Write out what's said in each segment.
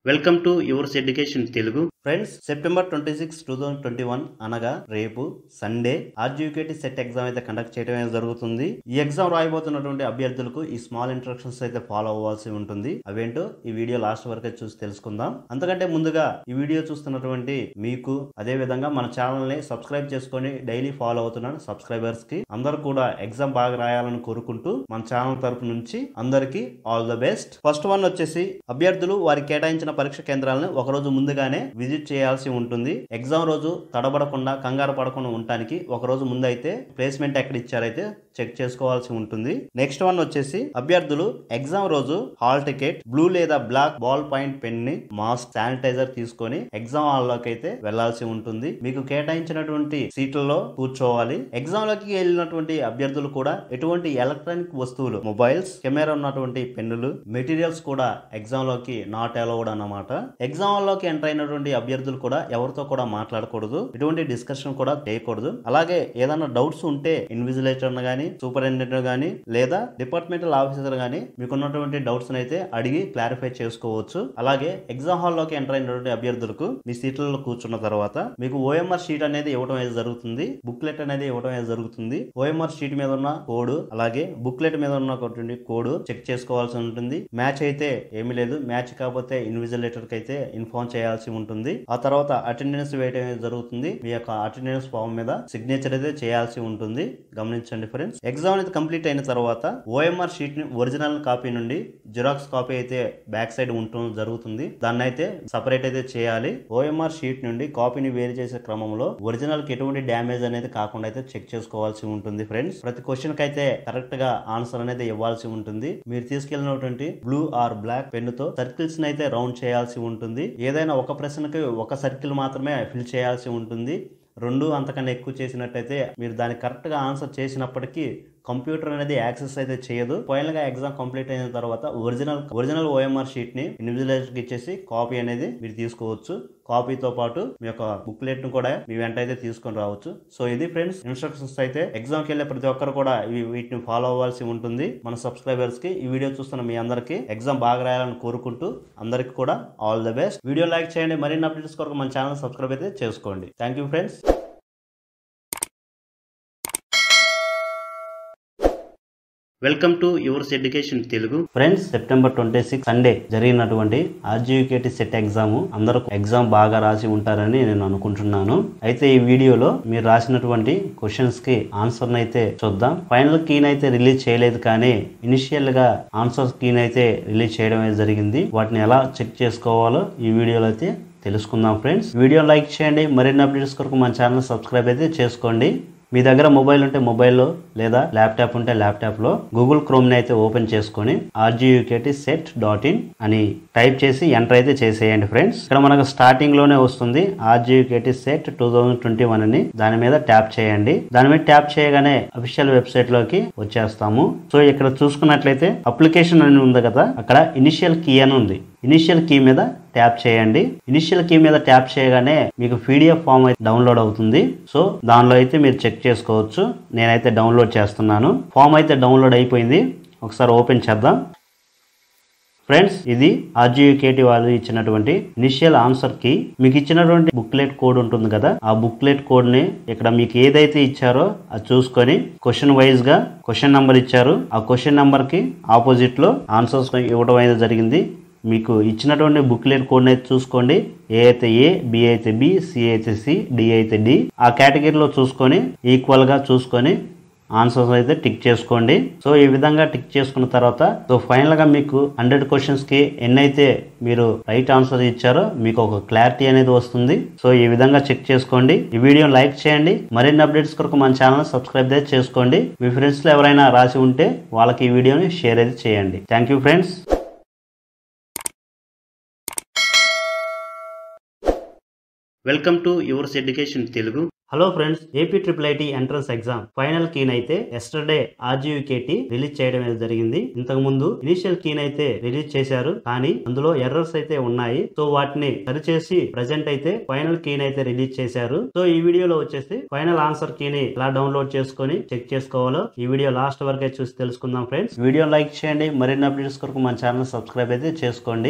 welcome to yours education Telugu friends September twenty six two thousand twenty one అనగా రేపు Sunday RGUKT set exam అయితే conduct చేయడం అయితే జరుగుతుంది ఈ ఎగ్జామ్ రాయబోతున్నటువంటి అభ్యర్థులకు ఈ స్మాల్ ఇంట్రక్షన్స్ అయితే ఫాలో అవ్వాల్సి ఉంటుంది అవేంటో ఈ వీడియో లాస్ట్ వరకు చూసి తెలుసుకుందాం అంతకంటే ముందుగా ఈ వీడియో చూస్తున్నటువంటి మీకు అదే విధంగా మన ఛానల్ ని సబ్స్క్రైబ్ చేసుకొని డైలీ ఫాలో అవుతున్న సబ్స్క్రైబర్స్ కి అందరు కూడా ఎగ్జామ్ బాగా రాయాలని కోరుకుంటూ మన ఛానల్ తరపు నుంచి అందరికి all the best first one వచ్చేసి అభ్యర్థులు వారికి కేటాయించిన పరీక్ష కేంద్రాలను ఒక రోజు ముందుగానే విజిట్ చేయాల్సి ఉంటుంది ఎగ్జామ్ రోజు తడబడకుండా కంగారు పడకుండా ఉండటానికి ఒక రోజు ముందు అయితే ప్లేస్మెంట్ ఎక్కడ ఇచ్చారైతే చెక్ చేసుకోవాల్సి ఉంటుంది నెక్స్ట్ వన్ వచ్చేసి అభ్యర్థులు ఎగ్జామ్ రోజు హాల్ టికెట్ బ్లూ లేదా బ్లాక్ బాల్ పాయింట్ పెన్ ని మాస్క్ శానిటైజర్ తీసుకొని ఎగ్జామ్ హాల్ లోకి అయితే వెళ్లాల్సి ఉంటుంది మీకు కేటాయించినటువంటి సీట్లలో కూర్చోవాలి ఎగ్జామ్ లోకి వెళ్ళినటువంటి అభ్యర్థులు కూడా ఎటువంటి ఎలక్ట్రానిక్ వస్తువులు మొబైల్స్ కెమెరా ఉన్నటువంటి పెన్నులు మెటీరియల్స్ కూడా ఎగ్జామ్ లోకి నాట్ అలౌడ్ అన్నమాట ఎగ్జామ్ లోకి ఎంటర్ అయినటువంటి అభ్యర్థులు కూడా ఎవరితో కూడా మాట్లాడకూడదు ఎటువంటి డిస్కషన్ కూడా చేయకూడదు అలాగే ఏదైనా డౌట్స్ ఉంటే ఇన్విజిలేటర్ గానీ సూపరింటెండెంట్ గానీ లేదా డిపార్ట్మెంటల్ ఆఫీసర్ గానీ మీకు ఉన్నటువంటి డౌట్స్ అయితే అడిగి క్లారిఫై చేసుకోవచ్చు అలాగే ఎగ్జామ్ హాల్ లోకి ఎంటర్ అయినటువంటి అభ్యర్థులకు మీ సీట్లలో కూర్చున్న తర్వాత మీకు ఓఎంఆర్ షీట్ అనేది ఇవ్వడం అనేది జరుగుతుంది బుక్లెట్ అనేది ఇవ్వడం అనేది జరుగుతుంది ఓఎంఆర్ షీట్ మీద ఉన్న కోడ్ అలాగే బుక్లెట్ మీద ఉన్నటువంటి కోడ్ చెక్ చేసుకోవాల్సి ఉంటుంది మ్యాచ్ అయితే ఏమీ లేదు మ్యాచ్ కాకపోతే ఇన్విజిలేటర్ కి అయితే ఇన్ఫార్మ్ చేయాల్సి ఉంటుంది ఆ తర్వాత అటెండెన్స్ వేయడం అనేది జరుగుతుంది మీ యొక్క అటెండెన్స్ ఫామ్ మీద సిగ్నేచర్ అయితే చేయాల్సి ఉంటుంది గమనించండి ఫ్రెండ్స్ ఎగ్జామ్ అనేది కంప్లీట్ అయిన తర్వాత ఓఎంఆర్ షీట్ ని ఒరిజినల్ కాపీ నుండి జిరాక్స్ కాపీ అయితే బ్యాక్ సైడ్ ఉంటుంది జరుగుతుంది దాన్ని అయితే సపరేట్ అయితే చేయాలి ఓఎంఆర్ షీట్ నుండి కాపీని వేరు చేసే క్రమంలో ఒరిజినల్ కి ఎటువంటి డ్యామేజ్ అనేది కాకుండా అయితే చెక్ చేసుకోవాల్సి ఉంటుంది ఫ్రెండ్స్ ప్రతి క్వశ్చన్ కి అయితే కరెక్ట్ గా ఆన్సర్ అనేది ఇవ్వాల్సి ఉంటుంది మీరు తీసుకెళ్ళినటువంటి బ్లూ ఆర్ బ్లాక్ పెన్ తో సర్కిల్స్ అయితే రౌండ్ చేయాల్సి ఉంటుంది ఏదైనా ఒక ప్రశ్నకి ఒక సర్కిల్ మాత్రమే ఫిల్ చేయాల్సి ఉంటుంది రెండు అంతకన్నా ఎక్కువ చేసినట్టయితే మీరు దాన్ని కరెక్ట్ గా ఆన్సర్ చేసినప్పటికీ కంప్యూటర్ అనేది యాక్సెస్ అయితే చేయదు ఫైనల్ గా ఎగ్జామ్ కంప్లీట్ అయిన తర్వాత ఒరిజినల్ ఒరిజినల్ ఓఎంఆర్ షీట్ ని ఇన్విజిలేటర్ కి ఇచ్చేసి కాపీ అనేది మీరు తీసుకోవచ్చు కాపీతో పాటు మీ యొక్క బుక్లెట్ ను కూడా మీ వెంట అయితే తీసుకొని రావచ్చు సో ఇది ఫ్రెండ్స్ ఇన్స్ట్రక్షన్స్ అయితే ఎగ్జామ్ కి వెళ్ళే ప్రతి ఒక్కరు కూడా ఇవి వీటిని ఫాలో అవ్వాల్సి ఉంటుంది మన సబ్స్క్రైబర్స్ కి ఈ వీడియో చూస్తున్న మీ అందరికి ఎగ్జామ్ బాగా రాయాలని కోరుకుంటూ అందరికి కూడా all the best video like చేయండి మరిన్ని అప్డేట్స్ కొరకు మన ఛానల్ సబ్స్క్రైబ్ అయితే చేసుకోండి thank you friends welcome to yours education Telugu friends September twenty six Sunday జరిగినటువంటి ఆర్జీయూకేటీ సెట్ ఎగ్జామ్ అందరూ ఎగ్జామ్ బాగా రాసి ఉంటారని నేను అనుకుంటున్నాను అయితే ఈ వీడియోలో మీరు రాసినటువంటి క్వశ్చన్స్ కి ఆన్సర్ అయితే చూద్దాం ఫైనల్ కీన్ అయితే రిలీజ్ చేయలేదు కానీ ఇనిషియల్ గా ఆన్సర్ కీన్ అయితే రిలీజ్ చేయడం అయితే జరిగింది వాటిని ఎలా చెక్ చేసుకోవాలో ఈ వీడియోలో అయితే తెలుసుకుందాం ఫ్రెండ్స్ వీడియో లైక్ చేయండి మరిన్ని అప్డేట్స్ కొరకు మన ఛానల్ సబ్స్క్రైబ్ అయితే చేసుకోండి మీ దగ్గర మొబైల్ ఉంటే మొబైల్లో లేదా ల్యాప్టాప్ ఉంటే ల్యాప్టాప్లో గూగుల్ క్రోమ్ని అయితే ఓపెన్ చేసుకొని ఆర్జీయూకేటీ సెట్ డాట్ ఇన్ అని టైప్ చేసి ఎంటర్ అయితే చేసేయండి ఫ్రెండ్స్ ఇక్కడ మనకు స్టార్టింగ్ లోనే వస్తుంది RGUKT set two thousand twenty one అని దాని మీద ట్యాప్ చేయండి దాని మీద ట్యాప్ చేయగానే అఫీషియల్ వెబ్సైట్ లోకి వచ్చేస్తాము సో ఇక్కడ చూసుకున్నట్లయితే అప్లికేషన్ అని ఉంది కదా అక్కడ ఇనిషియల్ కీ అని ఉంది ఇనిషియల్ కీ మీద ట్యాప్ చేయండి ఇనిషియల్ కీ మీద ట్యాప్ చేయగానే మీకు పీడిఎఫ్ ఫామ్ అయితే డౌన్లోడ్ అవుతుంది సో దానిలో అయితే మీరు చెక్ చేసుకోవచ్చు నేనైతే డౌన్లోడ్ చేస్తున్నాను ఫామ్ అయితే డౌన్లోడ్ అయిపోయింది ఒకసారి ఓపెన్ చేద్దాం ఫ్రెండ్స్ ఇది ఆర్జీయూకేటీ వాళ్ళు ఇచ్చినటువంటి ఇనిషియల్ ఆన్సర్ కి మీకు ఇచ్చినటువంటి బుక్లెట్ కోడ్ ఉంటుంది కదా ఆ బుక్లెట్ కోడ్ ని ఇక్కడ మీకు ఏదైతే ఇచ్చారో అది చూసుకొని క్వశ్చన్ వైజ్ గా క్వశ్చన్ నంబర్ ఇచ్చారు ఆ క్వశ్చన్ నంబర్ కి ఆపోజిట్ లో ఆన్సర్స్ ఇవ్వడం అయితే జరిగింది మీకు ఇచ్చినటువంటి బుక్లెట్ కోడ్ అయితే చూసుకోండి ఏ అయితే ఏ బి అయితే బి సి అయితే సి డి అయితే డి ఆ కేటగిరీలో చూసుకొని ఈక్వల్ గా చూసుకొని ఆన్సర్స్ అయితే టిక్ చేసుకోండి సో ఈ విధంగా టిక్ చేసుకున్న తర్వాత సో ఫైనల్ గా మీకు హండ్రెడ్ క్వశ్చన్స్ కి ఎన్నైతే మీరు రైట్ ఆన్సర్ ఇచ్చారో మీకు ఒక క్లారిటీ అనేది వస్తుంది సో ఈ విధంగా చెక్ చేసుకోండి ఈ వీడియో లైక్ చేయండి మరిన్ని అప్డేట్స్ కొరకు మన ఛానల్ సబ్స్క్రైబ్ అయితే చేసుకోండి మీ ఫ్రెండ్స్ లో ఎవరైనా రాసి ఉంటే వాళ్ళకి ఈ వీడియోని షేర్ అయితే చేయండి thank you friends welcome to yours education Telugu hello friends AP triple IT entrance exam final కీన్ అయితే ఎస్టర్డే ఆర్జీవికేటి రిలీజ్ చేయడం అనేది జరిగింది ఇంతకు ముందు ఇనిషియల్ కీన్ అయితే రిలీజ్ చేశారు కానీ అందులో ఎర్రర్స్ అయితే ఉన్నాయి సో వాటిని సరిచేసి ప్రజెంట్ అయితే ఫైనల్ కీన్ అయితే రిలీజ్ చేశారు సో ఈ వీడియోలో వచ్చేసి ఫైనల్ ఆన్సర్ కీని ఎలా డౌన్లోడ్ చేసుకొని చెక్ చేసుకోవాలో ఈ వీడియో లాస్ట్ వరకు చూసి తెలుసుకుందాం ఫ్రెండ్స్ వీడియో లైక్ చేయండి మరిన్ని అప్డేట్స్ కొరకు మన ఛానల్ సబ్స్క్రైబ్ అయితే చేసుకోండి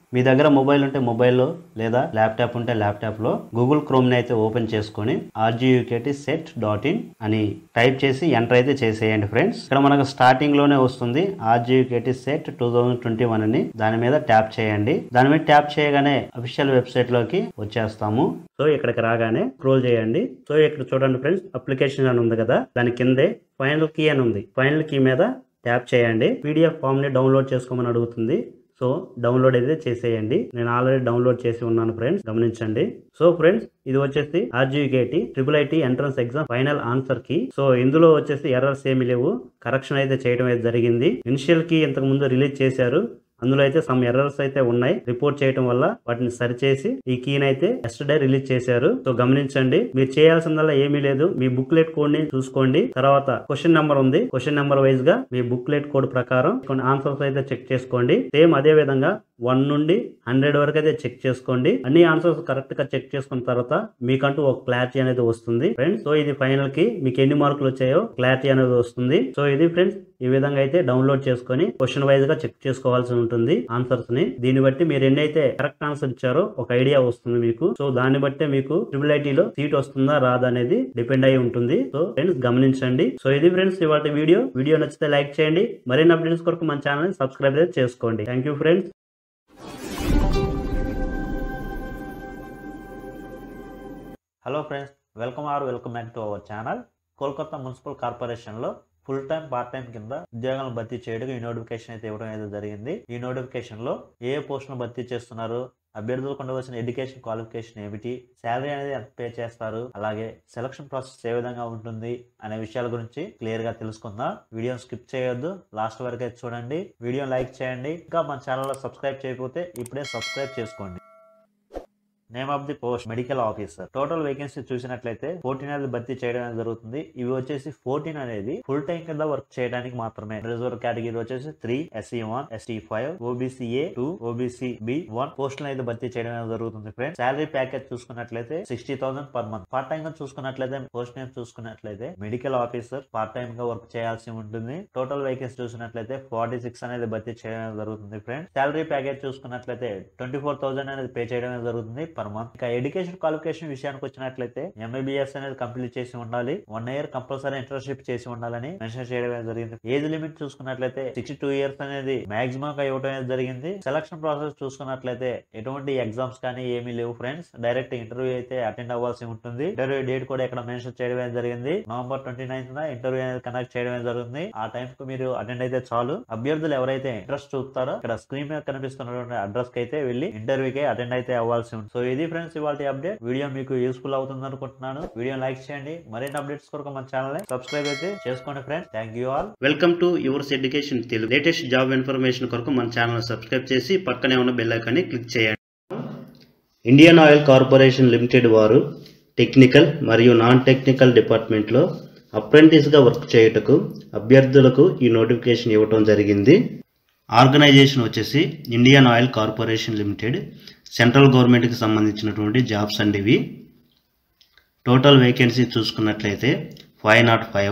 మీ దగ్గర మొబైల్ ఉంటే మొబైల్లో లేదా ల్యాప్టాప్ ఉంటే ల్యాప్టాప్లో గూగుల్ క్రోమ్ని అయితే ఓపెన్ చేసుకొని ఆర్జీయూకేటీ సెట్ డాట్ ఇన్ అని టైప్ చేసి ఎంటర్ అయితే చేసేయండి ఫ్రెండ్స్ ఇక్కడ మనకు స్టార్టింగ్ లోనే వస్తుంది RGUKT set two thousand twenty one అని దాని మీద ట్యాప్ చేయండి దాని మీద ట్యాప్ చేయగానే అఫీషియల్ వెబ్సైట్ లోకి వచ్చేస్తాము సో ఇక్కడికి రాగానే స్క్రోల్ చేయండి సో ఇక్కడ చూడండి ఫ్రెండ్స్ అప్లికేషన్ అని ఉంది కదా దాని కిందే ఫైనల్ కీ అని ఉంది ఫైనల్ కీ మీద ట్యాప్ చేయండి పీడిఎఫ్ ఫామ్ ని డౌన్లోడ్ చేసుకోమని అడుగుతుంది సో డౌన్లోడ్ అయితే చేసేయండి నేను ఆల్రెడీ డౌన్లోడ్ చేసి ఉన్నాను ఫ్రెండ్స్ గమనించండి సో ఫ్రెండ్స్ ఇది వచ్చేసి RGUKT triple IT entrance exam final answer కి సో ఇందులో వచ్చేసి ఎర్రర్స్ ఏమి లేవు కరెక్షన్ అయితే చేయడం అయితే జరిగింది ఇనిషియల్ కి ఇంతకు ముందు రిలీజ్ చేశారు అందులో అయితే సమ్ ఎర్రర్స్ అయితే ఉన్నాయి రిపోర్ట్ చేయడం వల్ల వాటిని సరిచేసి ఈ కీని అయితే ఎస్టర్డే రిలీజ్ చేశారు సో గమనించండి మీరు చేయాల్సిందల్లా ఏమీ లేదు మీ బుక్లెట్ కోడ్ ని చూసుకోండి తర్వాత క్వశ్చన్ నెంబర్ ఉంది క్వశ్చన్ నెంబర్ వైజ్ గా మీ బుక్లెట్ కోడ్ ప్రకారం కొన్ని ఆన్సర్స్ అయితే చెక్ చేసుకోండి సేమ్ అదే విధంగా వన్ నుండి హండ్రెడ్ వరకు అయితే చెక్ చేసుకోండి అన్ని ఆన్సర్స్ కరెక్ట్ గా చెక్ చేసుకున్న తర్వాత మీకంటూ ఒక క్లారిటీ అనేది వస్తుంది ఫ్రెండ్స్ సో ఇది ఫైనల్ కి మీకు ఎన్ని మార్కులు వచ్చాయో క్లారిటీ అనేది వస్తుంది సో ఇది ఫ్రెండ్స్ ఈ విధంగా అయితే డౌన్లోడ్ చేసుకొని క్వశ్చన్ వైజ్ గా చెక్ చేసుకోవాల్సి ఉంటుంది ఆన్సర్స్ ని దీన్ని బట్టి మీరు ఎన్నైతే కరెక్ట్ ఆన్సర్ ఇచ్చారో ఒక ఐడియా వస్తుంది మీకు సో దాన్ని బట్టే మీకు ట్రిపుల్ ఐటీలో సీట్ వస్తుందా రాదా అనేది డిపెండ్ అయి ఉంటుంది సో ఫ్రెండ్స్ గమనించండి సో ఇది ఫ్రెండ్స్ ఇవాళ వీడియో వీడియో నచ్చితే లైక్ చేయండి మరిన్ని అప్డేట్స్ కొరకు మన ఛానల్ సబ్స్క్రైబ్ అయితే చేసుకోండి thank you friends hello friends welcome are welcome back to our channel Kolkata municipal కార్పొరేషన్లో ఫుల్ టైం పార్ట్ టైం కింద ఉద్యోగాలను భర్తీ చేయడానికి ఈ నోటిఫికేషన్ అయితే ఇవ్వడం అయితే జరిగింది ఈ నోటిఫికేషన్ లో ఏ పోస్టును భర్తీ చేస్తున్నారు అభ్యర్థులకు ఉండవలసిన ఎడ్యుకేషన్ క్వాలిఫికేషన్ ఏమిటి శాలరీ అనేది ఎంత పే చేస్తారు అలాగే సెలక్షన్ ప్రాసెస్ ఏ విధంగా ఉంటుంది అనే విషయాల గురించి క్లియర్ గా తెలుసుకుందాం వీడియోని స్కిప్ చేయొద్దు లాస్ట్ వరకు అయితే చూడండి వీడియో లైక్ చేయండి ఇంకా మన ఛానల్లో సబ్స్క్రైబ్ చేయకపోతే ఇప్పుడే సబ్స్క్రైబ్ చేసుకోండి name of the post medical officer total vacancy చూసినట్లయితే ఫోర్టీన్ అనేది భర్తీ చేయడం అనేది జరుగుతుంది ఇవి వచ్చేసి ఫోర్టీన్ అనేది ఫుల్ టైం కింద వర్క్ చేయడానికి మాత్రమే రిజర్వ్ కేటగిరీ వచ్చేసి three SC one ST five OBC A two OBC B one పోస్టులు అయితే భర్తీ చేయడం అనేది జరుగుతుంది ఫ్రెండ్స్ శాలరీ ప్యాకేజ్ చూసుకున్నట్లయితే sixty thousand per month part time గా చూసుకున్నట్లయితే పోస్ట్ నేమ్ చూసుకున్నట్లయితే మెడికల్ ఆఫీసర్ పార్ట్ టైం గా వర్క్ చేయాల్సి ఉంటుంది టోటల్ వేకెన్సీ చూసినట్లయితే ఫార్టీ సిక్స్ అనేది భర్తీ చేయడం అనేది జరుగుతుంది ఫ్రెండ్స్ శాలరీ ప్యాకేజ్ చూసుకున్నట్లయితే ట్వంటీ ఫోర్ థౌసండ్ అనేది పే చేయడం అనేది జరుగుతుంది పర్ మంత్ ఇక ఎడ్యుకేషన్ క్వాలిఫికేషన్ విషయానికి వచ్చినట్లయితే ఎంబీబీఎస్ అనేది కంప్లీట్ చేసి ఉండాలి వన్ ఇయర్ కంపల్సరీ ఇంటర్న్షిప్ చేసి ఉండాలని మెన్షన్ చేయడం అనేది జరిగింది ఏజ్ లిమిట్ చూసుకున్నట్లయితే సిక్స్టీ టూ ఇయర్స్ అనేది మాక్సిమం గా ఇవ్వడం అనేది జరిగింది సెలక్షన్ ప్రాసెస్ చూసుకున్నట్లయితే ఎటువంటి ఎగ్జామ్స్ కానీ ఏమీ లేవు ఫ్రెండ్స్ డైరెక్ట్ ఇంటర్వ్యూ అయితే అటెండ్ అవ్వాల్సి ఉంటుంది ఇంటర్వ్యూ డేట్ కూడా ఇక్కడ మెన్షన్ చేయడం అనేది జరిగింది నవంబర్ ట్వంటీ నైన్త్ ఇంటర్వ్యూ అనేది కండక్ట్ చేయడం అనేది జరుగుతుంది ఆ టైం కు మీరు అటెండ్ అయితే చాలు అభ్యర్థులు ఎవరైతే ఇంట్రెస్ట్ చూపుతారో ఇక్కడ స్క్రీన్ మీద కనిపిస్తున్నటువంటి అడ్రస్ కి అయితే వెళ్ళి ఇంటర్వ్యూకి అటెండ్ అయితే అవ్వాల్సి ఉంటుంది సో ఇది ఫ్రెండ్స్ ఇవాళ అప్డేట్ వీడియో మీకు యూస్ఫుల్ అవుతుంది అనుకుంటున్నాను వీడియో లైక్ చేయండి మరిన్ని అప్డేట్స్ కొరకు మన ఛానల్ సబ్స్క్రైబ్ అయితే చేసుకోండి friends thank you all welcome to yours education Telugu latest job information కొరకు మన ఛానల్ సబ్స్క్రైబ్ చేసి పక్కనే ఉన్న బెల్ ఐకాన్ని క్లిక్ చేయండి ఇండియన్ ఆయిల్ కార్పొరేషన్ లిమిటెడ్ వారు టెక్నికల్ మరియు నాన్ టెక్నికల్ డిపార్ట్మెంట్లో అప్రెంటిస్గా వర్క్ చేయుటకు అభ్యర్థులకు ఈ నోటిఫికేషన్ ఇవ్వటం జరిగింది ఆర్గనైజేషన్ వచ్చేసి Indian Oil Corporation Limited central గవర్నమెంట్కి సంబంధించినటువంటి జాబ్స్ అండి ఇవి టోటల్ వేకెన్సీ చూసుకున్నట్లయితే ఫైవ్ నాట్ ఫైవ్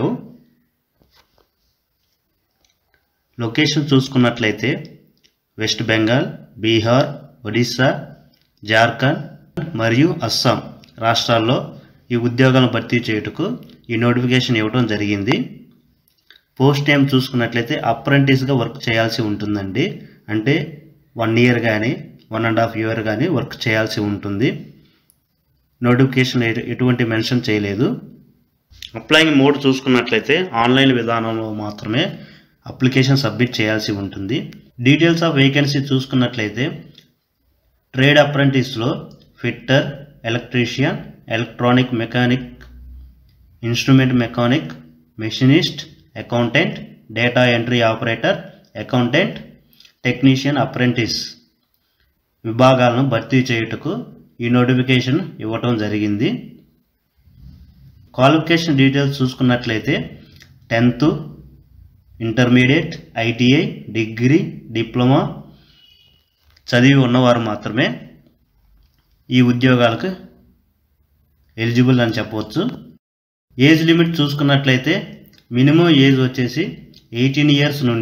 లొకేషన్ చూసుకున్నట్లయితే వెస్ట్ బెంగాల్ బీహార్ ఒడిస్సా జార్ఖండ్ మరియు అస్సాం రాష్ట్రాల్లో ఈ ఉద్యోగాలను భర్తీ చేయుటకు ఈ నోటిఫికేషన్ ఇవ్వడం జరిగింది పోస్ట్ నేమ్ చూసుకున్నట్లయితే అప్రెంటిస్గా వర్క్ చేయాల్సి ఉంటుందండి అంటే వన్ ఇయర్ కానీ వన్ అండ్ హాఫ్ ఇయర్ కానీ వర్క్ చేయాల్సి ఉంటుంది నోటిఫికేషన్ ఎటు- ఎటువంటి మెన్షన్ చేయలేదు అప్లయింగ్ మోడ్ చూసుకున్నట్లయితే ఆన్లైన్ విధానంలో మాత్రమే అప్లికేషన్ సబ్మిట్ చేయాల్సి ఉంటుంది డీటెయిల్స్ ఆఫ్ వేకెన్సీ చూసుకున్నట్లయితే ట్రేడ్ అప్రెంటిస్లో fitter electrician electronic mechanic instrument mechanic machinist accountant data entry operator accountant technician apprentice విభాగాలను భర్తీ చేయుటకు ఈ నోటిఫికేషన్ ఇవ్వటం జరిగింది క్వాలిఫికేషన్ డీటెయిల్స్ చూసుకున్నట్లయితే tenth intermediate ITI degree diploma చదివి ఉన్నవారు మాత్రమే ఈ ఉద్యోగాలకు ఎలిజిబుల్ అని చెప్పవచ్చు ఏజ్ లిమిట్ చూసుకున్నట్లయితే మినిమం ఏజ్ వచ్చేసి ఎయిటీన్ ఇయర్స్ నుండి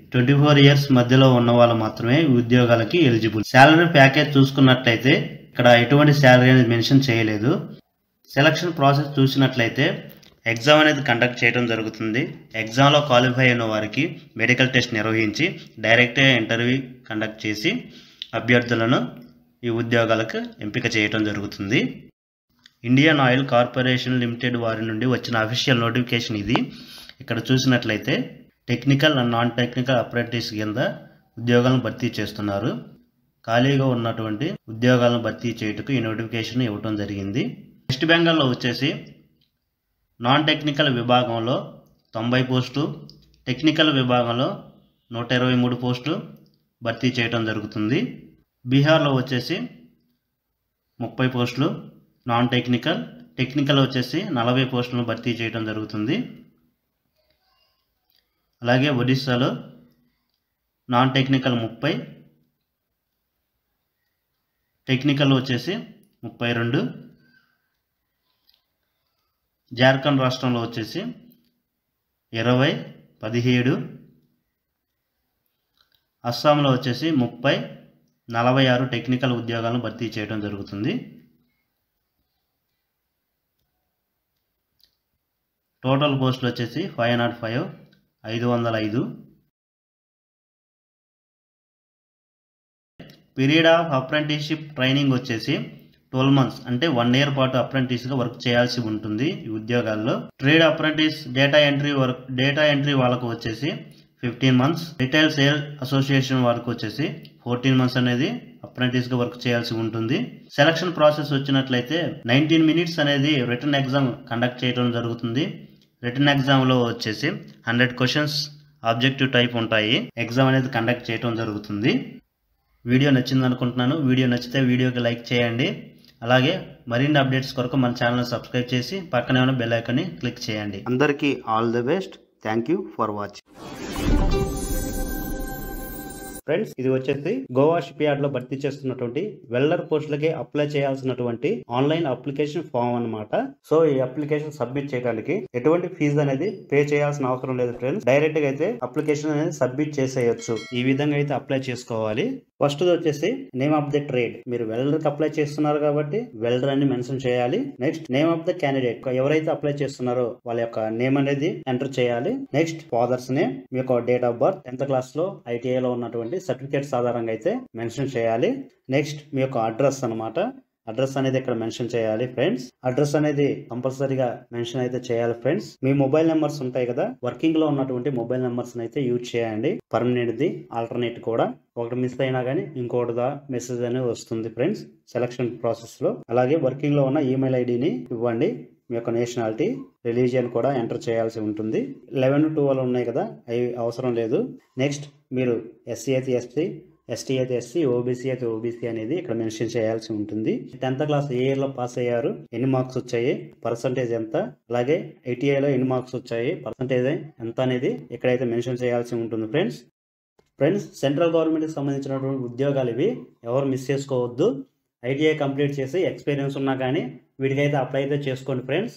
ట్వంటీ ఫోర్ ఇయర్స్ మధ్యలో ఉన్న వాళ్ళు మాత్రమే ఈ ఉద్యోగాలకి ఎలిజిబుల్ శాలరీ ప్యాకేజ్ చూసుకున్నట్లయితే ఇక్కడ ఎటువంటి శాలరీ అనేది మెన్షన్ చేయలేదు సెలక్షన్ ప్రాసెస్ చూసినట్లయితే ఎగ్జామ్ అనేది కండక్ట్ చేయడం జరుగుతుంది ఎగ్జామ్లో క్వాలిఫై అయిన వారికి మెడికల్ టెస్ట్ నిర్వహించి డైరెక్ట్గా ఇంటర్వ్యూ కండక్ట్ చేసి అభ్యర్థులను ఈ ఉద్యోగాలకు ఎంపిక చేయడం జరుగుతుంది ఇండియన్ ఆయిల్ కార్పొరేషన్ లిమిటెడ్ వారి నుండి వచ్చిన అఫీషియల్ నోటిఫికేషన్ ఇది ఇక్కడ చూసినట్లయితే technical and non technical apprentice కింద ఉద్యోగాలను భర్తీ చేస్తున్నారు ఖాళీగా ఉన్నటువంటి ఉద్యోగాలను భర్తీ చేయుటకు ఈ నోటిఫికేషన్ ఇవ్వడం జరిగింది వెస్ట్ బెంగాల్లో వచ్చేసి నాన్ టెక్నికల్ విభాగంలో తొంభై పోస్టు టెక్నికల్ విభాగంలో నూట ఇరవై మూడు పోస్టు భర్తీ చేయడం జరుగుతుంది బీహార్లో వచ్చేసి ముప్పై పోస్టులు నాన్ టెక్నికల్ టెక్నికల్ వచ్చేసి నలభై పోస్టులను భర్తీ చేయడం జరుగుతుంది అలాగే ఒడిస్సాలో నాన్ టెక్నికల్ ముప్పై టెక్నికల్ వచ్చేసి ముప్పై రెండు జార్ఖండ్ రాష్ట్రంలో వచ్చేసి ఇరవై పదిహేడు అస్సాంలో వచ్చేసి ముప్పై నలభై ఆరు టెక్నికల్ ఉద్యోగాలను భర్తీ చేయడం జరుగుతుంది టోటల్ పోస్టులు వచ్చేసి ఫైవ్ నాట్ ఫైవ్ ఐదు వందల ఐదు పీరియడ్ ఆఫ్ అప్రెంటిస్షిప్ ట్రైనింగ్ వచ్చేసి ట్వెల్వ్ మంత్స్ అంటే వన్ ఇయర్ పాటు అప్రెంటిస్గా వర్క్ చేయాల్సి ఉంటుంది ఈ ఉద్యోగాల్లో trade apprentice data entry work data entry వాళ్ళకు వచ్చేసి fifteen months retail sale association వాళ్ళకు వచ్చేసి ఫోర్టీన్ మంత్స్ అనేది అప్రెంటిస్గా వర్క్ చేయాల్సి ఉంటుంది సెలక్షన్ ప్రాసెస్ వచ్చినట్లయితే నైన్టీన్ మినిట్స్ అనేది రిటర్న్ ఎగ్జామ్ కండక్ట్ చేయడం జరుగుతుంది రిటర్న్ ఎగ్జామ్లో వచ్చేసి హండ్రెడ్ క్వశ్చన్స్ ఆబ్జెక్టివ్ టైప్ ఉంటాయి ఎగ్జామ్ అనేది కండక్ట్ చేయడం జరుగుతుంది వీడియో నచ్చింది అనుకుంటున్నాను వీడియో నచ్చితే వీడియోకి లైక్ చేయండి అలాగే మరిన్ని అప్డేట్స్ కొరకు మన ఛానల్ సబ్స్క్రైబ్ చేసి పక్కనే ఉన్న బెల్ ఐకాన్ని క్లిక్ చేయండి అందరికీ all the best thank you for watching friends ఇది వచ్చేసి గోవా షిప్ యార్డ్ లో భర్తీ చేస్తున్నటువంటి వెల్డర్ పోస్టులకి అప్లై చేయాల్సినటువంటి ఆన్లైన్ అప్లికేషన్ ఫామ్ అన్నమాట సో ఈ అప్లికేషన్ సబ్మిట్ చేయడానికి ఎటువంటి ఫీజు అనేది పే చేయాల్సిన అవసరం లేదు ఫ్రెండ్స్ డైరెక్ట్ గా అయితే అప్లికేషన్ అనేది సబ్మిట్ చేసేయచ్చు ఈ విధంగా అయితే అప్లై చేసుకోవాలి ఫస్ట్ వచ్చేసి నేమ్ ఆఫ్ ద ట్రేడ్ మీరు వెల్డర్ కి అప్లై చేస్తున్నారు కాబట్టి వెల్డర్ అని మెన్షన్ చేయాలి next name of the candidate ఎవరైతే అప్లై చేస్తున్నారో వాళ్ళ యొక్క నేమ్ అనేది ఎంటర్ చేయాలి నెక్స్ట్ ఫాదర్స్ నేమ్ మీ యొక్క date of birth tenth class లో ఐటీఐ లో ఉన్నటువంటి సర్టిఫికేట్స్ ఆధారంగా అయితే మెన్షన్ చేయాలి నెక్స్ట్ మీ యొక్క అడ్రస్ అన్నమాట అడ్రస్ అనేది ఇక్కడ మెన్షన్ చేయాలి ఫ్రెండ్స్ అడ్రస్ అనేది కంపల్సరీగా మెన్షన్ అయితే చేయాలి ఫ్రెండ్స్ మీ మొబైల్ నెంబర్స్ ఉంటాయి కదా వర్కింగ్ లో ఉన్నటువంటి మొబైల్ నెంబర్స్ అయితే యూజ్ చేయండి పర్మనెంట్ ది ఆల్టర్నేట్ కూడా ఒకటి మిస్ అయినా కానీ ఇంకోటి దా మెసేజ్ అనేది వస్తుంది ఫ్రెండ్స్ సెలక్షన్ ప్రాసెస్ లో అలాగే వర్కింగ్ లో ఉన్న ఈమెయిల్ ఐడిని ఇవ్వండి మీ యొక్క నేషనాలిటీ రిలీజియన్ కూడా ఎంటర్ చేయాల్సి ఉంటుంది లెవెన్ ట్వెల్వ్ ఉన్నాయి కదా అవి అవసరం లేదు నెక్స్ట్ మీరు ఎస్సీ అయితే ఎస్టీ ఎస్టీ అయితే ఎస్సీ ఓబీసీ అయితే ఓబీసీ అనేది ఇక్కడ మెన్షన్ చేయాల్సి ఉంటుంది టెన్త్ క్లాస్ ఏ ఇయర్ లో పాస్ అయ్యారు ఎన్ని మార్క్స్ వచ్చాయి పర్సంటేజ్ ఎంత అలాగే ఐటీఐలో ఎన్ని మార్క్స్ వచ్చాయి పర్సంటేజ్ ఎంత అనేది ఇక్కడైతే మెన్షన్ చేయాల్సి ఉంటుంది ఫ్రెండ్స్ ఫ్రెండ్స్ సెంట్రల్ గవర్నమెంట్కి సంబంధించినటువంటి ఉద్యోగాలు ఇవి ఎవరు మిస్ చేసుకోవద్దు ఐటీఐ కంప్లీట్ చేసి ఎక్స్పీరియన్స్ ఉన్నా కానీ వీటికైతే అప్లై అయితే చేసుకోండి ఫ్రెండ్స్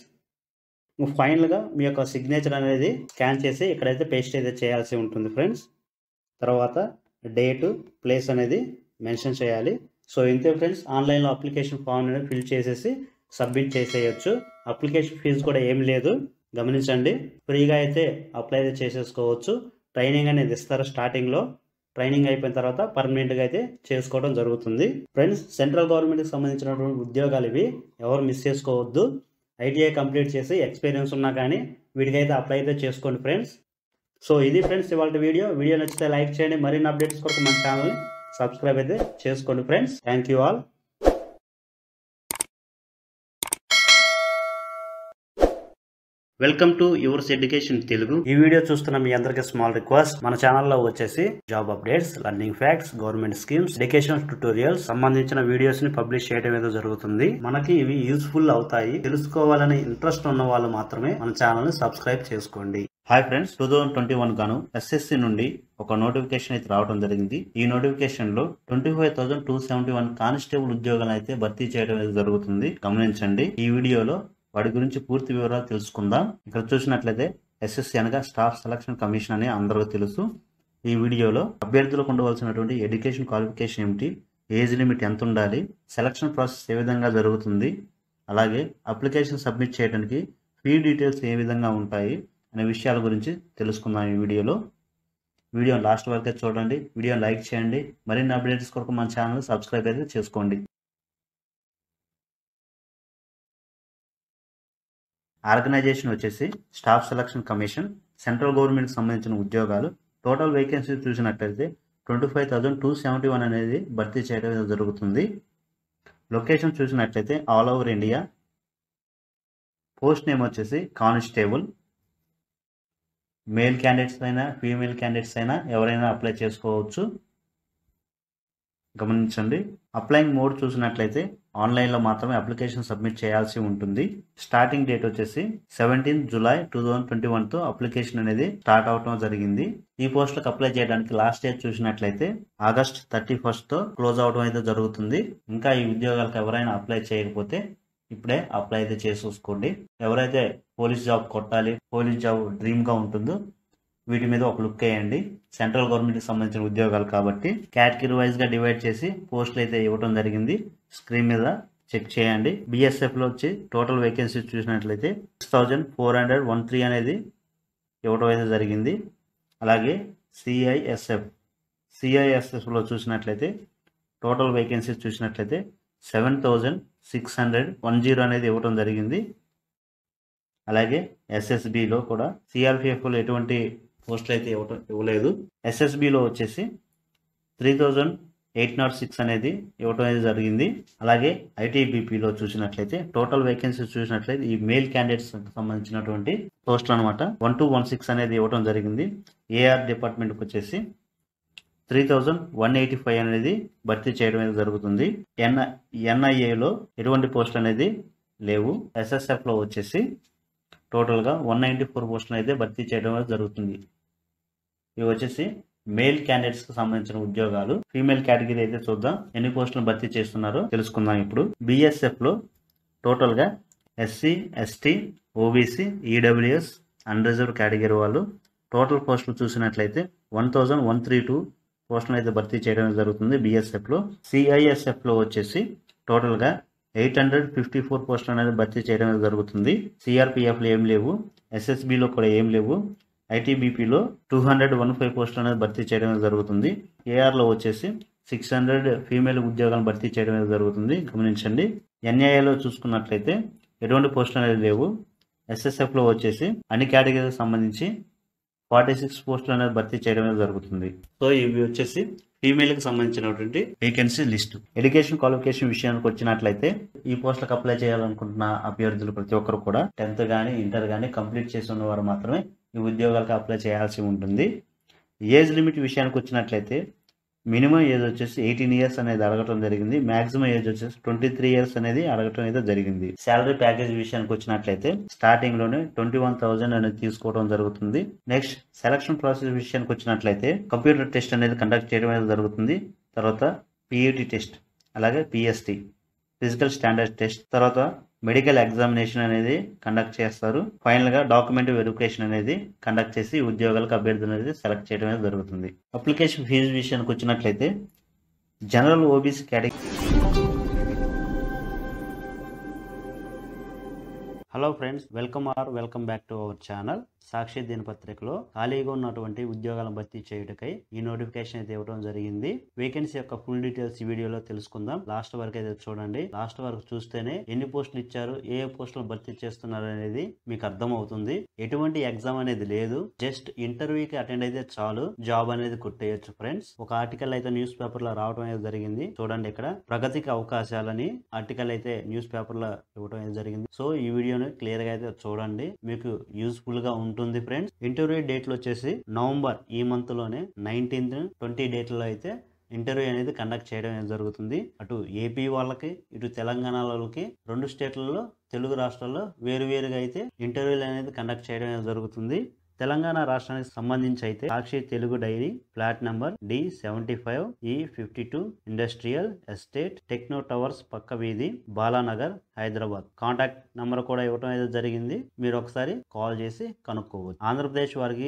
ఫైనల్గా మీ యొక్క సిగ్నేచర్ అనేది స్కాన్ చేసి ఇక్కడైతే పేస్ట్ అయితే చేయాల్సి ఉంటుంది ఫ్రెండ్స్ తర్వాత డేటు ప్లేస్ అనేది మెన్షన్ చేయాలి సో ఇంతే ఫ్రెండ్స్ ఆన్లైన్లో అప్లికేషన్ ఫామ్ అనేది ఫిల్ చేసేసి సబ్మిట్ చేసేయచ్చు అప్లికేషన్ ఫీజు కూడా ఏం లేదు గమనించండి ఫ్రీగా అయితే అప్లై అయితే చేసేసుకోవచ్చు ట్రైనింగ్ అనేది ఇస్తారు స్టార్టింగ్లో ట్రైనింగ్ అయిపోయిన తర్వాత పర్మనెంట్గా అయితే చేసుకోవడం జరుగుతుంది ఫ్రెండ్స్ సెంట్రల్ గవర్నమెంట్కి సంబంధించినటువంటి ఉద్యోగాలు ఇవి ఎవరు మిస్ చేసుకోవద్దు ఐటీఐ కంప్లీట్ చేసి ఎక్స్పీరియన్స్ ఉన్నా కానీ వీటికైతే అప్లై అయితే చేసుకోండి ఫ్రెండ్స్ సో ఇది ఫ్రెండ్స్ ఇవాళ వీడియో వీడియో నచ్చితే లైక్ చేయండి మరిన్ని అప్డేట్స్ కొరకు మన ఛానల్ని సబ్స్క్రైబ్ అయితే చేసుకోండి friends thank you all welcome to yours education Telugu ఈ వీడియో చూస్తున్న మీ అందరికీ స్మాల్ రిక్వెస్ట్ మన ఛానల్లో వచ్చేసి job updates learning facts government schemes education tutorials సంబంధించిన వీడియోస్ ని పబ్లిష్ చేయడం ఏదో జరుగుతుంది మనకి ఇవి యూస్ఫుల్ అవుతాయి తెలుసుకోవాలని ఇంట్రెస్ట్ ఉన్న వాళ్ళు మాత్రమే మన ఛానల్ ని సబ్స్క్రైబ్ చేసుకోండి hi friends two thousand twenty one గాను ఎస్ఎస్సి నుండి ఒక నోటిఫికేషన్ అయితే రావడం జరిగింది ఈ నోటిఫికేషన్ లో twenty five thousand two seventy one constable ఉద్యోగాలు అయితే భర్తీ చేయడం అయితే జరుగుతుంది గమనించండి ఈ వీడియోలో వాటి గురించి పూర్తి వివరాలు తెలుసుకుందాం ఇక్కడ చూసినట్లయితే ఎస్ఎస్సి అనగా స్టాఫ్ సెలక్షన్ కమిషన్ అని అందరికీ తెలుసు ఈ వీడియోలో అభ్యర్థులకు ఉండవలసినటువంటి ఎడ్యుకేషన్ క్వాలిఫికేషన్ ఏమిటి ఏజ్ లిమిట్ ఎంత ఉండాలి సెలక్షన్ ప్రాసెస్ ఏ విధంగా జరుగుతుంది అలాగే అప్లికేషన్ సబ్మిట్ చేయడానికి ఫీ డీటెయిల్స్ ఏ విధంగా ఉంటాయి అనే విషయాల గురించి తెలుసుకుందాం ఈ వీడియోలో వీడియో లాస్ట్ వరకే చూడండి వీడియో లైక్ చేయండి మరిన్ని అప్డేట్స్ కొరకు మన ఛానల్ సబ్స్క్రైబ్ అయితే చేసుకోండి ఆర్గనైజేషన్ వచ్చేసి స్టాఫ్ సెలక్షన్ కమిషన్ సెంట్రల్ గవర్నమెంట్కి సంబంధించిన ఉద్యోగాలు టోటల్ వేకెన్సీ చూసినట్లయితే twenty five thousand two seventy one అనేది భర్తీ చేయడం జరుగుతుంది లొకేషన్ చూసినట్లయితే all over India post name వచ్చేసి కానిస్టేబుల్ మేల్ క్యాండిడేట్స్ అయినా ఫీమేల్ క్యాండిడేట్స్ అయినా ఎవరైనా అప్లై చేసుకోవచ్చు గమనించండి అప్లైయింగ్ మోడ్ చూసినట్లయితే ఆన్లైన్లో మాత్రమే అప్లికేషన్ సబ్మిట్ చేయాల్సి ఉంటుంది స్టార్టింగ్ డేట్ వచ్చేసి seventeen July two thousand twenty వన్తో అప్లికేషన్ అనేది స్టార్ట్ అవడం జరిగింది ఈ పోస్టులకు అప్లై చేయడానికి లాస్ట్ డేట్ చూసినట్లయితే ఆగస్ట్ థర్టీ ఫస్ట్తో క్లోజ్ అవడం అయితే జరుగుతుంది ఇంకా ఈ ఉద్యోగాలకు ఎవరైనా అప్లై చేయకపోతే ఇప్పుడే అప్లై అయితే చేసేసుకోండి ఎవరైతే పోలీస్ జాబ్ కొట్టాలి పోలీస్ జాబ్ డ్రీమ్గా ఉంటుందో వీటి మీద ఒక లుక్ వేయండి సెంట్రల్ గవర్నమెంట్కి సంబంధించిన ఉద్యోగాలు కాబట్టి కేటగిరీ వైజ్గా డివైడ్ చేసి పోస్టులు అయితే ఇవ్వడం జరిగింది స్క్రీన్ మీద చెక్ చేయండి బిఎస్ఎఫ్లో వచ్చి టోటల్ వేకెన్సీ చూసినట్లయితే six thousand four hundred one three అనేది ఇవ్వడం అయితే జరిగింది అలాగే సిఐఎస్ఎఫ్ సిఐఎస్ఎఫ్లో చూసినట్లయితే టోటల్ వేకెన్సీ చూసినట్లయితే seven thousand six hundred one zero అనేది ఇవ్వడం జరిగింది అలాగే ఎస్ఎస్బిలో కూడా సిఆర్పిఎఫ్లో ఎటువంటి పోస్టులు అయితే ఇవ్వటం ఇవ్వలేదు ఎస్ఎస్బిలో వచ్చేసి three thousand eight nought six అనేది ఇవ్వటం అనేది జరిగింది అలాగే ఐటీబీపీలో చూసినట్లయితే టోటల్ వేకెన్సీ చూసినట్లయితే ఈ మేల్ క్యాండిడేట్స్ సంబంధించినటువంటి పోస్టులు అనమాట వన్ టూ వన్ సిక్స్ అనేది ఇవ్వడం జరిగింది ఏఆర్ డిపార్ట్మెంట్కి వచ్చేసి three thousand one eighty five అనేది భర్తీ చేయడం అనేది జరుగుతుంది ఎన్ ఎన్ఐఏలో ఎటువంటి పోస్ట్ అనేది లేవు ఎస్ఎస్ఎఫ్లో వచ్చేసి టోటల్గా వన్ నైంటీ ఫోర్ పోస్టులు అయితే భర్తీ చేయడం అనేది జరుగుతుంది ఇవి వచ్చేసి మేల్ క్యాండిడేట్స్ కి సంబంధించిన ఉద్యోగాలు ఫీమేల్ కేటగిరీ అయితే చూద్దాం ఎన్ని పోస్టులను భర్తీ చేస్తున్నారో తెలుసుకుందాం ఇప్పుడు బిఎస్ఎఫ్ లో టోటల్ గా SC ST OBC EWS unreserved category వాళ్ళు టోటల్ పోస్టులు చూసినట్లయితే one thousand one three two పోస్టులను అయితే భర్తీ చేయడం జరుగుతుంది బిఎస్ఎఫ్ లో సిఐఎస్ఎఫ్ లో వచ్చేసి టోటల్ గా ఎయిట్ హండ్రెడ్ ఫిఫ్టీ ఫోర్ పోస్టులు అనేది భర్తీ చేయడం అనేది జరుగుతుంది సిఆర్పిఎఫ్లో ఏం లేవు ఎస్ఎస్బిలో కూడా ఏం లేవు ఐటీబీపీలో టూ హండ్రెడ్ వన్ ఫైవ్ పోస్టులు అనేది భర్తీ చేయడం అనేది జరుగుతుంది ఏఆర్లో వచ్చేసి సిక్స్ హండ్రెడ్ ఫీమేల్ ఉద్యోగాలను భర్తీ చేయడం అనేది జరుగుతుంది గమనించండి ఎన్ఐఏలో చూసుకున్నట్లయితే ఎటువంటి పోస్టులు అనేది లేవు ఎస్ఎస్ఎఫ్లో వచ్చేసి అన్ని కేటగిరీకి సంబంధించి ఫార్టీ సిక్స్ పోస్టులు అనేది భర్తీ చేయడం అనేది జరుగుతుంది సో ఇవి వచ్చేసి ఫీమేల్ కి సంబంధించినటువంటి వేకెన్సీ లిస్ట్ ఎడ్యుకేషన్ క్వాలిఫికేషన్ విషయానికి వచ్చినట్లయితే ఈ పోస్టులకు అప్లై చేయాలనుకుంటున్న అభ్యర్థులు ప్రతి ఒక్కరు కూడా టెన్త్ కానీ ఇంటర్ కానీ కంప్లీట్ చేసి ఉన్నవారు మాత్రమే ఈ ఉద్యోగాలకు అప్లై చేయాల్సి ఉంటుంది ఏజ్ లిమిట్ విషయానికి వచ్చినట్లయితే మినిమం ఏజ్ వచ్చేసి ఎయిటీన్ ఇయర్స్ అనేది అడగటం జరిగింది మాక్సిమం ఏజ్ వచ్చేసి ట్వంటీ త్రీ ఇయర్స్ అనేది అడగటం అయితే జరిగింది శాలరీ ప్యాకేజ్ విషయానికి వచ్చినట్లయితే స్టార్టింగ్ లోనే ట్వంటీ వన్ థౌసండ్ అనేది తీసుకోవడం జరుగుతుంది నెక్స్ట్ సెలక్షన్ ప్రాసెస్ విషయానికి వచ్చినట్లయితే కంప్యూటర్ టెస్ట్ అనేది కండక్ట్ చేయడం అనేది జరుగుతుంది తర్వాత పిఈటి టెస్ట్ అలాగే పిఎస్టి ఫిజికల్ స్టాండర్డ్ టెస్ట్ తర్వాత మెడికల్ ఎగ్జామినేషన్ అనేది కండక్ట్ చేస్తారు ఫైనల్ గా డాక్యుమెంట్ వెరిఫికేషన్ అనేది కండక్ట్ చేసి ఉద్యోగాలకు అభ్యర్థులు అనేది సెలెక్ట్ చేయడం అనేది జరుగుతుంది అప్లికేషన్ ఫీజు విషయానికి వచ్చినట్లయితే general OBC category hello friends welcome are welcome back to our channel Sakshi దినపత్రికలో ఖాళీగా ఉన్నటువంటి ఉద్యోగాలను భర్తీ చేయుటకై ఈ నోటిఫికేషన్ అయితే ఇవ్వడం జరిగింది వేకెన్సీ యొక్క ఫుల్ డీటెయిల్స్ ఈ వీడియోలో తెలుసుకుందాం లాస్ట్ వరకు అయితే చూడండి లాస్ట్ వరకు చూస్తేనే ఎన్ని పోస్టులు ఇచ్చారు ఏ ఏ పోస్టులు భర్తీ చేస్తున్నారు అనేది మీకు అర్థం అవుతుంది ఎటువంటి ఎగ్జామ్ అనేది లేదు జస్ట్ ఇంటర్వ్యూకి అటెండ్ అయితే చాలు జాబ్ అనేది కొట్టేయచ్చు ఫ్రెండ్స్ ఒక ఆర్టికల్ అయితే న్యూస్ పేపర్ లో రావడం అనేది జరిగింది చూడండి ఇక్కడ ప్రగతికి అవకాశాలని ఆర్టికల్ అయితే న్యూస్ పేపర్ లో ఇవ్వడం అనేది జరిగింది సో ఈ వీడియోని క్లియర్ గా అయితే చూడండి మీకు యూస్ఫుల్ గా ఉంటుంది ఫ్రెండ్స్ ఇంటర్వ్యూ డేట్లు వచ్చేసి నవంబర్ ఈ మంత్ లోనే నైన్టీన్త్ ట్వంటీ డేట్లో అయితే ఇంటర్వ్యూ అనేది కండక్ట్ చేయడం అనేది జరుగుతుంది అటు ఏపీ వాళ్ళకి ఇటు తెలంగాణ వాళ్ళకి రెండు స్టేట్లలో తెలుగు రాష్ట్రాల్లో వేరువేరుగా అయితే ఇంటర్వ్యూలు అనేది కండక్ట్ చేయడం అనేది జరుగుతుంది తెలంగాణ రాష్ట్రానికి సంబంధించి అయితే Sakshi Telugu dairy flat number D seventy five E fifty two industrial estate techno towers పక్క వీధి బాలానగర్ హైదరాబాద్ కాంటాక్ట్ నంబర్ కూడా ఇవ్వడం అయితే జరిగింది మీరు ఒకసారి కాల్ చేసి కనుక్కోవచ్చు ఆంధ్రప్రదేశ్ వారికి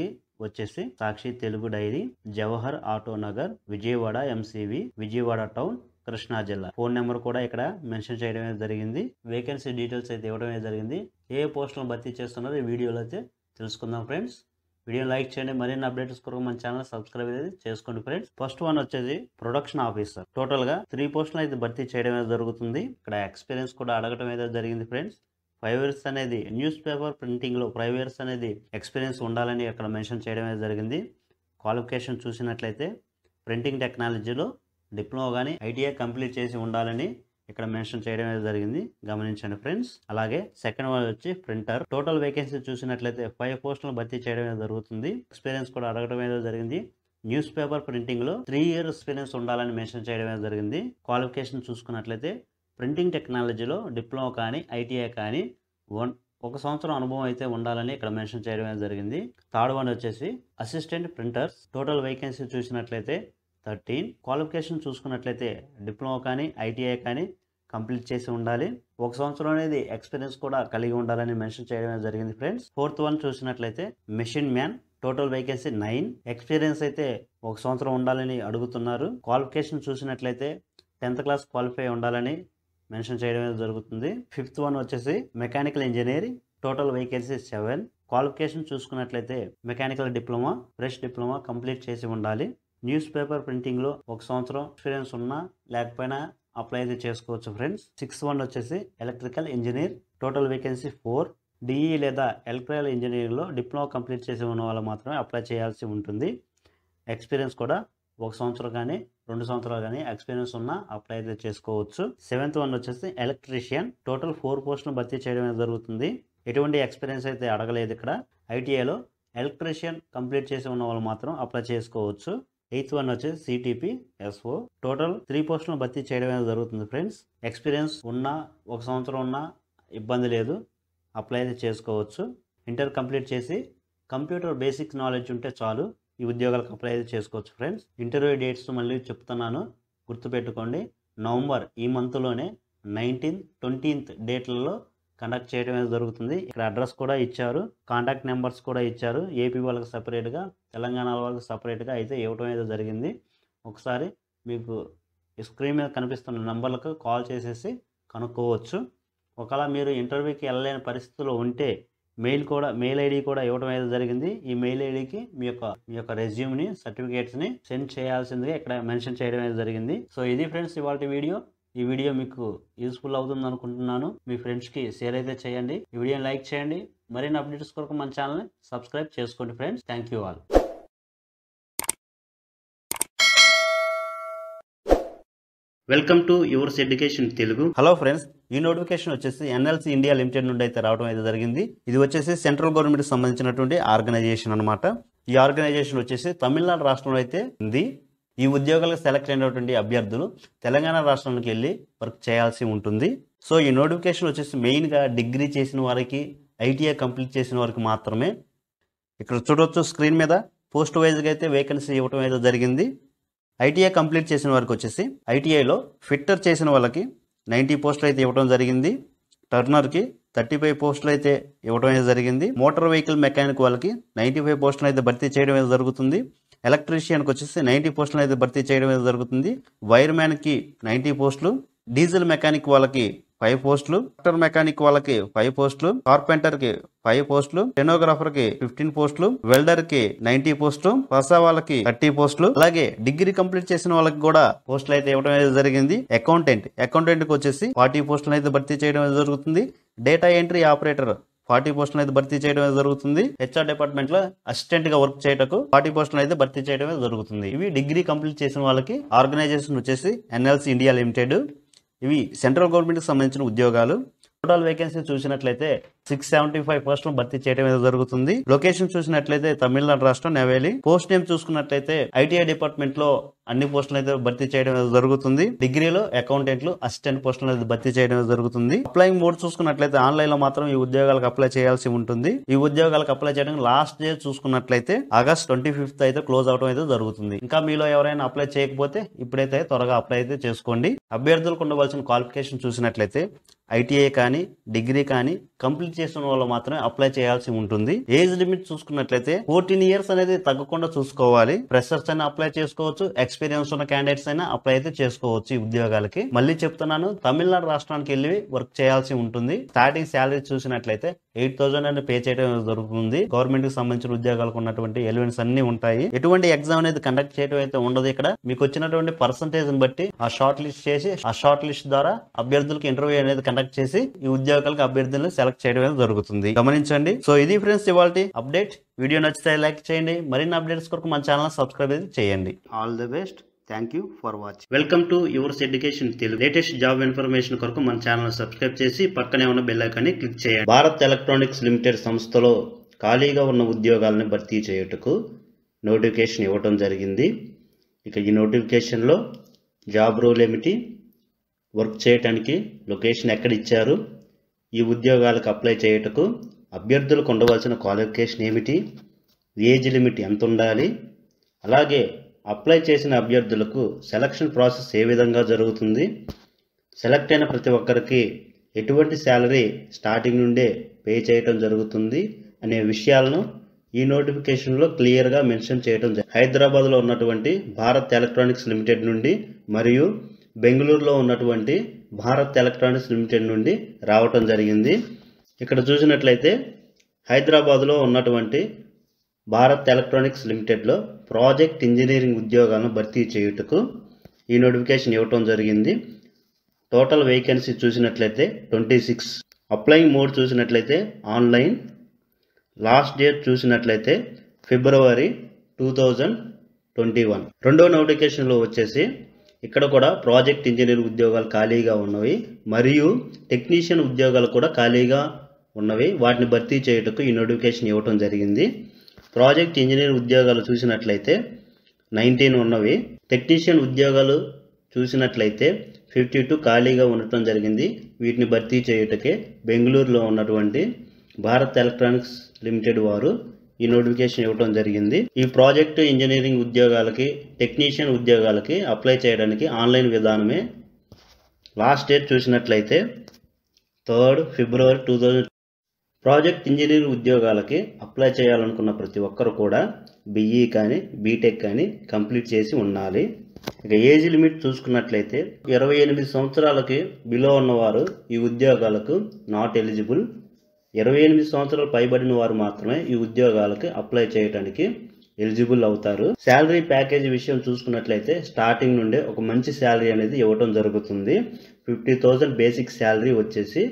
వచ్చేసి Sakshi Telugu diary Jawahar auto Nagar Vijayawada MCV Vijayawada town Krishna జిల్లా ఫోన్ నెంబర్ కూడా ఇక్కడ మెన్షన్ చేయడం అనేది జరిగింది వేకెన్సీ డీటెయిల్స్ అయితే ఇవ్వడం అనేది జరిగింది ఏ పోస్టులను భర్తీ చేస్తున్నారో ఈ వీడియోలో అయితే తెలుసుకుందాం ఫ్రెండ్స్ వీడియో లైక్ చేయండి మరిన్ని అప్డేట్స్ కొరకు మన ఛానల్ సబ్స్క్రైబ్ అయితే చేసుకోండి ఫ్రెండ్స్ ఫస్ట్ వన్ వచ్చేసి ప్రొడక్షన్ ఆఫీసర్ టోటల్ గా త్రీ పోస్టులు అయితే భర్తీ చేయడం అనేది జరుగుతుంది ఇక్కడ ఎక్స్పీరియన్స్ కూడా అడగడం అయితే జరిగింది ఫ్రెండ్స్ ఫైవ్ ఇయర్స్ అనేది న్యూస్ పేపర్ ప్రింటింగ్లో ఫైవ్ ఇయర్స్ అనేది ఎక్స్పీరియన్స్ ఉండాలని అక్కడ మెన్షన్ చేయడం అనేది జరిగింది క్వాలిఫికేషన్ చూసినట్లయితే ప్రింటింగ్ టెక్నాలజీలో డిప్లొమా కానీ ఐటీఐ కంప్లీట్ చేసి ఉండాలని ఇక్కడ మెన్షన్ చేయడం అనేది జరిగింది గమనించండి ఫ్రెండ్స్ అలాగే సెకండ్ వన్ వచ్చి ప్రింటర్ టోటల్ వేకెన్సీ చూసినట్లయితే ఫైవ్ పోస్టులను భర్తీ చేయడం అనేది జరుగుతుంది ఎక్స్పీరియన్స్ కూడా అడగడం అనేది జరిగింది న్యూస్ పేపర్ ప్రింటింగ్ లో త్రీ ఇయర్ ఎక్స్పీరియన్స్ ఉండాలని మెన్షన్ చేయడం అనేది జరిగింది క్వాలిఫికేషన్ చూసుకున్నట్లయితే ప్రింటింగ్ టెక్నాలజీలో డిప్లొమా కానీ ఐటీఐ కానీ వన్ ఒక సంవత్సరం అనుభవం అయితే ఉండాలని ఇక్కడ మెన్షన్ చేయడం అనేది జరిగింది థర్డ్ వన్ వచ్చేసి అసిస్టెంట్ ప్రింటర్స్ టోటల్ వేకెన్సీ చూసినట్లయితే థర్టీన్ క్వాలిఫికేషన్ చూసుకున్నట్లయితే డిప్లొమా కానీ ఐటీఐ కానీ కంప్లీట్ చేసి ఉండాలి ఒక సంవత్సరం అనేది ఎక్స్పీరియన్స్ కూడా కలిగి ఉండాలని మెన్షన్ చేయడం అనేది జరిగింది ఫ్రెండ్స్ ఫోర్త్ వన్ చూసినట్లయితే machine man total vacancy nine experience అయితే ఒక సంవత్సరం ఉండాలని అడుగుతున్నారు క్వాలిఫికేషన్ చూసినట్లయితే టెన్త్ క్లాస్ క్వాలిఫై ఉండాలని మెన్షన్ చేయడం అనేది జరుగుతుంది ఫిఫ్త్ వన్ వచ్చేసి mechanical engineering total vacancy seven qualification చూసుకున్నట్లయితే mechanical diploma fresh diploma complete చేసి ఉండాలి న్యూస్ పేపర్ ప్రింటింగ్లో ఒక సంవత్సరం ఎక్స్పీరియన్స్ ఉన్నా లేకపోయినా అప్లై అయితే చేసుకోవచ్చు ఫ్రెండ్స్ సిక్స్ వన్ వచ్చేసి electrical engineer total vacancy four DE లేదా ఎలక్ట్రికల్ ఇంజనీరింగ్లో డిప్లొమా కంప్లీట్ చేసి ఉన్న వాళ్ళు మాత్రమే అప్లై చేయాల్సి ఉంటుంది ఎక్స్పీరియన్స్ కూడా ఒక సంవత్సరం కానీ రెండు సంవత్సరాలు కానీ ఎక్స్పీరియన్స్ ఉన్నా అప్లై అయితే చేసుకోవచ్చు సెవెంత్ వన్ వచ్చేసి ఎలక్ట్రీషియన్ టోటల్ ఫోర్ పోస్టులు భర్తీ చేయడం అనేది జరుగుతుంది ఎటువంటి ఎక్స్పీరియన్స్ అయితే అడగలేదు ఇక్కడ ఐటీఐలో ఎలక్ట్రీషియన్ కంప్లీట్ చేసి ఉన్న వాళ్ళు మాత్రం అప్లై చేసుకోవచ్చు ఎయిత్ వన్ వచ్చేసి సిటీపీ ఎస్ఓ టోటల్ త్రీ పోస్టులను భర్తీ చేయడం అనేది జరుగుతుంది ఫ్రెండ్స్ ఎక్స్పీరియన్స్ ఉన్నా ఒక సంవత్సరం ఉన్నా ఇబ్బంది లేదు అప్లై అయితే చేసుకోవచ్చు ఇంటర్ కంప్లీట్ చేసి కంప్యూటర్ బేసిక్ నాలెడ్జ్ ఉంటే చాలు ఈ ఉద్యోగాలకు అప్లై అయితే చేసుకోవచ్చు ఫ్రెండ్స్ ఇంటర్వ్యూ డేట్స్ మళ్ళీ చెప్తున్నాను గుర్తుపెట్టుకోండి నవంబర్ ఈ మంత్లోనే నైన్టీన్త్ ట్వంటీన్త్ డేట్లలో కండక్ట్ చేయడం అనేది జరుగుతుంది ఇక్కడ అడ్రస్ కూడా ఇచ్చారు కాంటాక్ట్ నెంబర్స్ కూడా ఇచ్చారు ఏపీ వాళ్ళకి సపరేట్గా తెలంగాణ వాళ్ళకి సపరేట్గా అయితే ఇవ్వడం అయితే జరిగింది ఒకసారి మీకు ఈ స్క్రీన్ మీద కనిపిస్తున్న నెంబర్లకు కాల్ చేసేసి కనుక్కోవచ్చు ఒకవేళ మీరు ఇంటర్వ్యూకి వెళ్ళలేని పరిస్థితిలో ఉంటే మెయిల్ కూడా మెయిల్ ఐడి కూడా ఇవ్వడం అయితే జరిగింది ఈ మెయిల్ ఐడికి మీ యొక్క మీ యొక్క రెజ్యూమ్ని సర్టిఫికేట్స్ని సెండ్ చేయాల్సిందిగా ఇక్కడ మెన్షన్ చేయడం అయితే జరిగింది సో ఇది ఫ్రెండ్స్ ఇవాళ వీడియో ఈ వీడియో మీకు యూస్ఫుల్ అవుతుంది అనుకుంటున్నాను మీ ఫ్రెండ్స్కి షేర్ అయితే చేయండి ఈ వీడియోని లైక్ చేయండి మరిన్ని అప్డేట్స్ కొరకు మన ఛానల్ని సబ్స్క్రైబ్ చేసుకోండి friends thank you all welcome to yours education Telugu hello friends ఈ నోటిఫికేషన్ వచ్చేసి ఎన్ఎల్సి ఇండియా లిమిటెడ్ నుండి అయితే రావడం అయితే జరిగింది ఇది వచ్చేసి సెంట్రల్ గవర్నమెంట్ సంబంధించినటువంటి ఆర్గనైజేషన్ అన్నమాట ఈ ఆర్గనైజేషన్ వచ్చేసి తమిళనాడు రాష్ట్రంలో అయితే ఉంది ఈ ఉద్యోగాలకు సెలెక్ట్ అయినటువంటి అభ్యర్థులు తెలంగాణ రాష్ట్రానికి వెళ్ళి వర్క్ చేయాల్సి ఉంటుంది సో ఈ నోటిఫికేషన్ వచ్చేసి మెయిన్గా డిగ్రీ చేసిన వారికి ఐటీఐ కంప్లీట్ చేసిన వారికి మాత్రమే ఇక్కడ చూడవచ్చు స్క్రీన్ మీద పోస్ట్ వైజ్గా అయితే వేకెన్సీ ఇవ్వడం అయితే జరిగింది ఐటీఐ కంప్లీట్ చేసిన వారికి వచ్చేసి ఐటీఐలో ఫిట్టర్ చేసిన వాళ్ళకి నైంటీ పోస్టులు అయితే ఇవ్వడం జరిగింది టర్నర్కి థర్టీ ఫైవ్ పోస్టులు అయితే ఇవ్వడం అయితే జరిగింది మోటార్ వెహికల్ మెకానిక్ వాళ్ళకి నైంటీ ఫైవ్ పోస్టులు అయితే భర్తీ చేయడం అయితే జరుగుతుంది ఎలక్ట్రీషియన్కి వచ్చేసి నైంటీ పోస్టులు అయితే భర్తీ చేయడం అయితే జరుగుతుంది వైర్ మ్యాన్కి నైంటీ పోస్టులు డీజిల్ మెకానిక్ వాళ్ళకి ఫైవ్ పోస్టులు ట్రాక్టర్ మెకానిక్ వాళ్ళకి ఫైవ్ పోస్టులు కార్పెంటర్ కి ఫైవ్ పోస్టులు స్టెనోగ్రాఫర్ కి ఫిఫ్టీన్ పోస్టులు వెల్డర్ కి నైన్టీ పోస్టులు పసా వాళ్ళకి థర్టీ పోస్టులు అలాగే డిగ్రీ కంప్లీట్ చేసిన వాళ్ళకి కూడా పోస్టులు అయితే ఇవ్వడం అయితే జరిగింది అకౌంటెంట్ అకౌంటెంట్ కి వచ్చేసి ఫార్టీ పోస్టులు అయితే భర్తీ చేయడం అయితే జరుగుతుంది డేటా ఎంట్రీ ఆపరేటర్ ఫార్టీ పోస్టులు అయితే భర్తీ చేయడం అయితే జరుగుతుంది హెచ్ఆర్ డిపార్ట్మెంట్ లో అసిస్టెంట్ గా వర్క్ చేయటకు ఫార్టీ పోస్టులు అయితే భర్తీ చేయడం అయితే జరుగుతుంది ఇవి డిగ్రీ కంప్లీట్ చేసిన వాళ్ళకి ఆర్గనైజేషన్ వచ్చేసి ఎన్ఎల్సి ఇండియా లిమిటెడ్ ఇవి సెంట్రల్ గవర్నమెంట్కి సంబంధించిన ఉద్యోగాలు టోటల్ వేకెన్సీ చూసినట్లయితే సిక్స్ సెవెంటీ ఫైవ్ పోస్టులు భర్తీ చేయడం అనేది జరుగుతుంది లొకేషన్ చూసినట్లయితే తమిళనాడు రాష్ట్రం నెవేలి పోస్ట్ నేమ్ చూసుకున్నట్లయితే ఐటీఐ డిపార్ట్మెంట్ లో అన్ని పోస్టులు అయితే భర్తీ చేయడం అనేది జరుగుతుంది డిగ్రీలో అకౌంటెంట్లు అసిస్టెంట్ పోస్టులు అయితే భర్తీ చేయడం అనేది జరుగుతుంది అప్లైంగ్ మోడ్ చూసుకున్నట్లయితే ఆన్లైన్ లో మాత్రం ఈ ఉద్యోగాలకు అప్లై చేయాల్సి ఉంటుంది ఈ ఉద్యోగాలకు అప్లై చేయడానికి లాస్ట్ డే చూసుకున్నట్లయితే ఆగస్ట్ ట్వంటీ ఫిఫ్త్ అయితే క్లోజ్ అవడం అయితే జరుగుతుంది ఇంకా మీలో ఎవరైనా అప్లై చేయకపోతే ఇప్పుడైతే త్వరగా అప్లై అయితే చేసుకోండి అభ్యర్థులకు ఉండవలసిన క్వాలిఫికేషన్ చూసినట్లయితే ఐటీఐ కానీ డిగ్రీ కానీ కంప్లీట్ చేసిన వాళ్ళు మాత్రమే అప్లై చేయాల్సి ఉంటుంది ఏజ్ లిమిట్ చూసుకున్నట్లయితే ఫోర్టీన్ ఇయర్స్ అనేది తగ్గకుండా చూసుకోవాలి ఫ్రెషర్స్ అయినా అప్లై చేసుకోవచ్చు ఎక్స్పీరియన్స్ ఉన్న క్యాండిడేట్స్ అయినా అప్లై అయితే చేసుకోవచ్చు ఈ ఉద్యోగాలకి మళ్ళీ చెప్తున్నాను తమిళనాడు రాష్ట్రానికి వెళ్ళి వర్క్ చేయాల్సి ఉంటుంది స్టార్టింగ్ శాలరీ చూసినట్లయితే ఎయిట్ థౌసండ్ అని పే చేయడం జరుగుతుంది గవర్నమెంట్ కి సంబంధించిన ఉద్యోగాలకు ఉన్నటువంటి ఎలిమెంట్స్ అన్ని ఉంటాయి ఎటువంటి ఎగ్జామ్ అనేది కండక్ట్ చేయడం అయితే ఉండదు ఇక్కడ మీకు వచ్చినటువంటి పర్సంటేజ్ బట్టి ఆ షార్ట్ లిస్ట్ చేసి ఆ షార్ట్ లిస్ట్ ద్వారా అభ్యర్థులకు ఇంటర్వ్యూ అనేది కండక్ట్ చేసి ఈ ఉద్యోగాలకు అభ్యర్థులను సెలెక్ట్ చేయడం అనేది జరుగుతుంది గమనించండి సో ఇది ఫ్రెండ్స్ ఇవాళ అప్డేట్ వీడియో నచ్చితే లైక్ చేయండి మరిన్ని అప్డేట్స్ కొరకు మన ఛానల్ సబ్స్క్రైబ్ అయితే చేయండి all the best thank you for watching welcome to yours education Telugu latest job information కొరకు మన ఛానల్ సబ్స్క్రైబ్ చేసి పక్కనే ఉన్న బెల్ ఐకాన్ని క్లిక్ చేయండి భారత్ ఎలక్ట్రానిక్స్ లిమిటెడ్ సంస్థలో ఖాళీగా ఉన్న ఉద్యోగాలను భర్తీ చేయుటకు నోటిఫికేషన్ ఇవ్వటం జరిగింది ఇక ఈ నోటిఫికేషన్లో జాబ్ రోల్ ఏమిటి వర్క్ చేయటానికి లొకేషన్ ఎక్కడ ఇచ్చారు ఈ ఉద్యోగాలకు అప్లై చేయుటకు అభ్యర్థులకు ఉండవలసిన క్వాలిఫికేషన్ ఏమిటి ఏజ్ లిమిట్ ఎంత ఉండాలి అలాగే అప్లై చేసిన అభ్యర్థులకు సెలక్షన్ ప్రాసెస్ ఏ విధంగా జరుగుతుంది సెలెక్ట్ అయిన ప్రతి ఒక్కరికి ఎటువంటి శాలరీ స్టార్టింగ్ నుండే పే చేయటం జరుగుతుంది అనే విషయాలను ఈ నోటిఫికేషన్లో క్లియర్గా మెన్షన్ చేయడం జరిగింది హైదరాబాద్లో ఉన్నటువంటి భారత్ ఎలక్ట్రానిక్స్ లిమిటెడ్ నుండి మరియు బెంగళూరులో ఉన్నటువంటి భారత్ ఎలక్ట్రానిక్స్ లిమిటెడ్ నుండి రావటం జరిగింది ఇక్కడ చూసినట్లయితే హైదరాబాద్లో ఉన్నటువంటి భారత్ ఎలక్ట్రానిక్స్ లిమిటెడ్లో ప్రాజెక్ట్ ఇంజనీరింగ్ ఉద్యోగాలను భర్తీ చేయుటకు ఈ నోటిఫికేషన్ ఇవ్వటం జరిగింది టోటల్ వేకెన్సీ చూసినట్లయితే ట్వంటీ సిక్స్ అప్లయింగ్ మోడ్ చూసినట్లయితే ఆన్లైన్ లాస్ట్ డేట్ చూసినట్లయితే February two thousand twenty one రెండో నోటిఫికేషన్లో వచ్చేసి ఇక్కడ కూడా ప్రాజెక్ట్ ఇంజనీర్ ఉద్యోగాలు ఖాళీగా ఉన్నవి మరియు టెక్నీషియన్ ఉద్యోగాలు కూడా ఖాళీగా ఉన్నవి వాటిని భర్తీ చేయుటకు ఈ నోటిఫికేషన్ ఇవ్వటం జరిగింది ప్రాజెక్ట్ ఇంజనీర్ ఉద్యోగాలు చూసినట్లయితే నైన్టీన్ ఉన్నవి టెక్నీషియన్ ఉద్యోగాలు చూసినట్లయితే ఫిఫ్టీ టూ ఖాళీగా ఉండటం జరిగింది వీటిని భర్తీ చేయుటకే బెంగళూరులో ఉన్నటువంటి భారత్ ఎలక్ట్రానిక్స్ లిమిటెడ్ వారు ఈ నోటిఫికేషన్ ఇవ్వడం జరిగింది ఈ ప్రాజెక్టు ఇంజనీరింగ్ ఉద్యోగాలకి టెక్నీషియన్ ఉద్యోగాలకి అప్లై చేయడానికి ఆన్లైన్ విధానమే లాస్ట్ డేట్ చూసినట్లయితే third February two thousand project engineer ఉద్యోగాలకి అప్లై చేయాలనుకున్న ప్రతి ఒక్కరు కూడా బీఈ కానీ బీటెక్ కానీ కంప్లీట్ చేసి ఉండాలి ఇక ఏజ్ లిమిట్ చూసుకున్నట్లయితే ఇరవై ఎనిమిది సంవత్సరాలకి బిలో ఉన్నవారు ఈ ఉద్యోగాలకు నాట్ ఎలిజిబుల్ ఇరవై ఎనిమిది సంవత్సరాలు పైబడిన వారు మాత్రమే ఈ ఉద్యోగాలకు అప్లై చేయడానికి ఎలిజిబుల్ అవుతారు శాలరీ ప్యాకేజ్ విషయం చూసుకున్నట్లయితే స్టార్టింగ్ నుండే ఒక మంచి శాలరీ అనేది ఇవ్వడం జరుగుతుంది ఫిఫ్టీ థౌజండ్ బేసిక్ శాలరీ వచ్చేసి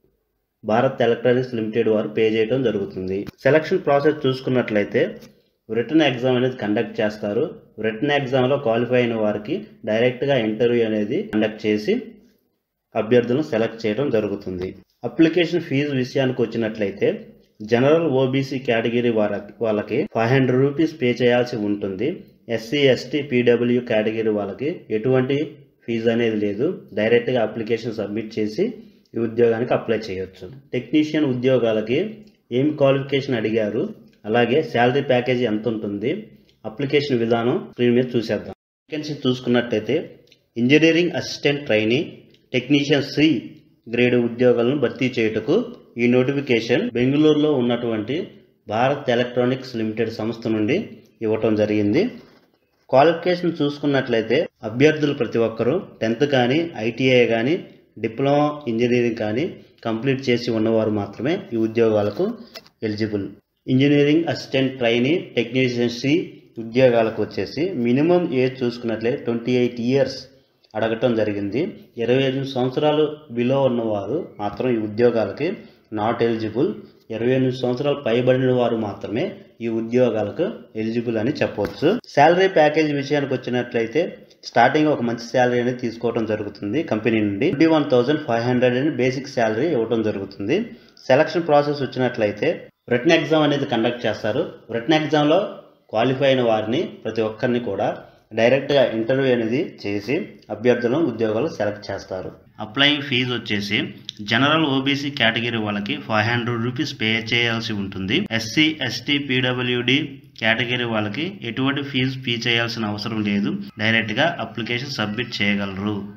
భారత్ ఎలక్ట్రానిక్స్ లిమిటెడ్ వారు పే చేయడం జరుగుతుంది సెలక్షన్ ప్రాసెస్ చూసుకున్నట్లయితే రిటర్న్ ఎగ్జామ్ అనేది కండక్ట్ చేస్తారు రిటర్న్ ఎగ్జామ్లో క్వాలిఫై అయిన వారికి డైరెక్ట్గా ఇంటర్వ్యూ అనేది కండక్ట్ చేసి అభ్యర్థులను సెలెక్ట్ చేయడం జరుగుతుంది అప్లికేషన్ ఫీజు విషయానికి వచ్చినట్లయితే జనరల్ ఓబీసీ కేటగిరీ వాళ్ళకి వాళ్ళకి ఫైవ్ హండ్రెడ్ రూపీస్ పే చేయాల్సి ఉంటుంది ఎస్సీ ఎస్టీ పీడబ్ల్యూ కేటగిరీ వాళ్ళకి ఎటువంటి ఫీజు అనేది లేదు డైరెక్ట్గా అప్లికేషన్ సబ్మిట్ చేసి ఈ ఉద్యోగానికి అప్లై చేయొచ్చు టెక్నీషియన్ ఉద్యోగాలకి ఏం క్వాలిఫికేషన్ అడిగారు అలాగే శాలరీ ప్యాకేజీ ఎంత ఉంటుంది అప్లికేషన్ విధానం స్క్రీన్ మీద చూసేద్దాం వేకెన్సీ చూసుకున్నట్టయితే engineering assistant trainee technician C grade ఉద్యోగాలను భర్తీ చేయుటకు ఈ నోటిఫికేషన్ బెంగళూరులో ఉన్నటువంటి భారత్ ఎలక్ట్రానిక్స్ లిమిటెడ్ సంస్థ నుండి ఇవ్వటం జరిగింది క్వాలిఫికేషన్ చూసుకున్నట్లయితే అభ్యర్థులు ప్రతి ఒక్కరూ టెన్త్ కానీ ఐటీఐ కానీ డిప్లొమా ఇంజనీరింగ్ కానీ కంప్లీట్ చేసి ఉన్నవారు మాత్రమే ఈ ఉద్యోగాలకు eligible engineering assistant trainee technician C ఉద్యోగాలకు వచ్చేసి మినిమం ఏజ్ చూసుకున్నట్లయితే ట్వంటీ ఎయిట్ ఇయర్స్ అడగటం జరిగింది ఇరవై ఎనిమిది సంవత్సరాలు బిలో ఉన్నవారు మాత్రం ఈ ఉద్యోగాలకి నాట్ ఎలిజిబుల్ ఇరవై ఎనిమిది సంవత్సరాలు పైబడిన వారు మాత్రమే ఈ ఉద్యోగాలకు ఎలిజిబుల్ అని చెప్పవచ్చు శాలరీ ప్యాకేజ్ విషయానికి వచ్చినట్లయితే స్టార్టింగ్ ఒక మంచి శాలరీ అనేది తీసుకోవడం జరుగుతుంది కంపెనీ నుండి twenty one thousand five hundred అని బేసిక్ శాలరీ ఇవ్వడం జరుగుతుంది సెలక్షన్ ప్రాసెస్ వచ్చినట్లయితే రిటర్న్ ఎగ్జామ్ అనేది కండక్ట్ చేస్తారు రిటర్న్ ఎగ్జామ్లో క్వాలిఫై అయిన వారిని ప్రతి ఒక్కరిని కూడా డైరెక్ట్గా ఇంటర్వ్యూ అనేది చేసి అభ్యర్థులను ఉద్యోగాలు సెలెక్ట్ చేస్తారు అప్లయింగ్ ఫీజు వచ్చేసి జనరల్ ఓబీసీ కేటగిరీ వాళ్ళకి ఫైవ్ హండ్రెడ్ రూపీస్ పే చేయాల్సి ఉంటుంది ఎస్సీ ఎస్టీ పీడబ్ల్యూడి కేటగిరీ వాళ్ళకి ఎటువంటి ఫీజు పే చేయాల్సిన అవసరం లేదు డైరెక్ట్గా అప్లికేషన్ సబ్మిట్ చేయగలరు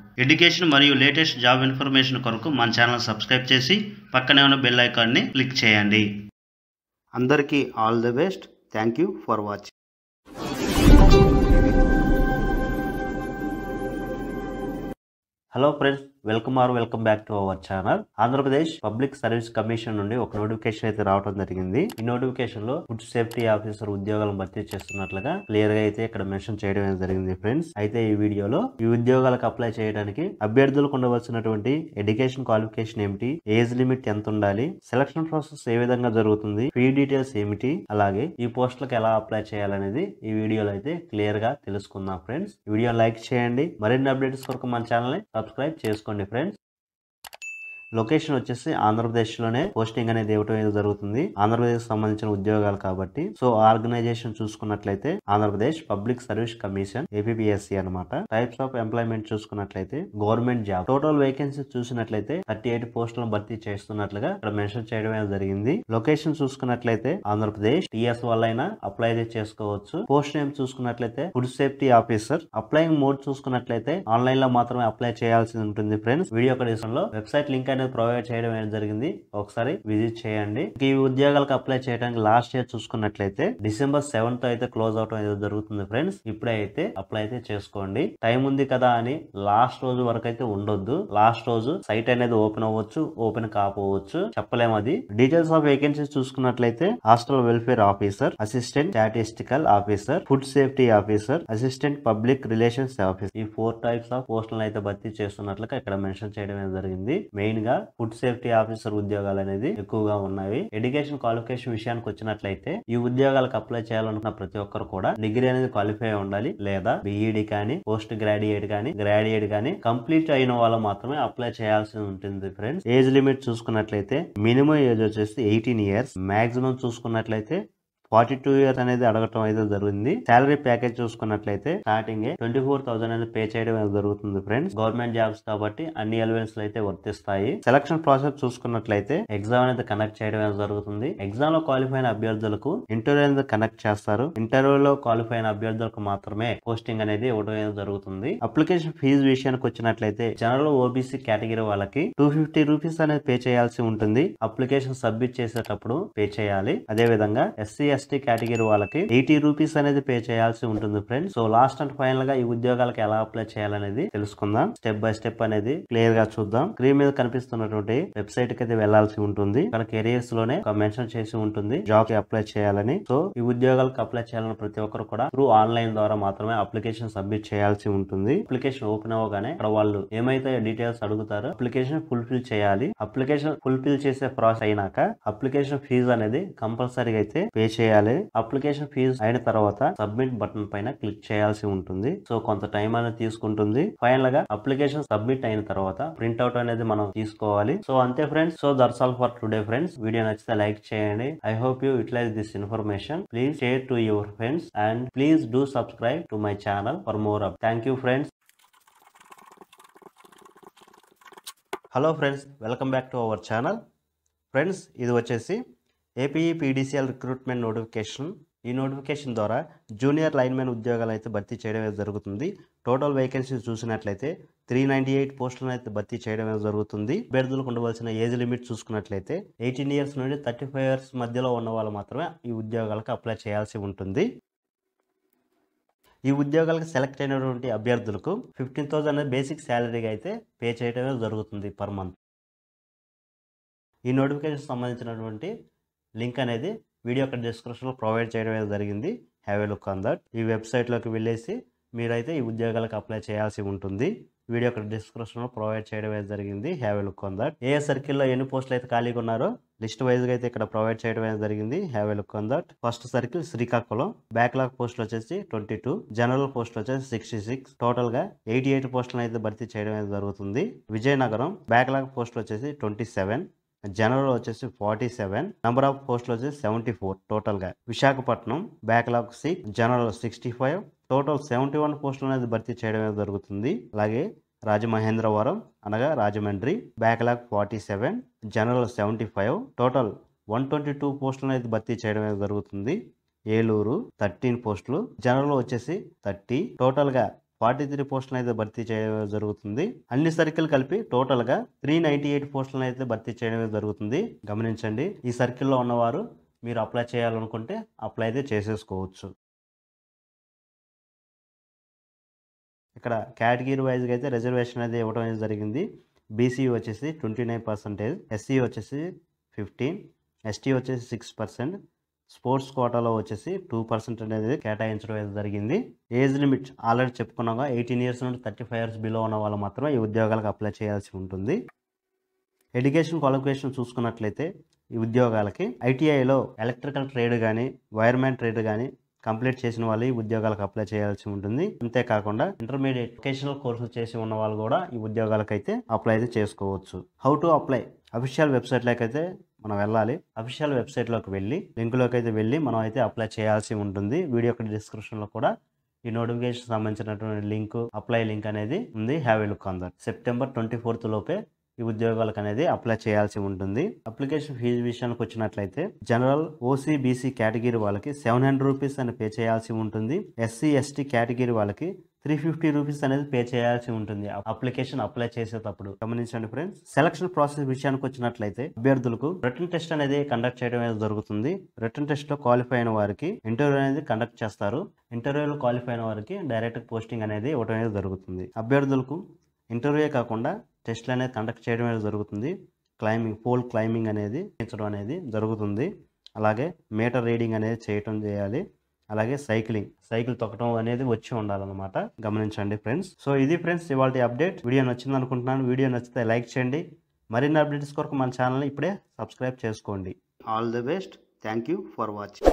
ఎడ్యుకేషన్ మరియు లేటెస్ట్ జాబ్ ఇన్ఫర్మేషన్ కొరకు మన ఛానల్ సబ్స్క్రైబ్ చేసి పక్కనే ఉన్న బెల్ ఐకాన్ని క్లిక్ చేయండి అందరికీ all the best thank you for watching hello friends welcome are welcome back to our channel Andhra Pradesh public service commission నుండి ఒక నోటిఫికేషన్ అయితే రావడం జరిగింది ఈ నోటిఫికేషన్ లో ఫుడ్ సేఫ్టీ ఆఫీసర్ ఉద్యోగాలను భర్తీ చేస్తున్నట్లుగా క్లియర్ గా అయితే ఇక్కడ మెన్షన్ చేయడం అనేది జరిగింది ఫ్రెండ్స్ అయితే ఈ వీడియోలో ఈ ఉద్యోగాలకు అప్లై చేయడానికి అభ్యర్థులకు ఉండవలసినటువంటి ఎడ్యుకేషన్ క్వాలిఫికేషన్ ఏమిటి ఏజ్ లిమిట్ ఎంత ఉండాలి సెలక్షన్ ప్రాసెస్ ఏ విధంగా జరుగుతుంది ఫీ డీటెయిల్స్ ఏమిటి అలాగే ఈ పోస్టులకు ఎలా అప్లై చేయాలనేది ఈ వీడియోలో అయితే క్లియర్ గా తెలుసుకుందాం ఫ్రెండ్స్ ఈ వీడియో లైక్ చేయండి మరిన్ని అప్డేట్స్ కొరకు మన ఛానల్ ని సబ్స్క్రైబ్ చేసుకోండి ఫ్రెండ్స్ లొకేషన్ వచ్చేసి ఆంధ్రప్రదేశ్ లోనే పోస్టింగ్ అనేది ఇవ్వడం అనేది జరుగుతుంది ఆంధ్రప్రదేశ్ సంబంధించిన ఉద్యోగాలు కాబట్టి సో ఆర్గనైజేషన్ చూసుకున్నట్లయితే Andhra Pradesh public service commission APSC అనమాట టైప్స్ ఆఫ్ ఎంప్లాయ్మెంట్ చూసుకున్నట్లయితే గవర్నమెంట్ జాబ్ టోటల్ వేకెన్సీ చూసినట్లయితే థర్టీ ఎయిట్ పోస్టులను భర్తీ చేస్తున్నట్లుగా ఇక్కడ మెన్షన్ చేయడం అనేది జరిగింది లొకేషన్ చూసుకున్నట్లయితే ఆంధ్రప్రదేశ్ టిఎస్ వల్ల అప్లై అయితే చేసుకోవచ్చు పోస్ట్ నేమ్ చూసుకున్నట్లయితే food safety officer applying mode చూసుకున్నట్లయితే ఆన్లైన్ లో మాత్రమే అప్లై చేయాల్సి ఉంటుంది ఫ్రెండ్స్ వీడియో కండిషన్ లో వెబ్సైట్ లింక్ అనేది ప్రొవైడ్ చేయడం అనేది జరిగింది ఒకసారి విజిట్ చేయండి ఈ ఉద్యోగాలకు అప్లై చేయడానికి లాస్ట్ ఇయర్ చూసుకున్నట్లయితే డిసెంబర్ సెవెంత్ అయితే క్లోజ్ అవడం అనేది జరుగుతుంది ఫ్రెండ్స్ ఇప్పుడే అయితే అప్లై అయితే చేసుకోండి టైం ఉంది కదా అని లాస్ట్ రోజు వరకు అయితే ఉండొద్దు లాస్ట్ రోజు సైట్ అనేది ఓపెన్ అవ్వచ్చు ఓపెన్ కాకపోవచ్చు చెప్పలేము అది డీటెయిల్స్ ఆఫ్ వేకెన్సీస్ చూసుకున్నట్లయితే hostel welfare officer assistant statistical officer food safety officer assistant public relations officer ఈ ఫోర్ టైప్స్ ఆఫ్ పోస్టులను అయితే భర్తీ చేస్తున్నట్లుగా ఇక్కడ మెన్షన్ చేయడం అనేది జరిగింది మెయిన్ గా ఫుడ్ సేఫ్టీ ఆఫీసర్ ఉద్యోగాలు అనేది ఎక్కువగా ఉన్నాయి ఎడ్యుకేషన్ క్వాలిఫికేషన్ విషయానికి వచ్చినట్లయితే ఈ ఉద్యోగాలకు అప్లై చేయాలనుకున్న ప్రతి ఒక్కరు కూడా డిగ్రీ అనేది క్వాలిఫై ఉండాలి లేదా బీఈడి కానీ పోస్ట్ గ్రాడ్యుయేట్ కానీ గ్రాడ్యుయేట్ కానీ కంప్లీట్ అయిన వాళ్ళు మాత్రమే అప్లై చేయాల్సి ఉంటుంది ఫ్రెండ్స్ ఏజ్ లిమిట్ చూసుకున్నట్లయితే మినిమం ఏజ్ వచ్చేసి ఎయిటీన్ ఇయర్స్ మాక్సిమం చూసుకున్నట్లయితే ఫార్టీ టూ ఇయర్స్ అనేది అడగటం అయితే జరిగింది సాలరీ ప్యాకేజ్ చూసుకున్నట్లయితే స్టార్టింగ్ ట్వంటీ ఫోర్ థౌసండ్ అనేది పే చేయడం అనేది జరుగుతుంది ఫ్రెండ్స్ గవర్నమెంట్ జాబ్స్ కాబట్టి అన్ని ఎలివెన్స్ అయితే వర్తిస్తాయి సెలక్షన్ ప్రాసెస్ చూసుకున్నట్లయితే ఎగ్జామ్ అనేది కండక్ట్ చేయడం అనేది జరుగుతుంది ఎగ్జామ్ లో క్వాలిఫై అయిన అభ్యర్థులకు ఇంటర్వ్యూ అనేది కండక్ట్ చేస్తారు ఇంటర్వ్యూలో క్వాలిఫై అయిన అభ్యర్థులకు మాత్రమే పోస్టింగ్ అనేది ఇవ్వడం అనేది జరుగుతుంది అప్లికేషన్ ఫీజు విషయానికి వచ్చినట్లయితే జనరల్ ఓబీసీ కేటగిరీ వాళ్ళకి టూ ఫిఫ్టీ రూపీస్ అనేది పే చేయాల్సి ఉంటుంది అప్లికేషన్ సబ్మిట్ చేసేటప్పుడు పే చేయాలి అదే విధంగా ఎస్సీ ఎస్టీ కేటగిరీ వాళ్ళకి ఎయిటీ రూపీస్ అనేది పే చేయాల్సి ఉంటుంది friends so last and final గా ఈ ఉద్యోగాలకు ఎలా అప్లై చేయాలనేది తెలుసుకుందాం స్టెప్ బై స్టెప్ అనేది క్లియర్ గా చూద్దాం స్క్రీన్ మీద కనిపిస్తున్నటువంటి వెబ్సైట్ కి అయితే వెళ్లాల్సి ఉంటుంది ఇక్కడ కెరియర్స్ లోనే ఒక మెన్షన్ చేసి ఉంటుంది జాబ్ కి అప్లై చేయాలని సో ఈ ఉద్యోగాలకు అప్లై చేయాలని ప్రతి ఒక్కరు కూడా త్రూ ఆన్లైన్ ద్వారా మాత్రమే అప్లికేషన్ సబ్మిట్ చేయాల్సి ఉంటుంది అప్లికేషన్ ఓపెన్ అవ్వగానే ఇక్కడ వాళ్ళు ఏమైతే డీటెయిల్స్ అడుగుతారో అప్లికేషన్ ఫుల్ఫిల్ చేయాలి అప్లికేషన్ ఫుల్ఫిల్ చేసే ప్రాసెస్ అయినాక అప్లికేషన్ ఫీజు అనేది కంపల్సరీగా అయితే పే చేయాలి అప్లికేషన్ ఫీజు అయిన తర్వాత సబ్మిట్ బటన్ పైన క్లిక్ చేయాల్సి ఉంటుంది సో కొంత టైం అనేది తీసుకుంటుంది ఫైనల్ గా అప్లికేషన్ సబ్మిట్ అయిన తర్వాత ప్రింట్అవుట్ అనేది మనం తీసుకోవాలి సో అంతే friends so that's all for today friends video నచ్చితే లైక్ చేయండి I hope you utilise this information please share to your friends and please do subscribe to my channel for more up thank you friends hello friends welcome back to our channel friends ఇది వచ్చేసి APE PDCL recruitment notification ఈ notification ద్వారా junior linemen ఉద్యోగాలు అయితే భర్తీ చేయడం అయితే జరుగుతుంది టోటల్ వేకెన్సీస్ చూసినట్లయితే త్రీ నైంటీ ఎయిట్ పోస్టులను అయితే భర్తీ చేయడం అయితే జరుగుతుంది అభ్యర్థులకు ఉండవలసిన ఏజ్ లిమిట్ చూసుకున్నట్లయితే ఎయిటీన్ ఇయర్స్ నుండి థర్టీ ఫైవ్ ఇయర్స్ మధ్యలో ఉన్న వాళ్ళు మాత్రమే ఈ ఉద్యోగాలకు అప్లై చేయాల్సి ఉంటుంది ఈ ఉద్యోగాలకు సెలెక్ట్ అయినటువంటి అభ్యర్థులకు ఫిఫ్టీన్ థౌసండ్ అనేది బేసిక్ శాలరీగా అయితే పే చేయడమే జరుగుతుంది పర్ మంత్ ఈ నోటిఫికేషన్ సంబంధించినటువంటి లింక్ అనేది వీడియో యొక్క డిస్క్రిప్షన్లో ప్రొవైడ్ చేయడం అనేది జరిగింది have a look on that ఈ వెబ్సైట్లోకి వెళ్ళేసి మీరైతే ఈ ఉద్యోగాలకు అప్లై చేయాల్సి ఉంటుంది వీడియో యొక్క డిస్క్రిప్షన్లో ప్రొవైడ్ చేయడం అనేది జరిగింది have a look on that ఏ సర్కిల్లో ఎన్ని పోస్టులు అయితే ఖాళీగా ఉన్నారో లిస్ట్ వైజ్గా అయితే ఇక్కడ ప్రొవైడ్ చేయడం అనేది జరిగింది have a look on that first circle Srikakulam backlog పోస్టులు వచ్చేసి ట్వంటీ టూ జనరల్ పోస్టులు వచ్చేసి సిక్స్టీ సిక్స్ టోటల్గా ఎయిటీ ఎయిట్ పోస్టులను అయితే భర్తీ చేయడం అనేది జరుగుతుంది విజయనగరం బ్యాక్లాగ్ పోస్టులు వచ్చేసి ట్వంటీ సెవెన్ జనరల్ వచ్చేసి ఫార్టీ సెవెన్ నంబర్ ఆఫ్ పోస్టులు వచ్చేసి సెవెంటీ ఫోర్ టోటల్గా Visakhapatnam backlog six general sixty five total seventy one పోస్టులు అనేది భర్తీ చేయడం అనేది జరుగుతుంది అలాగే రాజమహేంద్రవరం అనగా Rajahmundry backlog forty seven general seventy five total one twenty two పోస్టులు అనేది భర్తీ చేయడం అనేది జరుగుతుంది ఏలూరు థర్టీన్ పోస్టులు జనరల్ వచ్చేసి థర్టీ టోటల్గా ఫార్టీ త్రీ పోస్టులను అయితే భర్తీ చేయడం జరుగుతుంది అన్ని సర్కిల్ కలిపి టోటల్ గా త్రీ నైన్టీ ఎయిట్ పోస్టులను అయితే భర్తీ చేయడం జరుగుతుంది గమనించండి ఈ సర్కిల్లో ఉన్నవారు మీరు అప్లై చేయాలనుకుంటే అప్లై అయితే చేసేసుకోవచ్చు ఇక్కడ కేటగిరీ వైజ్గా అయితే రిజర్వేషన్ అయితే ఇవ్వడం అనేది జరిగింది బీసీ వచ్చేసి ట్వంటీ నైన్ పర్సెంటేజ్ ఎస్సీ వచ్చేసి ఫిఫ్టీన్ ఎస్టీ వచ్చేసి సిక్స్ పర్సెంట్ స్పోర్ట్స్ కోటాలో వచ్చేసి టూ పర్సెంట్ అనేది కేటాయించడం అయితే జరిగింది ఏజ్ లిమిట్ ఆల్రెడీ చెప్పుకున్నాగా ఎయిటీన్ ఇయర్స్ నుండి థర్టీ ఫైవ్ ఇయర్స్ బిలో ఉన్న వాళ్ళు మాత్రమే ఈ ఉద్యోగాలకు అప్లై చేయాల్సి ఉంటుంది ఎడ్యుకేషన్ క్వాలిఫికేషన్ చూసుకున్నట్లయితే ఈ ఉద్యోగాలకి ఐటీఐలో ఎలక్ట్రికల్ ట్రేడ్ కానీ వైర్మ్యాన్ ట్రేడ్ కానీ కంప్లీట్ చేసిన వాళ్ళు ఈ ఉద్యోగాలకు అప్లై చేయాల్సి ఉంటుంది అంతేకాకుండా ఇంటర్మీడియట్ ఎడ్యుకేషనల్ కోర్సులు చేసి ఉన్న వాళ్ళు కూడా ఈ ఉద్యోగాలకు అయితే అప్లై అయితే చేసుకోవచ్చు హౌ టు అప్లై అఫీషియల్ వెబ్సైట్లోకి అయితే మనం వెళ్ళాలి అఫీషియల్ వెబ్సైట్లోకి వెళ్ళి లింకులోకి అయితే వెళ్ళి మనం అయితే అప్లై చేయాల్సి ఉంటుంది వీడియో యొక్క డిస్క్రిప్షన్లో కూడా ఈ నోటిఫికేషన్ సంబంధించినటువంటి లింక్ అప్లై లింక్ అనేది ఉంది have look on that September twenty fourth లోపే ఈ ఉద్యోగాలకు అనేది అప్లై చేయాల్సి ఉంటుంది అప్లికేషన్ ఫీజు విషయానికి వచ్చినట్లయితే జనరల్ ఓసీ బీసీ కేటగిరీ వాళ్ళకి సెవెన్ హండ్రెడ్ రూపీస్ అని పే చేయాల్సి ఉంటుంది ఎస్సీ ఎస్టీ కేటగిరీ వాళ్ళకి త్రీ ఫిఫ్టీ రూపీస్ అనేది పే చేయాల్సి ఉంటుంది అప్లికేషన్ అప్లై చేసేటప్పుడు గమనించండి ఫ్రెండ్స్ సెలక్షన్ ప్రాసెస్ విషయానికి వచ్చినట్లయితే అభ్యర్థులకు రిటర్న్ టెస్ట్ అనేది కండక్ట్ చేయడం అనేది జరుగుతుంది రిటర్న్ టెస్ట్ లో క్వాలిఫై అయిన వారికి ఇంటర్వ్యూ అనేది కండక్ట్ చేస్తారు ఇంటర్వ్యూలో క్వాలిఫై అయిన వారికి డైరెక్ట్ పోస్టింగ్ అనేది ఇవ్వడం అనేది జరుగుతుంది అభ్యర్థులకు ఇంటర్వ్యూ కాకుండా టెస్ట్లు అనేది కండక్ట్ చేయడం అనేది జరుగుతుంది క్లైంబింగ్ పోల్ క్లైంబింగ్ అనేది చేయించడం అనేది జరుగుతుంది అలాగే మీటర్ రీడింగ్ అనేది చేయటం చేయాలి అలాగే సైక్లింగ్ సైకిల్ తొక్కడం అనేది వచ్చి ఉండాలన్నమాట గమనించండి ఫ్రెండ్స్ సో ఇది ఫ్రెండ్స్ ఇవాళ అప్డేట్ వీడియో నచ్చింది అనుకుంటున్నాను వీడియో నచ్చితే లైక్ చేయండి మరిన్ని అప్డేట్స్ కొరకు మన ఛానల్ని ఇప్పుడే సబ్స్క్రైబ్ చేసుకోండి all the best thank you for watching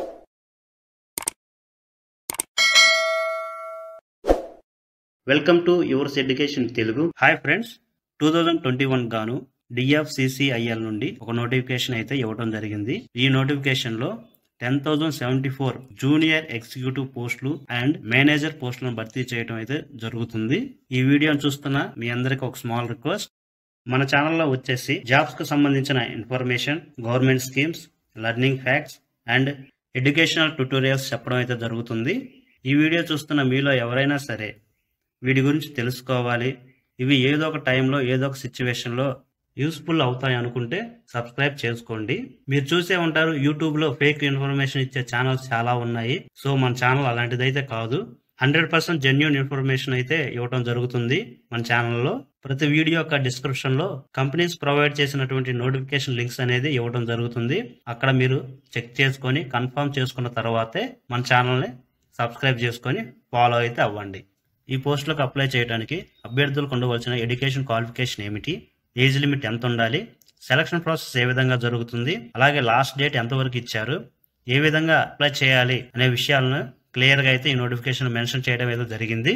welcome to yours education Telugu hi friends two thousand twenty one గాను డిఎఫ్సిసిఐఎల్ నుండి ఒక నోటిఫికేషన్ అయితే ఇవ్వడం జరిగింది ఈ నోటిఫికేషన్ లో ten thousand seventy four junior executive పోస్టులు అండ్ మేనేజర్ పోస్టులను భర్తీ చేయడం అయితే జరుగుతుంది ఈ వీడియోని చూస్తున్న మీ అందరికి ఒక స్మాల్ రిక్వెస్ట్ మన ఛానల్లో వచ్చేసి జాబ్స్ కు సంబంధించిన information government schemes learning facts and educational tutorials చెప్పడం అయితే జరుగుతుంది ఈ వీడియో చూస్తున్న మీలో ఎవరైనా సరే వీటి గురించి తెలుసుకోవాలి ఇవి ఏదో ఒక టైంలో ఏదో ఒక సిచ్యువేషన్లో యూస్ఫుల్ అవుతాయి అనుకుంటే సబ్స్క్రైబ్ చేసుకోండి మీరు చూసే ఉంటారు యూట్యూబ్ లో ఫేక్ ఇన్ఫర్మేషన్ ఇచ్చే ఛానల్స్ చాలా ఉన్నాయి సో మన ఛానల్ అలాంటిదైతే కాదు హండ్రెడ్ పర్సెంట్ జెన్యున్ ఇన్ఫర్మేషన్ అయితే ఇవ్వడం జరుగుతుంది మన ఛానల్లో ప్రతి వీడియో యొక్క డిస్క్రిప్షన్ లో కంపెనీస్ ప్రొవైడ్ చేసినటువంటి నోటిఫికేషన్ లింక్స్ అనేది ఇవ్వడం జరుగుతుంది అక్కడ మీరు చెక్ చేసుకొని కన్ఫర్మ్ చేసుకున్న తర్వాతే మన ఛానల్ని సబ్స్క్రైబ్ చేసుకొని ఫాలో అయితే అవ్వండి ఈ పోస్టులకు అప్లై చేయడానికి అభ్యర్థులకు ఉండవలసిన ఎడ్యుకేషన్ క్వాలిఫికేషన్ ఏమిటి ఏజ్ లిమిట్ ఎంత ఉండాలి సెలక్షన్ ప్రాసెస్ ఏ విధంగా జరుగుతుంది అలాగే లాస్ట్ డేట్ ఎంతవరకు ఇచ్చారు ఏ విధంగా అప్లై చేయాలి అనే విషయాలను క్లియర్గా అయితే ఈ నోటిఫికేషన్ మెన్షన్ చేయడం ఏదో జరిగింది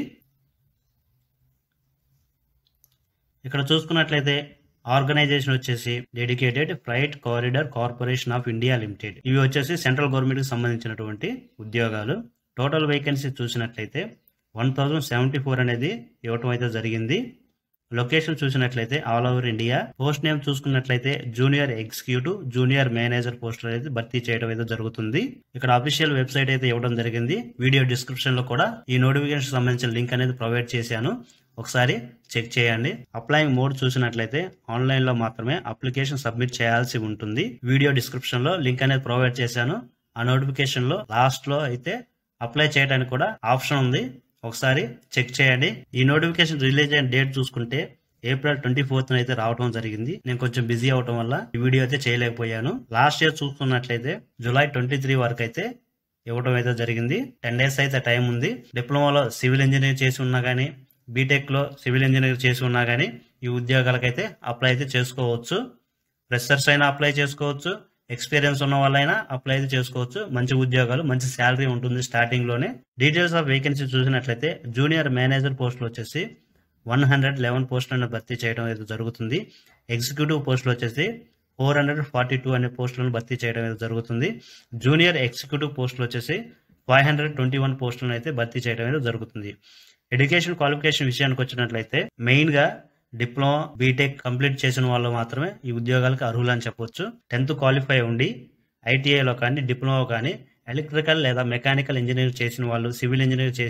ఇక్కడ చూసుకున్నట్లయితే ఆర్గనైజేషన్ వచ్చేసి dedicated freight corridor corporation of India limited ఇవి వచ్చేసి సెంట్రల్ గవర్నమెంట్ కి సంబంధించినటువంటి ఉద్యోగాలు టోటల్ వేకెన్సీ చూసినట్లయితే వన్ థౌజండ్ సెవెంటీ ఫోర్ అనేది ఇవ్వటం అయితే జరిగింది లొకేషన్ చూసినట్లయితే all over India post name చూసుకున్నట్లయితే జూనియర్ ఎగ్జిక్యూటివ్ జూనియర్ మేనేజర్ పోస్టులు అయితే భర్తీ చేయడం అయితే జరుగుతుంది ఇక్కడ అఫీషియల్ వెబ్సైట్ అయితే ఇవ్వడం జరిగింది వీడియో డిస్క్రిప్షన్ లో కూడా ఈ నోటిఫికేషన్ సంబంధించిన లింక్ అనేది ప్రొవైడ్ చేశాను ఒకసారి చెక్ చేయండి అప్లైయింగ్ మోడ్ చూసినట్లయితే ఆన్లైన్ లో మాత్రమే అప్లికేషన్ సబ్మిట్ చేయాల్సి ఉంటుంది వీడియో డిస్క్రిప్షన్ లో లింక్ అనేది ప్రొవైడ్ చేశాను ఆ నోటిఫికేషన్ లో లాస్ట్ లో అయితే అప్లై చేయడానికి కూడా ఆప్షన్ ఉంది ఒకసారి చెక్ చేయండి ఈ నోటిఫికేషన్ రిలీజ్ అయిన డేట్ చూసుకుంటే ఏప్రిల్ ట్వంటీ ఫోర్త్ అయితే రావడం జరిగింది నేను కొంచెం బిజీ అవడం వల్ల ఈ వీడియో అయితే చేయలేకపోయాను లాస్ట్ ఇయర్ చూసుకున్నట్లయితే జూలై ట్వంటీ త్రీ వరకు అయితే ఇవ్వడం అయితే జరిగింది టెన్ డేస్ అయితే టైం ఉంది డిప్లొమాలో సివిల్ ఇంజనీర్ చేసి ఉన్నా కానీ బీటెక్ లో సివిల్ ఇంజనీర్ చేసి ఉన్నా కానీ ఈ ఉద్యోగాలకైతే అప్లై అయితే చేసుకోవచ్చు ఫ్రెషర్స్ అయినా అప్లై చేసుకోవచ్చు ఎక్స్పీరియన్స్ ఉన్న వాళ్ళైనా అప్లై అయితే చేసుకోవచ్చు మంచి ఉద్యోగాలు మంచి శాలరీ ఉంటుంది స్టార్టింగ్ లోనే డీటెయిల్స్ ఆఫ్ వేకెన్సీ చూసినట్లయితే జూనియర్ మేనేజర్ పోస్టులు వచ్చేసి వన్ హండ్రెడ్ లెవెన్ పోస్టులను భర్తీ చేయడం అయితే జరుగుతుంది ఎగ్జిక్యూటివ్ పోస్టులు వచ్చేసి ఫోర్ హండ్రెడ్ ఫార్టీ టూ అనే పోస్టులను భర్తీ చేయడం అయితే జరుగుతుంది జూనియర్ ఎగ్జిక్యూటివ్ పోస్టులు వచ్చేసి ఫైవ్ హండ్రెడ్ ట్వంటీ వన్ పోస్టులను అయితే భర్తీ చేయడం అయితే జరుగుతుంది ఎడ్యుకేషన్ క్వాలిఫికేషన్ విషయానికి వచ్చినట్లయితే మెయిన్ గా డిప్లొమా బీటెక్ కంప్లీట్ చేసిన వాళ్ళు మాత్రమే ఈ ఉద్యోగాలకు అర్హులు అని చెప్పొచ్చు టెన్త్ క్వాలిఫై ఉండి ఐటీఐలో కానీ డిప్లొమా కానీ ఎలక్ట్రికల్ లేదా మెకానికల్ ఇంజనీర్ చేసిన వాళ్ళు సివిల్ ఇంజనీర్ చేసిన వాళ్ళు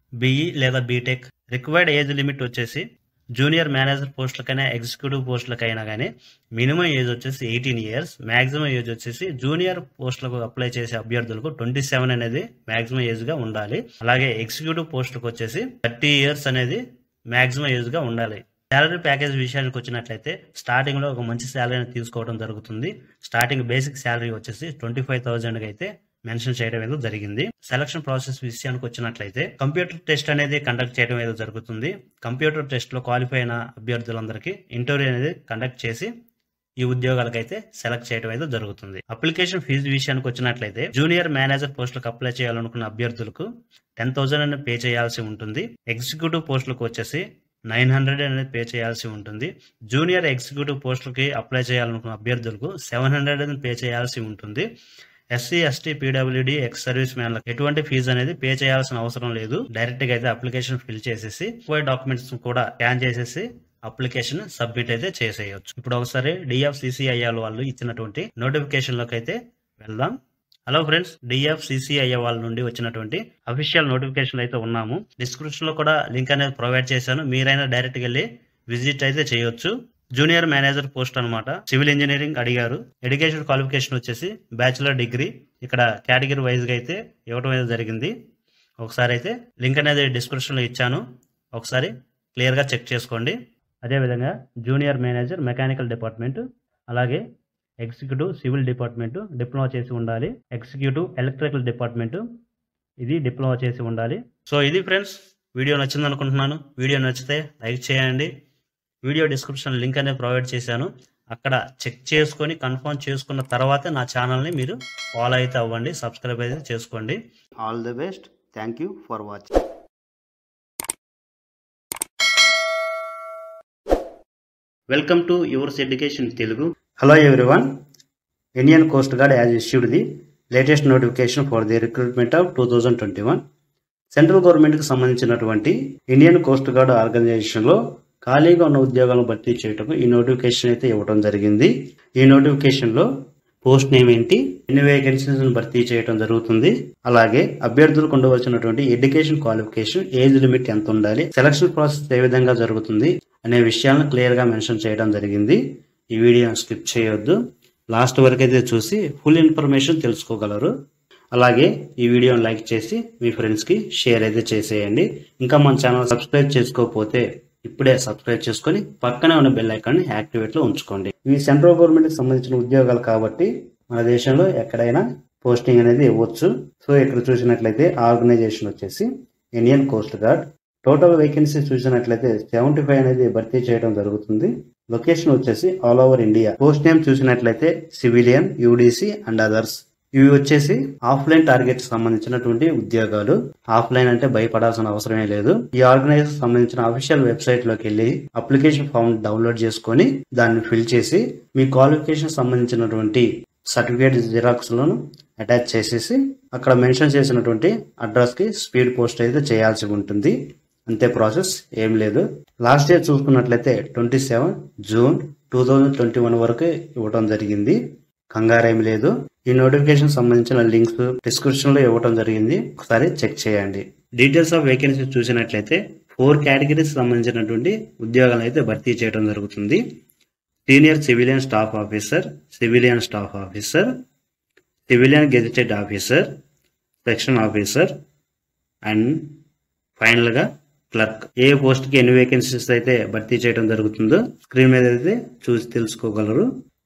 బిఈ లేదా బీటెక్ రిక్వైర్డ్ ఏజ్ లిమిట్ వచ్చేసి జూనియర్ మేనేజర్ పోస్టులకైనా ఎగ్జిక్యూటివ్ పోస్టులకైనా కానీ మినిమం ఏజ్ వచ్చేసి ఎయిటీన్ ఇయర్స్ మాక్సిమం ఏజ్ వచ్చేసి జూనియర్ పోస్టులకు అప్లై చేసే అభ్యర్థులకు ట్వంటీ సెవెన్ అనేది మాక్సిమం ఏజ్ గా ఉండాలి అలాగే ఎగ్జిక్యూటివ్ పోస్టులకు వచ్చేసి థర్టీ ఇయర్స్ అనేది మాక్సిమం ఏజ్ గా ఉండాలి శాలరీ ప్యాకేజ్ విషయానికి వచ్చినట్లయితే స్టార్టింగ్ లో ఒక మంచి శాలరీని తీసుకోవడం జరుగుతుంది స్టార్టింగ్ బేసిక్ శాలరీ వచ్చేసి ట్వంటీ ఫైవ్ థౌసండ్ అయితే మెన్షన్ చేయడం ఏదో జరిగింది సెలక్షన్ ప్రాసెస్ విషయానికి వచ్చినట్లయితే కంప్యూటర్ టెస్ట్ అనేది కండక్ట్ చేయడం ఏదో జరుగుతుంది కంప్యూటర్ టెస్ట్ లో క్వాలిఫై అయిన అభ్యర్థులందరికీ ఇంటర్వ్యూ అనేది కండక్ట్ చేసి ఈ ఉద్యోగాలకైతే సెలెక్ట్ చేయడం అయితే జరుగుతుంది అప్లికేషన్ ఫీజు విషయానికి వచ్చినట్లయితే జూనియర్ మేనేజర్ పోస్టులకు అప్లై చేయాలనుకున్న అభ్యర్థులకు టెన్ థౌసండ్ అనేది పే చేయాల్సి ఉంటుంది ఎగ్జిక్యూటివ్ పోస్టులకు వచ్చేసి నైన్ హండ్రెడ్ అనేది పే చేయాల్సి ఉంటుంది జూనియర్ ఎగ్జిక్యూటివ్ పోస్టులకి అప్లై చేయాలనుకున్న అభ్యర్థులకు సెవెన్ హండ్రెడ్ అనేది పే చేయాల్సి ఉంటుంది SC ST PWD ex service మ్యాన్లకు ఎటువంటి ఫీజు అనేది పే చేయాల్సిన అవసరం లేదు డైరెక్ట్ గా అయితే అప్లికేషన్ ఫిల్ చేసేసి డాక్యుమెంట్స్ కూడా స్కాన్ చేసేసి అప్లికేషన్ సబ్మిట్ అయితే చేసేయచ్చు ఇప్పుడు ఒకసారి డిఎఫ్సిసిఐఎల్ వాళ్ళు ఇచ్చినటువంటి నోటిఫికేషన్ లోకి అయితే వెళ్దాం హలో ఫ్రెండ్స్ డిఎఫ్సిసిఐ వాళ్ళ నుండి వచ్చినటువంటి అఫీషియల్ నోటిఫికేషన్ అయితే ఉన్నాము డిస్క్రిప్షన్ లో కూడా లింక్ అనేది ప్రొవైడ్ చేశాను మీరైనా డైరెక్ట్ వెళ్ళి విజిట్ అయితే చేయొచ్చు జూనియర్ మేనేజర్ పోస్ట్ అన్నమాట సివిల్ ఇంజనీరింగ్ అడిగారు ఎడ్యుకేషన్ క్వాలిఫికేషన్ వచ్చేసి బ్యాచిలర్ డిగ్రీ ఇక్కడ కేటగిరీ వైజ్ గా అయితే ఇవ్వడం అయితే జరిగింది ఒకసారి అయితే లింక్ అనేది డిస్క్రిప్షన్ లో ఇచ్చాను ఒకసారి క్లియర్ గా చెక్ చేసుకోండి అదేవిధంగా జూనియర్ మేనేజర్ మెకానికల్ డిపార్ట్మెంట్ అలాగే ఎగ్జిక్యూటివ్ సివిల్ డిపార్ట్మెంట్ డిప్లొమా చేసి ఉండాలి ఎగ్జిక్యూటివ్ ఎలక్ట్రికల్ డిపార్ట్మెంట్ ఇది డిప్లొమా చేసి ఉండాలి సో ఇది ఫ్రెండ్స్ వీడియో నచ్చింది అనుకుంటున్నాను వీడియో నచ్చితే లైక్ చేయండి వీడియో డిస్క్రిప్షన్ లింక్ అనేది ప్రొవైడ్ చేశాను అక్కడ చెక్ చేసుకొని కన్ఫర్మ్ చేసుకున్న తర్వాత నా ఛానల్ని మీరు ఫాలో అయితే అవ్వండి సబ్స్క్రైబ్ అయితే చేసుకోండి all the best thank you for watching welcome to yours education Telugu hello everyone Indian coast guard as issued the latest notification for the recruitment of two thousand twenty one central గవర్నమెంట్కి సంబంధించినటువంటి Indian coast gourd ఆర్గనైజేషన్లో ఖాళీగా ఉన్న ఉద్యోగాలను భర్తీ చేయటకు ఈ notification అయితే ఇవ్వడం జరిగింది ఈ నోటిఫికేషన్లో పోస్ట్ నేమ్ ఏంటి ఎన్ని వేకెన్సీస్ భర్తీ చేయడం జరుగుతుంది అలాగే అభ్యర్థులకు ఉండవలసినటువంటి ఎడ్యుకేషన్ క్వాలిఫికేషన్ ఏజ్ లిమిట్ ఎంత ఉండాలి సెలక్షన్ ప్రాసెస్ ఏ విధంగా జరుగుతుంది అనే విషయాలను క్లియర్ గా మెన్షన్ చేయడం జరిగింది ఈ వీడియోని స్కిప్ చేయొద్దు లాస్ట్ వరకు అయితే చూసి ఫుల్ ఇన్ఫర్మేషన్ తెలుసుకోగలరు అలాగే ఈ వీడియోని లైక్ చేసి మీ ఫ్రెండ్స్ కి షేర్ అయితే చేసేయండి ఇంకా మన ఛానల్ సబ్స్క్రైబ్ చేసుకోకపోతే ఇప్పుడే సబ్స్క్రైబ్ చేసుకొని పక్కనే ఉన్న బెల్ ఐకాన్ని యాక్టివేట్ లో ఉంచుకోండి ఇవి సెంట్రల్ గవర్నమెంట్ కి సంబంధించిన ఉద్యోగాలు కాబట్టి మన దేశంలో ఎక్కడైనా పోస్టింగ్ అనేది ఇవ్వచ్చు సో ఇక్కడ చూసినట్లయితే ఆర్గనైజేషన్ వచ్చేసి Indian coast guard total vacancy చూసినట్లయితే సెవెంటీ ఫైవ్ అనేది భర్తీ చేయడం జరుగుతుంది లొకేషన్ వచ్చేసి all over India post name చూసినట్లయితే సివిలియన్ యూడిసి అండ్ అదర్స్ ఇవి వచ్చేసి ఆఫ్లైన్ టార్గెట్ సంబంధించినటువంటి ఉద్యోగాలు ఆఫ్లైన్ అంటే భయపడాల్సిన అవసరమే లేదు ఈ ఆర్గనైజేషన్ సంబంధించిన అఫీషియల్ వెబ్సైట్ లోకి వెళ్ళి అప్లికేషన్ ఫామ్ డౌన్లోడ్ చేసుకొని దాన్ని ఫిల్ చేసి మీ క్వాలిఫికేషన్ సంబంధించినటువంటి సర్టిఫికేట్ జిరాక్స్ లను అటాచ్ చేసేసి అక్కడ మెన్షన్ చేసినటువంటి అడ్రస్ కి స్పీడ్ పోస్ట్ అయితే చేయాల్సి ఉంటుంది అంతే ప్రాసెస్ ఏం లేదు లాస్ట్ ఇయర్ చూసుకున్నట్లయితే twenty seven June two thousand twenty one వరకు ఇవ్వడం జరిగింది కంగారేం లేదు ఈ నోటిఫికేషన్ సంబంధించిన లింక్స్ డిస్క్రిప్షన్ లో ఇవ్వడం జరిగింది ఒకసారి చెక్ చేయండి డీటెయిల్స్ ఆఫ్ వేకెన్సీ చూసినట్లయితే ఫోర్ కేటగిరీస్ సంబంధించినటువంటి ఉద్యోగాలను అయితే భర్తీ చేయడం జరుగుతుంది senior civilian staff officer civilian staff officer civilian gazetted officer section officer and ఫైనల్గా క్లర్క్ ఏ పోస్ట్కి ఎన్ని వేకెన్సీస్ అయితే భర్తీ చేయడం జరుగుతుందో స్క్రీన్ మీద అయితే చూసి తెలుసుకోగలరు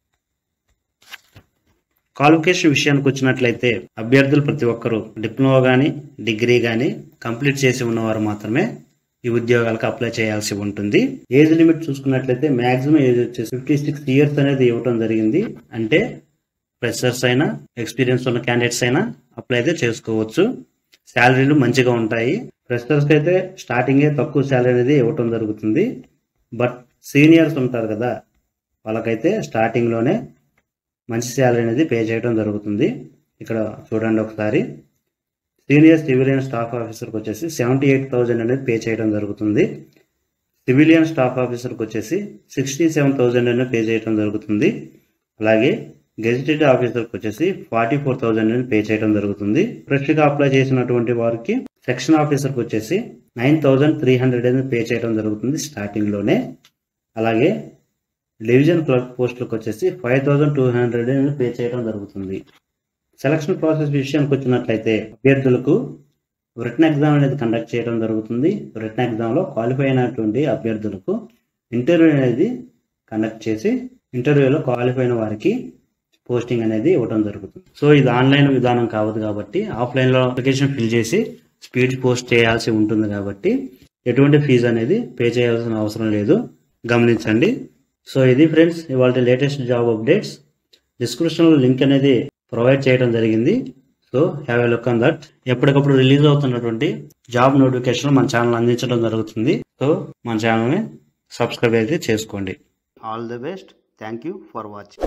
క్వాలిఫికేషన్ విషయానికి వచ్చినట్లయితే అభ్యర్థులు ప్రతి ఒక్కరూ డిప్లొమా కానీ డిగ్రీ కానీ కంప్లీట్ చేసి ఉన్నవారు మాత్రమే ఈ ఉద్యోగాలకు అప్లై చేయాల్సి ఉంటుంది ఏజ్ లిమిట్ చూసుకున్నట్లయితే మాక్సిమం ఏజ్ వచ్చేసి ఫిఫ్టీ సిక్స్ ఇయర్స్ అనేది ఇవ్వడం జరిగింది అంటే ఫ్రెషర్స్ అయినా ఎక్స్పీరియన్స్ ఉన్న క్యాండిడేట్స్ అయినా అప్లై అయితే చేసుకోవచ్చు శాలరీలు మంచిగా ఉంటాయి ఫ్రెషర్స్ అయితే స్టార్టింగే తక్కువ శాలరీ అనేది ఇవ్వటం జరుగుతుంది బట్ సీనియర్స్ ఉంటారు కదా వాళ్ళకైతే స్టార్టింగ్లోనే మంచి శాలరీ అనేది పే చేయడం జరుగుతుంది ఇక్కడ చూడండి ఒకసారి సీనియర్ సివిలియన్ స్టాఫ్ ఆఫీసర్కి వచ్చేసి సెవెంటీ ఎయిట్ థౌజండ్ అనేది పే చేయడం జరుగుతుంది సివిలియన్ స్టాఫ్ ఆఫీసర్కి వచ్చేసి సిక్స్టీ సెవెన్ థౌజండ్ అనేది పే చేయడం జరుగుతుంది అలాగే గెజిటెడ్ ఆఫీసర్కి వచ్చేసి ఫార్టీ ఫోర్ థౌజండ్ అనేది పే చేయడం జరుగుతుంది ఫ్రెష్గా అప్లై చేసినటువంటి వారికి సెక్షన్ ఆఫీసర్కి వచ్చేసి నైన్ థౌజండ్ త్రీ హండ్రెడ్ అనేది పే చేయడం జరుగుతుంది స్టార్టింగ్లోనే అలాగే డివిజన్ క్లర్క్ పోస్టులకు వచ్చేసి ఫైవ్ థౌజండ్ టూ హండ్రెడ్ అనేది పే చేయడం జరుగుతుంది సెలక్షన్ ప్రాసెస్ విషయానికి వచ్చినట్లయితే అభ్యర్థులకు రిటర్న్ ఎగ్జామ్ అనేది కండక్ట్ చేయడం జరుగుతుంది రిటర్న్ ఎగ్జామ్లో క్వాలిఫై అయినటువంటి అభ్యర్థులకు ఇంటర్వ్యూ అనేది కండక్ట్ చేసి ఇంటర్వ్యూలో క్వాలిఫై అయిన వారికి పోస్టింగ్ అనేది ఇవ్వడం జరుగుతుంది సో ఇది ఆన్లైన్ విధానం కావద్దు కాబట్టి ఆఫ్లైన్లో అప్లికేషన్ ఫిల్ చేసి స్పీడ్ పోస్ట్ చేయాల్సి ఉంటుంది కాబట్టి ఎటువంటి ఫీజు అనేది పే చేయాల్సిన అవసరం లేదు గమనించండి సో ఇది ఫ్రెండ్స్ ఇవాళ లేటెస్ట్ జాబ్ అప్డేట్స్ డిస్క్రిప్షన్లో లింక్ అనేది ప్రొవైడ్ చేయడం జరిగింది so have a look on that ఎప్పటికప్పుడు రిలీజ్ అవుతున్నటువంటి జాబ్ నోటిఫికేషన్ మన ఛానల్ అందించడం జరుగుతుంది సో మన ఛానల్ని సబ్స్క్రైబ్ అయితే చేసుకోండి all the best thank you for watching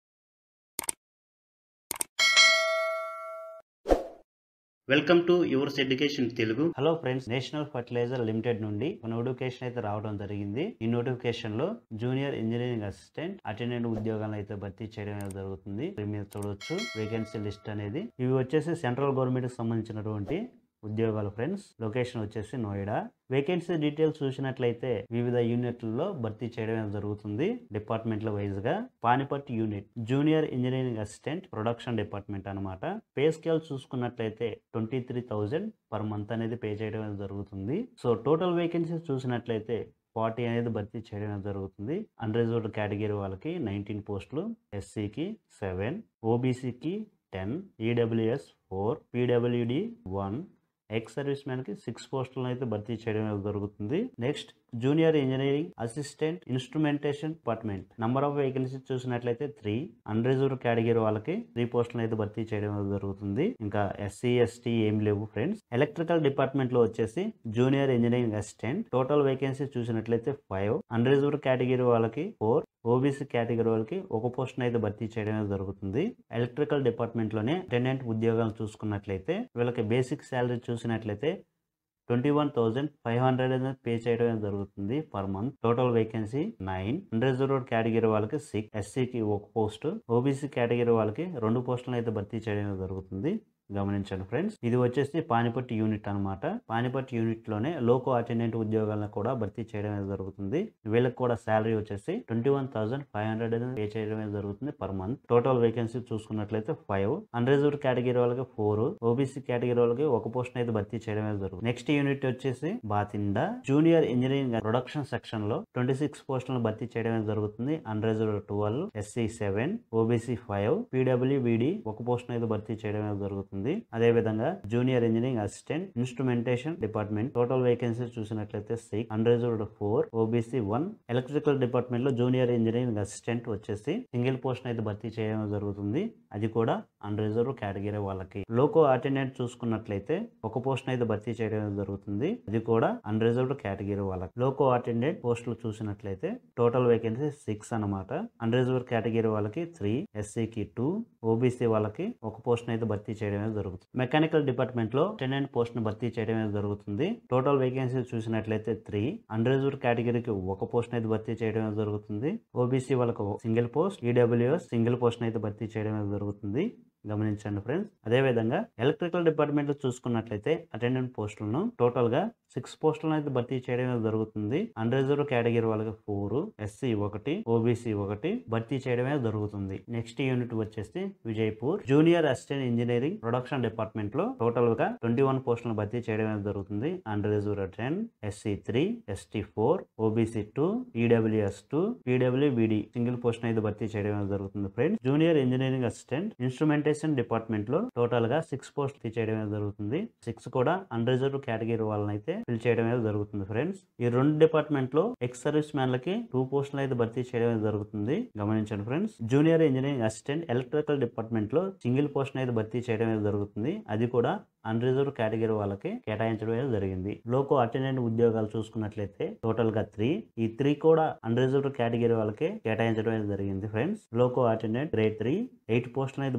welcome to yours education Telugu hello friends national fertiliser limited నుండి ఒక నోటిఫికేషన్ అయితే రావడం జరిగింది ఈ నోటిఫికేషన్ లో జూనియర్ ఇంజనీరింగ్ అసిస్టెంట్ అటెండెంట్ ఉద్యోగాలను అయితే భర్తీ చేయడం అనేది జరుగుతుంది ఇక్కడ మీరు చూడొచ్చు వేకెన్సీ లిస్ట్ అనేది ఇవి వచ్చేసి సెంట్రల్ గవర్నమెంట్ కి సంబంధించినటువంటి ఉద్యోగాలు ఫ్రెండ్స్ లొకేషన్ వచ్చేసి నోయిడా వేకెన్సీ డీటెయిల్స్ చూసినట్లయితే వివిధ యూనిట్లలో భర్తీ చేయడం అనేది జరుగుతుంది డిపార్ట్మెంట్ల వైజ్ గా Panipat unit junior engineering assistant production department అనమాట పే స్కేల్ చూసుకున్నట్లయితే twenty three thousand per month అనేది పే చేయడం అనేది జరుగుతుంది సో టోటల్ వేకెన్సీస్ చూసినట్లయితే ఫార్టీ అనేది భర్తీ చేయడం అనేది జరుగుతుంది అన్రిజర్వ్డ్ కేటగిరీ వాళ్ళకి నైన్టీన్ పోస్టులు ఎస్సీకి సెవెన్ ఓబీసీకి ten EWS four PWD one ex service man కి సిక్స్ పోస్టులను అయితే భర్తీ చేయడం అనేది జరుగుతుంది next junior engineering assistant instrumentation department number of vacancies చూసినట్లయితే త్రీ అన్రిజర్వ్ కేటగిరీ వాళ్ళకి త్రీ పోస్టులను అయితే భర్తీ చేయడం అనేది జరుగుతుంది ఇంకా ఎస్సీ ఎస్టీ ఏం లేవు ఫ్రెండ్స్ ఎలక్ట్రికల్ డిపార్ట్మెంట్ లో వచ్చేసి junior engineering assistant total vacancy చూసినట్లయితే ఫైవ్ అన్రిజర్వ్ కేటగిరీ వాళ్ళకి ఫోర్ ఓబీసీ కేటగిరీ వాళ్ళకి ఒక పోస్ట్ అయితే భర్తీ చేయడం అనేది జరుగుతుంది ఎలక్ట్రికల్ డిపార్ట్మెంట్ లోనే అటెండెంట్ ఉద్యోగాలు చూసుకున్నట్లయితే వీళ్ళకి బేసిక్ శాలరీ చూసినట్లయితే twenty one thousand five hundred అనేది పే చేయడం అనేది జరుగుతుంది per month total vacancy nine unreserved category వాళ్ళకి సిక్స్ ఎస్సీకి ఒక పోస్ట్ ఓబీసీ కేటగిరీ వాళ్ళకి రెండు పోస్టులను అయితే భర్తీ చేయడం అనేది జరుగుతుంది గమనించండి ఫ్రెండ్స్ ఇది వచ్చేసి పానిపట్ యూనిట్ అనమాట పానిపట్ యూనిట్ లోనే లోకో అటెండెంట్ ఉద్యోగాలను కూడా భర్తీ చేయడం అనేది జరుగుతుంది వీళ్ళకి కూడా శాలరీ వచ్చేసి twenty one thousand five hundred అనేది పే చేయడం అనేది జరుగుతుంది పర్ మంత్ టోటల్ వేకెన్సీ చూసుకున్నట్లయితే ఫైవ్ అన్రిజర్వ్డ్ కేటగిరీ వాళ్ళకి ఫోర్ ఓబీసీ కేటగిరీ వాళ్ళకి ఒక పోస్ట్ అయితే భర్తీ చేయడం అనేది జరుగుతుంది నెక్స్ట్ యూనిట్ వచ్చేసి Bathinda junior engineering production section లో ట్వంటీ సిక్స్ పోస్టులను భర్తీ చేయడం అనేది జరుగుతుంది unreserved twelve SC seven OBC five PWBD ఒక పోస్ట్ అయితే భర్తీ చేయడం అనేది జరుగుతుంది అదే విధంగా junior engineering assistant instrumentation department total vacancy చూసినట్లయితే six unreserved four OBC one electrical department లో జూనియర్ ఇంజనీరింగ్ అసిస్టెంట్ వచ్చేసి సింగిల్ పోస్ట్ అయితే భర్తీ చేయడం జరుగుతుంది అది కూడా అన్రిజర్వ్ కేటగిరీ వాళ్ళకి లోకో అటెండెంట్ చూసుకున్నట్లయితే ఒక పోస్ట్ అయితే భర్తీ చేయడం జరుగుతుంది అది కూడా అన్రిజర్వ్డ్ కేటగిరీ వాళ్ళకి లోకో అటెండెంట్ పోస్టులు చూసినట్లయితే టోటల్ వేకెన్సీ సిక్స్ అనమాట అన్రిజర్వ్ కేటగిరీ వాళ్ళకి త్రీ ఎస్సీకి టూ ఓబీసీ వాళ్ళకి ఒక పోస్ట్ అయితే భర్తీ చేయడం అనేది జరుగుతుంది మెకానికల్ డిపార్ట్మెంట్ లో అటెండెంట్ పోస్ట్ ను భర్తీ చేయడం అనేది జరుగుతుంది టోటల్ వేకెన్సీ చూసినట్లయితే త్రీ అన్రిజర్వ్ కేటగిరీకి ఒక పోస్ట్ అయితే భర్తీ చేయడం అనేది జరుగుతుంది ఓబీసీ వాళ్ళకి single post EWS single post అయితే భర్తీ చేయడం అనేది జరుగుతుంది గమనించండి ఫ్రెండ్స్ అదే విధంగా ఎలక్ట్రికల్ డిపార్ట్మెంట్ లో చూసుకున్నట్లయితే అటెండెంట్ పోస్టులను టోటల్ గా సిక్స్ పోస్టులను అయితే భర్తీ చేయడం అనేది జరుగుతుంది అన్రిజర్వ్ కేటగిరీ వాళ్ళకి ఫోర్ ఎస్సీ ఒకటి ఓబీసీ ఒకటి భర్తీ చేయడమే జరుగుతుంది నెక్స్ట్ యూనిట్ వచ్చేసి Vijayapur junior assistant engineering production department లో టోటల్ గా ట్వంటీ వన్ పోస్టులను భర్తీ చేయడం అనేది జరుగుతుంది unreserved ten SC three ST four OBC two EWS two పీడబ్ల్యూబిడి single post అయితే భర్తీ చేయడం అనేది జరుగుతుంది friends junior engineering assistant instrumentation department లో టోటల్ గా సిక్స్ పోస్ట్ చేయడం అనేది జరుగుతుంది సిక్స్ కూడా అన్రిజర్వ్ కేటగిరీ వాళ్ళని అయితే ఫిల్ చేయడం అనేది జరుగుతుంది ఫ్రెండ్స్ ఈ రెండు డిపార్ట్మెంట్ లో ఎక్స్ సర్వీస్ మ్యాన్లకి టూ పోస్టులు అయితే భర్తీ చేయడం అనేది జరుగుతుంది గమనించండి friends junior engineering assistant electrical department లో సింగిల్ పోస్ట్ అయితే భర్తీ చేయడం అనేది జరుగుతుంది అది కూడా అన్రిజర్వ్ కేటగిరీ వాళ్ళకి కేటాయించడం అనేది జరిగింది లోకో అటెండెంట్ ఉద్యోగాలు చూసుకున్నట్లయితే టోటల్ గా త్రీ ఈ త్రీ కూడా అన్రిజర్వ్ కేటగిరీ వాళ్ళకి కేటాయించడం అనేది జరిగింది friends loco attendant grade three eight పోస్టులు అయితే భర్తీ చేయడం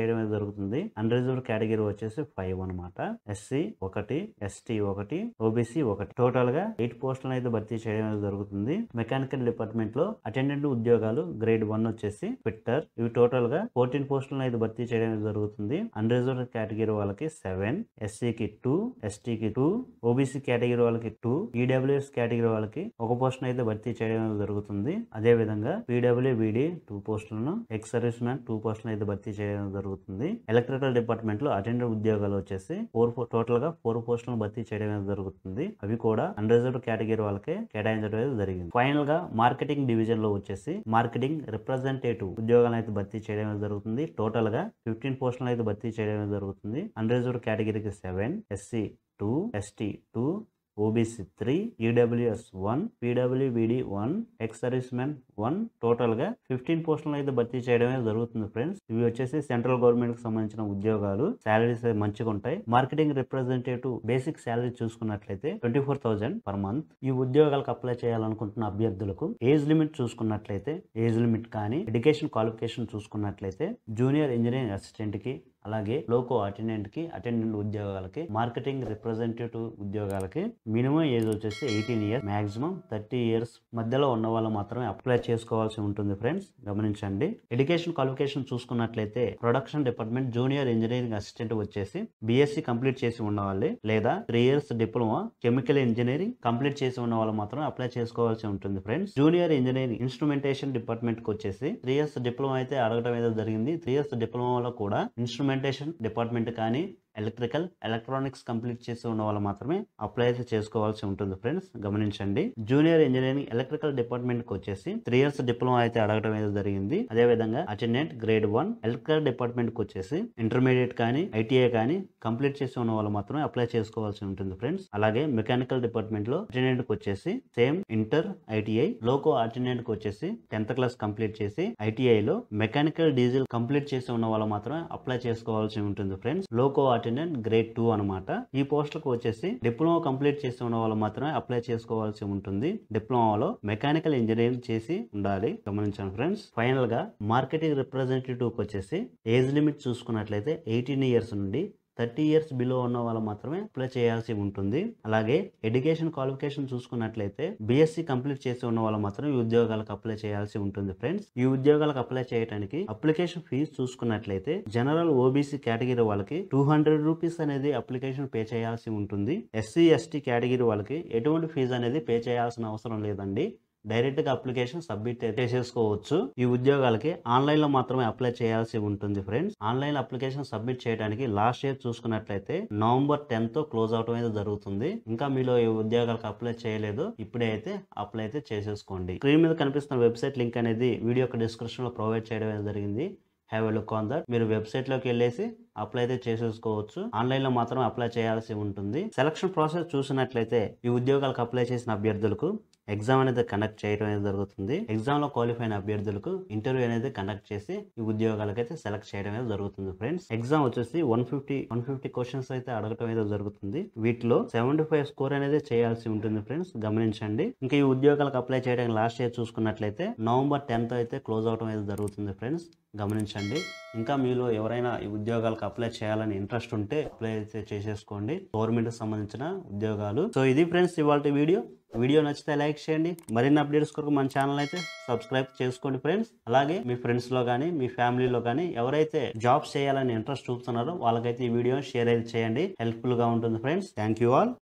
చేయడం అనేది జరుగుతుంది అన్రిజర్వ్డ్ కేటగిరీ వచ్చేసి ఫైవ్ అనమాట ఎస్సీ ఒకటి ఎస్టీ ఒకటి ఓబీసీ ఒకటి టోటల్ గా ఎయిట్ పోస్టులను అయితే భర్తీ చేయడం అనేది జరుగుతుంది మెకానికల్ డిపార్ట్మెంట్ లో అటెండెంట్ ఉద్యోగాలు గ్రేడ్ వన్ వచ్చేసి ఫిట్టర్ ఇవి టోటల్ గా ఫోర్టీన్ పోస్టులను అయితే భర్తీ చేయడం అనేది జరుగుతుంది అన్రిజర్వ్డ్ కేటగిరీ వాళ్ళకి సెవెన్ ఎస్సీకి టూ ఎస్టీకి టూ ఓబీసీ కేటగిరీ వాళ్ళకి టూ ఈడబ్ల్యూఎస్ కేటగిరీ వాళ్ళకి ఒక పోస్ట్ అయితే భర్తీ చేయడం అనేది జరుగుతుంది అదే విధంగా పీడబ్ల్యూబిడి టూ పోస్టులను ఎక్స్ సర్వీస్ మ్యాన్ టూ పోస్టులను అయితే భర్తీ చేయడం జరుగుతుంది ఎలక్ట్రికల్ డిపార్ట్మెంట్ లో అటెండెంట్ ఉద్యోగాలు వచ్చేసి ఫోర్ టోటల్ గా ఫోర్ పోస్టులను భర్తీ చేయడం అనేది జరుగుతుంది అవి కూడా అన్రిజర్వ్డ్ కేటగిరీ వాళ్ళకే కేటాయించడం అనేది జరిగింది ఫైనల్ గా మార్కెటింగ్ డివిజన్ లో వచ్చేసి మార్కెటింగ్ రిప్రజెంటేటివ్ ఉద్యోగాలను అయితే భర్తీ చేయడం అనేది జరుగుతుంది టోటల్ గా ఫిఫ్టీన్ పోస్టులను అయితే భర్తీ చేయడం అనేది జరుగుతుంది అన్రిజర్వ్డ్ కేటగిరీకి seven SC two ST two OBC three EWS one పీడబ్ల్యూబిడి one ex service man one total గా ఫిఫ్టీన్ పోస్టులను అయితే భర్తీ చేయడమే జరుగుతుంది ఫ్రెండ్స్ ఇవి వచ్చేసి సెంట్రల్ గవర్నమెంట్ కి సంబంధించిన ఉద్యోగాలు శాలరీస్ మంచిగా ఉంటాయి మార్కెటింగ్ రిప్రజెంటేటివ్ బేసిక్ శాలరీ చూసుకున్నట్లయితే twenty four thousand per month ఈ ఉద్యోగాలకు అప్లై చేయాలనుకుంటున్న అభ్యర్థులకు ఏజ్ లిమిట్ చూసుకున్నట్లయితే ఏజ్ లిమిట్ కానీ ఎడ్యుకేషన్ క్వాలిఫికేషన్ చూసుకున్నట్లయితే జూనియర్ ఇంజనీరింగ్ అసిస్టెంట్ కి అలాగే లోకో అటెండెంట్ కి అటెండెంట్ ఉద్యోగాలకి మార్కెటింగ్ రిప్రజెంటేటివ్ ఉద్యోగాలకి మినిమం ఏజ్ వచ్చేసి eighteen years maximum thirty years మధ్యలో ఉన్న వాళ్ళు మాత్రమే అప్లై చేసుకోవాల్సి ఉంటుంది ఫ్రెండ్స్ గమనించండి ఎడ్యుకేషన్ క్వాలిఫికేషన్ చూసుకున్నట్లయితే production department junior engineering assistant వచ్చేసి బీఎస్సీ కంప్లీట్ చేసి ఉన్నవాళ్ళు లేదా three years diploma chemical engineering complete చేసి ఉన్న వాళ్ళు మాత్రమే అప్లై చేసుకోవాల్సి ఉంటుంది friends junior engineering instrumentation department కి వచ్చేసి త్రీ ఇయర్స్ డిప్లొమా అయితే అడగడం ఏదో జరిగింది త్రీ ఇయర్స్ డిప్లొమాలో కూడా ఇన్స్ట్రుమెంటేషన్ డిపార్ట్మెంట్ కానీ ఎలక్ట్రికల్ ఎలక్ట్రానిక్స్ కంప్లీట్ చేసి ఉన్న వాళ్ళు మాత్రమే అప్లై అయితే చేసుకోవాల్సి ఉంటుంది ఫ్రెండ్స్ గమనించండి జూనియర్ ఇంజనీరింగ్ ఎలక్ట్రికల్ డిపార్ట్మెంట్ కి వచ్చేసి త్రీ ఇయర్స్ డిప్లొమా అయితే అడగడం అయితే జరిగింది అదే విధంగా attendant grade one electrical department కి వచ్చేసి ఇంటర్మీడియట్ కానీ ఐటీఐ కానీ కంప్లీట్ చేసి ఉన్న వాళ్ళు మాత్రమే అప్లై చేసుకోవాల్సి ఉంటుంది ఫ్రెండ్స్ అలాగే మెకానికల్ డిపార్ట్మెంట్ లో అటెండెంట్ కి వచ్చేసి same inter ITI loco attendant కి వచ్చేసి టెన్త్ క్లాస్ కంప్లీట్ చేసి ఐటీఐ లో మెకానికల్ డీజిల్ కంప్లీట్ చేసి ఉన్న వాళ్ళు మాత్రమే అప్లై చేసుకోవాల్సి ఉంటుంది friends loco attendant grade two అనమాట ఈ పోస్టులకు వచ్చేసి డిప్లొమా కంప్లీట్ చేసి ఉన్న వాళ్ళు మాత్రమే అప్లై చేసుకోవాల్సి ఉంటుంది డిప్లొమాలో మెకానికల్ ఇంజనీరింగ్ చేసి ఉండాలి గమనించండి ఫ్రెండ్స్ ఫైనల్ గా మార్కెటింగ్ రిప్రజెంటేటివ్ వచ్చేసి ఏజ్ లిమిట్ చూసుకున్నట్లయితే ఎయిటీన్ ఇయర్స్ నుండి థర్టీ ఇయర్స్ బిలో ఉన్న వాళ్ళు మాత్రమే అప్లై చేయాల్సి ఉంటుంది అలాగే ఎడ్యుకేషన్ క్వాలిఫికేషన్ చూసుకున్నట్లయితే బీఎస్సీ కంప్లీట్ చేసి ఉన్న వాళ్ళు మాత్రం ఈ ఉద్యోగాలకు అప్లై చేయాల్సి ఉంటుంది ఫ్రెండ్స్ ఈ ఉద్యోగాలకు అప్లై చేయడానికి అప్లికేషన్ ఫీజు చూసుకున్నట్లయితే జనరల్ ఓబీసీ కేటగిరీ వాళ్ళకి టూ హండ్రెడ్ రూపీస్ అనేది అప్లికేషన్ పే చేయాల్సి ఉంటుంది ఎస్సీ ఎస్టీ కేటగిరీ వాళ్ళకి ఎటువంటి ఫీజు అనేది పే చేయాల్సిన అవసరం లేదండి డైరెక్ట్ గా అప్లికేషన్ సబ్మిట్ చేసేసుకోవచ్చు ఈ ఉద్యోగాలకి ఆన్లైన్ లో మాత్రమే అప్లై చేయాల్సి ఉంటుంది ఫ్రెండ్స్ ఆన్లైన్ అప్లికేషన్ సబ్మిట్ చేయడానికి లాస్ట్ ఇయర్ చూసుకున్నట్లయితే నవంబర్ టెన్త్ తో క్లోజ్ అవడం అయితే జరుగుతుంది ఇంకా మీలో ఈ ఉద్యోగాలకు అప్లై చేయలేదు ఇప్పుడే అయితే అప్లై అయితే చేసేసుకోండి స్క్రీన్ మీద కనిపిస్తున్న వెబ్సైట్ లింక్ అనేది వీడియో యొక్క డిస్క్రిప్షన్ లో ప్రొవైడ్ చేయడం అయితే జరిగింది have a look on that మీరు వెబ్సైట్ లోకి వెళ్ళేసి అప్లై అయితే చేసేసుకోవచ్చు ఆన్లైన్ లో మాత్రం అప్లై చేయాల్సి ఉంటుంది సెలక్షన్ ప్రాసెస్ చూసినట్లయితే ఈ ఉద్యోగాలకు అప్లై చేసిన అభ్యర్థులకు ఎగ్జామ్ అనేది కండక్ట్ చేయడం అనేది జరుగుతుంది ఎగ్జామ్ లో క్వాలిఫై అయిన అభ్యర్థులకు ఇంటర్వ్యూ అనేది కండక్ట్ చేసి ఈ ఉద్యోగాలకు అయితే సెలెక్ట్ చేయడం అనేది జరుగుతుంది ఫ్రెండ్స్ ఎగ్జామ్ వచ్చేసి one fifty one fifty questions అయితే అడగటం అయితే జరుగుతుంది వీటిలో సెవెంటీ ఫైవ్ స్కోర్ అనేది చేయాల్సి ఉంటుంది ఫ్రెండ్స్ గమనించండి ఇంకా ఈ ఉద్యోగాలకు అప్లై చేయడానికి లాస్ట్ ఇయర్ చూసుకున్నట్లయితే నవంబర్ టెన్త్ అయితే క్లోజ్ అవడం అయితే జరుగుతుంది ఫ్రెండ్స్ గమనించండి ఇంకా మీలో ఎవరైనా ఈ ఉద్యోగాలకు అప్లై చేయాలని ఇంట్రెస్ట్ ఉంటే అప్లై అయితే చేసేసుకోండి గవర్నమెంట్ సంబంధించిన ఉద్యోగాలు సో ఇది ఫ్రెండ్స్ ఇవాళ వీడియో వీడియో నచ్చితే లైక్ చేయండి మరిన్ని అప్డేట్స్ కొరకు మన ఛానల్ అయితే సబ్స్క్రైబ్ చేసుకోండి ఫ్రెండ్స్ అలాగే మీ ఫ్రెండ్స్ లో కానీ మీ ఫ్యామిలీలో కానీ ఎవరైతే జాబ్స్ చేయాలని ఇంట్రెస్ట్ చూపుతున్నారో వాళ్ళకైతే ఈ వీడియో షేర్ అయితే చేయండి హెల్ప్ఫుల్ గా ఉంటుంది friends thank you all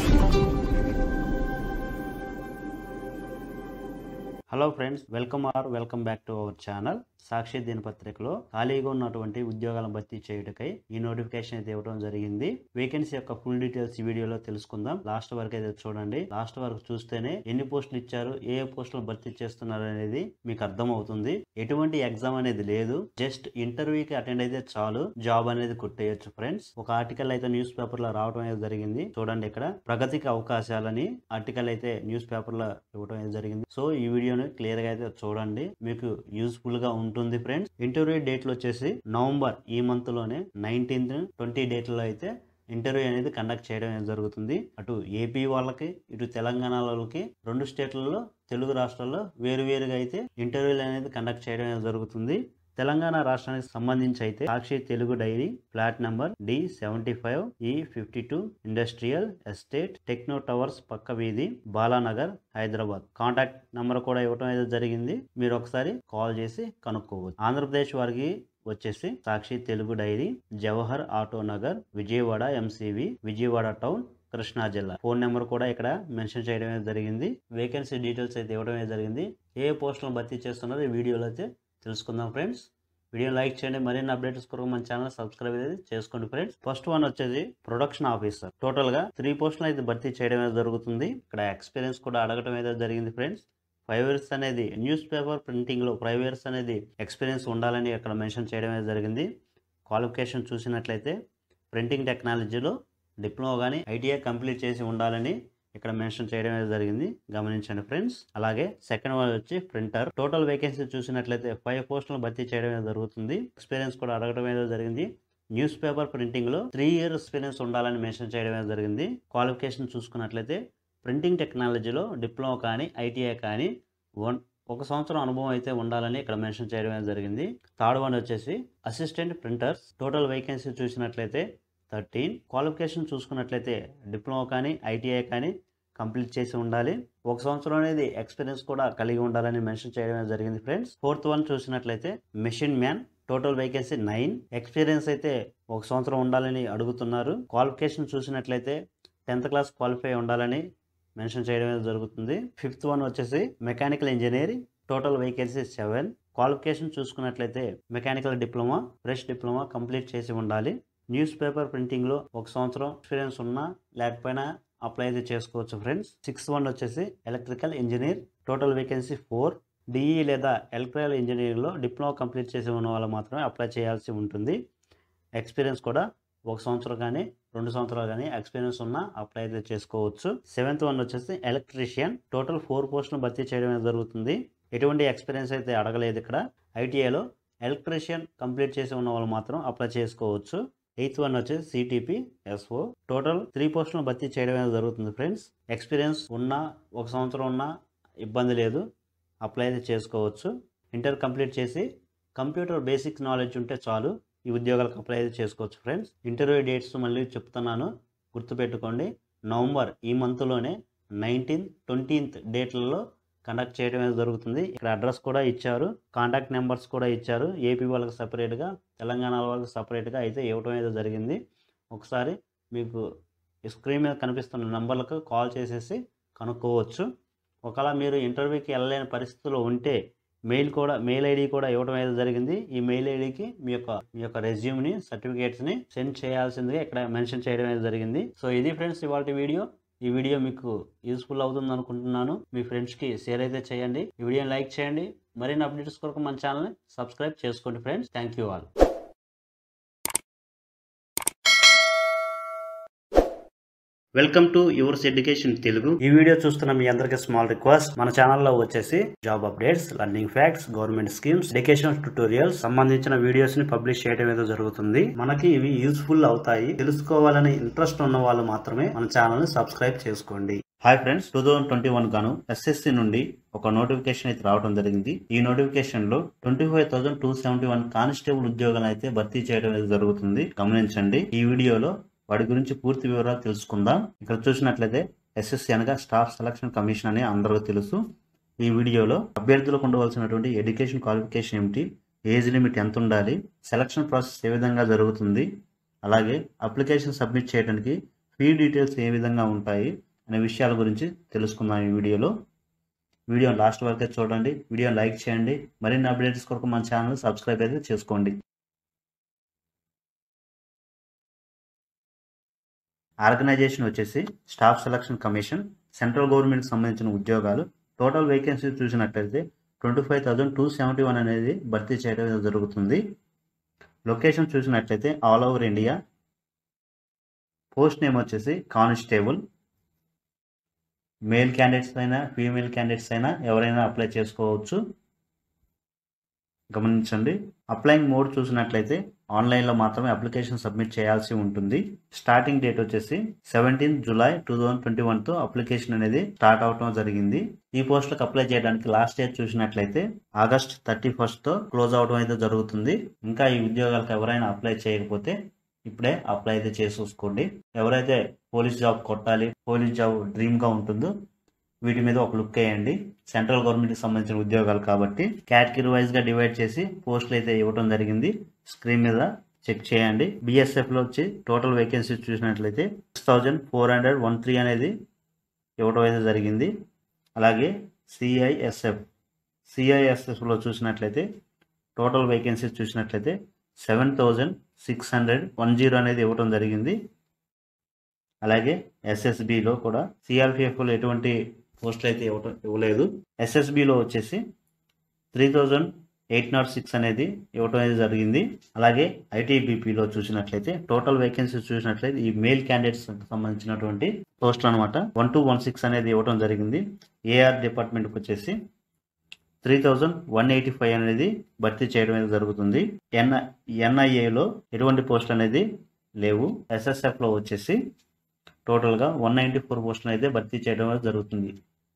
hello friends welcome are welcome back to our channel Sakshi దినపత్రికలో ఖాళీగా ఉన్నటువంటి ఉద్యోగాలను భర్తీ చేయుటకై ఈ నోటిఫికేషన్ అయితే ఇవ్వడం జరిగింది వేకెన్సీ యొక్క ఫుల్ డీటెయిల్స్ ఈ వీడియోలో తెలుసుకుందాం లాస్ట్ వరకు అయితే చూడండి లాస్ట్ వరకు చూస్తేనే ఎన్ని పోస్టులు ఇచ్చారు ఏ ఏ పోస్టులు భర్తీ చేస్తున్నారు అనేది మీకు అర్థం అవుతుంది ఎటువంటి ఎగ్జామ్ అనేది లేదు జస్ట్ ఇంటర్వ్యూకి అటెండ్ అయితే చాలు జాబ్ అనేది కొట్టేయచ్చు ఫ్రెండ్స్ ఒక ఆర్టికల్ అయితే న్యూస్ పేపర్ లో రావడం అనేది జరిగింది చూడండి ఇక్కడ ప్రగతికి అవకాశాలని ఆర్టికల్ అయితే న్యూస్ పేపర్ లో ఇవ్వడం అనేది జరిగింది సో ఈ వీడియోని క్లియర్ గా అయితే చూడండి మీకు యూస్ఫుల్ గా ఉంటుంది ఫ్రెండ్స్ ఇంటర్వ్యూ డేట్లు వచ్చేసి నవంబర్ ఈ మంత్ లోనే నైన్టీన్త్ ట్వంటీ డేట్లో అయితే ఇంటర్వ్యూ అనేది కండక్ట్ చేయడం అనేది జరుగుతుంది అటు ఏపీ వాళ్ళకి ఇటు తెలంగాణ వాళ్ళకి రెండు స్టేట్లలో తెలుగు రాష్ట్రాల్లో వేరువేరుగా అయితే ఇంటర్వ్యూలు అనేది కండక్ట్ చేయడం అనేది జరుగుతుంది తెలంగాణ రాష్ట్రానికి సంబంధించి అయితే Sakshi Telugu dairy flat number D seventy five E fifty two industrial estate techno towers పక్క వీధి బాలానగర్ హైదరాబాద్ కాంటాక్ట్ నంబర్ కూడా ఇవ్వడం అయితే జరిగింది మీరు ఒకసారి కాల్ చేసి కనుక్కోవచ్చు ఆంధ్రప్రదేశ్ వారికి వచ్చేసి Sakshi Telugu diary Jawahar auto Nagar Vijayawada MCV Vijayawada town Krishna జిల్లా ఫోన్ నెంబర్ కూడా ఇక్కడ మెన్షన్ చేయడం అయితే జరిగింది వేకెన్సీ డీటెయిల్స్ అయితే ఇవ్వడం అయితే జరిగింది ఏ పోస్టులను భర్తీ చేస్తున్నారో ఈ వీడియోలో అయితే తెలుసుకుందాం ఫ్రెండ్స్ వీడియో లైక్ చేయండి మరిన్ని అప్డేట్స్ కొరకు మన ఛానల్ సబ్స్క్రైబ్ అయితే చేసుకోండి ఫ్రెండ్స్ ఫస్ట్ వన్ వచ్చేసి ప్రొడక్షన్ ఆఫీసర్ టోటల్ గా త్రీ పోస్టులు అయితే భర్తీ చేయడం అయితే జరుగుతుంది ఇక్కడ ఎక్స్పీరియన్స్ కూడా అడగడం అయితే జరిగింది ఫ్రెండ్స్ ఫైవ్ ఇయర్స్ అనేది న్యూస్ పేపర్ ప్రింటింగ్లో ఫైవ్ ఇయర్స్ అనేది ఎక్స్పీరియన్స్ ఉండాలని అక్కడ మెన్షన్ చేయడం అయితే జరిగింది క్వాలిఫికేషన్ చూసినట్లయితే ప్రింటింగ్ టెక్నాలజీలో డిప్లొమా కానీ ఐటీఐ కంప్లీట్ చేసి ఉండాలని ఇక్కడ మెన్షన్ చేయడం అయితే జరిగింది గమనించండి ఫ్రెండ్స్ అలాగే సెకండ్ వన్ వచ్చి ప్రింటర్ టోటల్ వేకెన్సీ చూసినట్లయితే ఫైవ్ పోస్టులను భర్తీ చేయడం అయితే జరుగుతుంది ఎక్స్పీరియన్స్ కూడా అడగడం అయితే జరిగింది న్యూస్ పేపర్ ప్రింటింగ్ లో త్రీ ఇయర్ ఎక్స్పీరియన్స్ ఉండాలని మెన్షన్ చేయడం అయితే జరిగింది క్వాలిఫికేషన్ చూసుకున్నట్లయితే ప్రింటింగ్ టెక్నాలజీలో డిప్లొమా కానీ ఐటీఐ కానీ వన్ ఒక సంవత్సరం అనుభవం అయితే ఉండాలని ఇక్కడ మెన్షన్ చేయడం అయితే జరిగింది థర్డ్ వన్ వచ్చేసి అసిస్టెంట్ ప్రింటర్స్ టోటల్ వేకెన్సీ చూసినట్లయితే థర్టీన్ క్వాలిఫికేషన్ చూసుకున్నట్లయితే డిప్లొమా కానీ ఐటీఐ కానీ కంప్లీట్ చేసి ఉండాలి ఒక సంవత్సరం అనేది ఎక్స్పీరియన్స్ కూడా కలిగి ఉండాలని మెన్షన్ చేయడం జరిగింది ఫ్రెండ్స్ ఫోర్త్ వన్ చూసినట్లయితే machine man total vacancy nine experience అయితే ఒక సంవత్సరం ఉండాలని అడుగుతున్నారు క్వాలిఫికేషన్ చూసినట్లయితే టెన్త్ క్లాస్ క్వాలిఫై ఉండాలని మెన్షన్ చేయడం అనేది జరుగుతుంది ఫిఫ్త్ వన్ వచ్చేసి mechanical engineering total vacancy seven qualification చూసుకున్నట్లయితే mechanical diploma fresh diploma complete చేసి ఉండాలి న్యూస్ పేపర్ ప్రింటింగ్లో ఒక సంవత్సరం ఎక్స్పీరియన్స్ ఉన్నా లేకపోయినా అప్లై అయితే చేసుకోవచ్చు ఫ్రెండ్స్ సిక్స్త్ వన్ వచ్చేసి electrical engineer total vacancy four DE లేదా ఎలక్ట్రికల్ ఇంజనీరింగ్లో డిప్లొమా కంప్లీట్ చేసి ఉన్న వాళ్ళు మాత్రమే అప్లై చేయాల్సి ఉంటుంది ఎక్స్పీరియన్స్ కూడా ఒక సంవత్సరం కానీ రెండు సంవత్సరాలు కానీ ఎక్స్పీరియన్స్ ఉన్నా అప్లై అయితే చేసుకోవచ్చు సెవెంత్ వన్ వచ్చేసి ఎలక్ట్రీషియన్ టోటల్ ఫోర్ పోస్టులు భర్తీ చేయడం అనేది జరుగుతుంది ఎటువంటి ఎక్స్పీరియన్స్ అయితే అడగలేదు ఇక్కడ ఐటీఐలో ఎలక్ట్రీషియన్ కంప్లీట్ చేసి ఉన్న వాళ్ళు మాత్రం అప్లై చేసుకోవచ్చు ఎయిత్ వన్ వచ్చేసి సిటీపీ ఎస్ఓ టోటల్ త్రీ పోస్టులను భర్తీ చేయడం అనేది జరుగుతుంది ఫ్రెండ్స్ ఎక్స్పీరియన్స్ ఉన్నా ఒక సంవత్సరం ఉన్నా ఇబ్బంది లేదు అప్లై అయితే చేసుకోవచ్చు ఇంటర్ కంప్లీట్ చేసి కంప్యూటర్ బేసిక్ నాలెడ్జ్ ఉంటే చాలు ఈ ఉద్యోగాలకు అప్లై అయితే చేసుకోవచ్చు ఫ్రెండ్స్ ఇంటర్వ్యూ డేట్స్ మళ్ళీ చెప్తున్నాను గుర్తుపెట్టుకోండి నవంబర్ ఈ మంత్లోనే నైన్టీన్త్ ట్వంటీన్త్ డేట్లలో కండక్ట్ చేయడం అనేది జరుగుతుంది ఇక్కడ అడ్రస్ కూడా ఇచ్చారు కాంటాక్ట్ నెంబర్స్ కూడా ఇచ్చారు ఏపీ వాళ్ళకి సపరేట్గా తెలంగాణ వాళ్ళకి సపరేట్గా అయితే ఇవ్వడం అయితే జరిగింది ఒకసారి మీకు ఈ స్క్రీన్ మీద కనిపిస్తున్న నెంబర్లకు కాల్ చేసేసి కనుక్కోవచ్చు ఒకవేళ మీరు ఇంటర్వ్యూకి వెళ్ళలేని పరిస్థితిలో ఉంటే మెయిల్ కూడా మెయిల్ ఐడి కూడా ఇవ్వడం అయితే జరిగింది ఈ మెయిల్ ఐడికి మీ యొక్క మీ యొక్క రెజ్యూమ్ని సర్టిఫికేట్స్ని సెండ్ చేయాల్సిందిగా ఇక్కడ మెన్షన్ చేయడం అయితే జరిగింది సో ఇది ఫ్రెండ్స్ ఇవాళ వీడియో ఈ వీడియో మీకు యూస్ఫుల్ అవుతుంది అనుకుంటున్నాను మీ ఫ్రెండ్స్కి షేర్ అయితే చేయండి ఈ వీడియోని లైక్ చేయండి మరిన్ని అప్డేట్స్ కొరకు మన ఛానల్ని సబ్స్క్రైబ్ చేసుకోండి friends thank you all welcome to yours education Telugu ఈ వీడియో చూస్తున్న మీ అందరికీ స్మాల్ రిక్వెస్ట్ మన ఛానల్లో వచ్చేసి job updates learning facts government schemes education tutorials సంబంధించిన వీడియోస్ ని పబ్లిష్ చేయడం ఏదో జరుగుతుంది మనకి ఇవి యూస్ఫుల్ అవుతాయి తెలుసుకోవాలని ఇంట్రెస్ట్ ఉన్న వాళ్ళు మాత్రమే మన ఛానల్ ని సబ్స్క్రైబ్ చేసుకోండి hi friends two thousand twenty one గాను ఎస్ఎస్సి నుండి ఒక నోటిఫికేషన్ అయితే రావడం జరిగింది ఈ నోటిఫికేషన్ లో twenty five thousand two seventy one constable ఉద్యోగాలు అయితే భర్తీ చేయడం అయితే జరుగుతుంది గమనించండి ఈ వీడియోలో వాటి గురించి పూర్తి వివరాలు తెలుసుకుందాం ఇక్కడ చూసినట్లయితే ఎస్ఎస్సి అనగా స్టాఫ్ సెలక్షన్ కమిషన్ అని అందరికీ తెలుసు ఈ వీడియోలో అభ్యర్థులకు ఉండవలసినటువంటి ఎడ్యుకేషన్ క్వాలిఫికేషన్ ఏమిటి ఏజ్ లిమిట్ ఎంత ఉండాలి సెలక్షన్ ప్రాసెస్ ఏ విధంగా జరుగుతుంది అలాగే అప్లికేషన్ సబ్మిట్ చేయడానికి ఫీ డీటెయిల్స్ ఏ విధంగా ఉంటాయి అనే విషయాల గురించి తెలుసుకుందాం ఈ వీడియోలో వీడియో లాస్ట్ వరకే చూడండి వీడియో లైక్ చేయండి మరిన్ని అప్డేట్స్ కొరకు మన ఛానల్ సబ్స్క్రైబ్ అయితే చేసుకోండి ఆర్గనైజేషన్ వచ్చేసి staff selection commission central government సంబంధించిన ఉద్యోగాలు టోటల్ వేకెన్సీ చూసినట్లయితే twenty five thousand two seventy one అనేది భర్తీ చేయడం జరుగుతుంది లొకేషన్ చూసినట్లయితే all over India post name వచ్చేసి కానిస్టేబుల్ మేల్ క్యాండిడేట్స్ అయినా ఫీమేల్ క్యాండిడేట్స్ అయినా ఎవరైనా అప్లై చేసుకోవచ్చు గమనించండి అప్లైయింగ్ మోడ్ చూసినట్లయితే ఆన్లైన్లో మాత్రమే అప్లికేషన్ సబ్మిట్ చేయాల్సి ఉంటుంది స్టార్టింగ్ డేట్ వచ్చేసి seventeen July two thousand twenty వన్తో అప్లికేషన్ అనేది స్టార్ట్ అవడం జరిగింది ఈ పోస్టులకు అప్లై చేయడానికి లాస్ట్ ఇయర్ చూసినట్లయితే ఆగస్ట్ థర్టీ ఫస్ట్తో క్లోజ్ అవడం అయితే జరుగుతుంది ఇంకా ఈ ఉద్యోగాలకు ఎవరైనా అప్లై చేయకపోతే ఇప్పుడే అప్లై అయితే చేసి చూసుకోండి ఎవరైతే పోలీస్ జాబ్ కొట్టాలి పోలీస్ జాబ్ డ్రీమ్గా ఉంటుందో వీటి మీద ఒక లుక్ వేయండి సెంట్రల్ గవర్నమెంట్కి సంబంధించిన ఉద్యోగాలు కాబట్టి కేటగిరీ వైజ్గా డివైడ్ చేసి పోస్టులు అయితే ఇవ్వడం జరిగింది స్క్రీన్ మీద చెక్ చేయండి బిఎస్ఎఫ్లో వచ్చి టోటల్ వేకెన్సీస్ చూసినట్లయితే six thousand four hundred one three అనేది ఇవ్వడం అయితే జరిగింది అలాగే సిఐఎస్ఎఫ్ సిఐఎస్ఎఫ్లో చూసినట్లయితే టోటల్ వేకెన్సీస్ చూసినట్లయితే seven thousand six hundred one zero అనేది ఇవ్వడం జరిగింది అలాగే ఎస్ఎస్బిలో కూడా సిఆర్పిఎఫ్లో ఎటువంటి పోస్టులు అయితే ఇవ్వటం ఇవ్వలేదు ఎస్ఎస్బిలో వచ్చేసి three thousand eight nought six అనేది ఇవ్వటం అనేది జరిగింది అలాగే ఐటీబీపీలో చూసినట్లయితే టోటల్ వేకెన్సీస్ చూసినట్లయితే ఈ మేల్ క్యాండిడేట్స్ సంబంధించినటువంటి పోస్టులు అనమాట వన్ టూ వన్ సిక్స్ అనేది ఇవ్వడం జరిగింది ఏఆర్ డిపార్ట్మెంట్కి వచ్చేసి three thousand one eighty five అనేది భర్తీ చేయడం అనేది జరుగుతుంది ఎన్ ఎన్ఐఏలో ఎటువంటి పోస్ట్ అనేది లేవు ఎస్ఎస్ఎఫ్లో వచ్చేసి టోటల్గా వన్ నైంటీ ఫోర్ పోస్టులు అయితే భర్తీ చేయడం అనేది జరుగుతుంది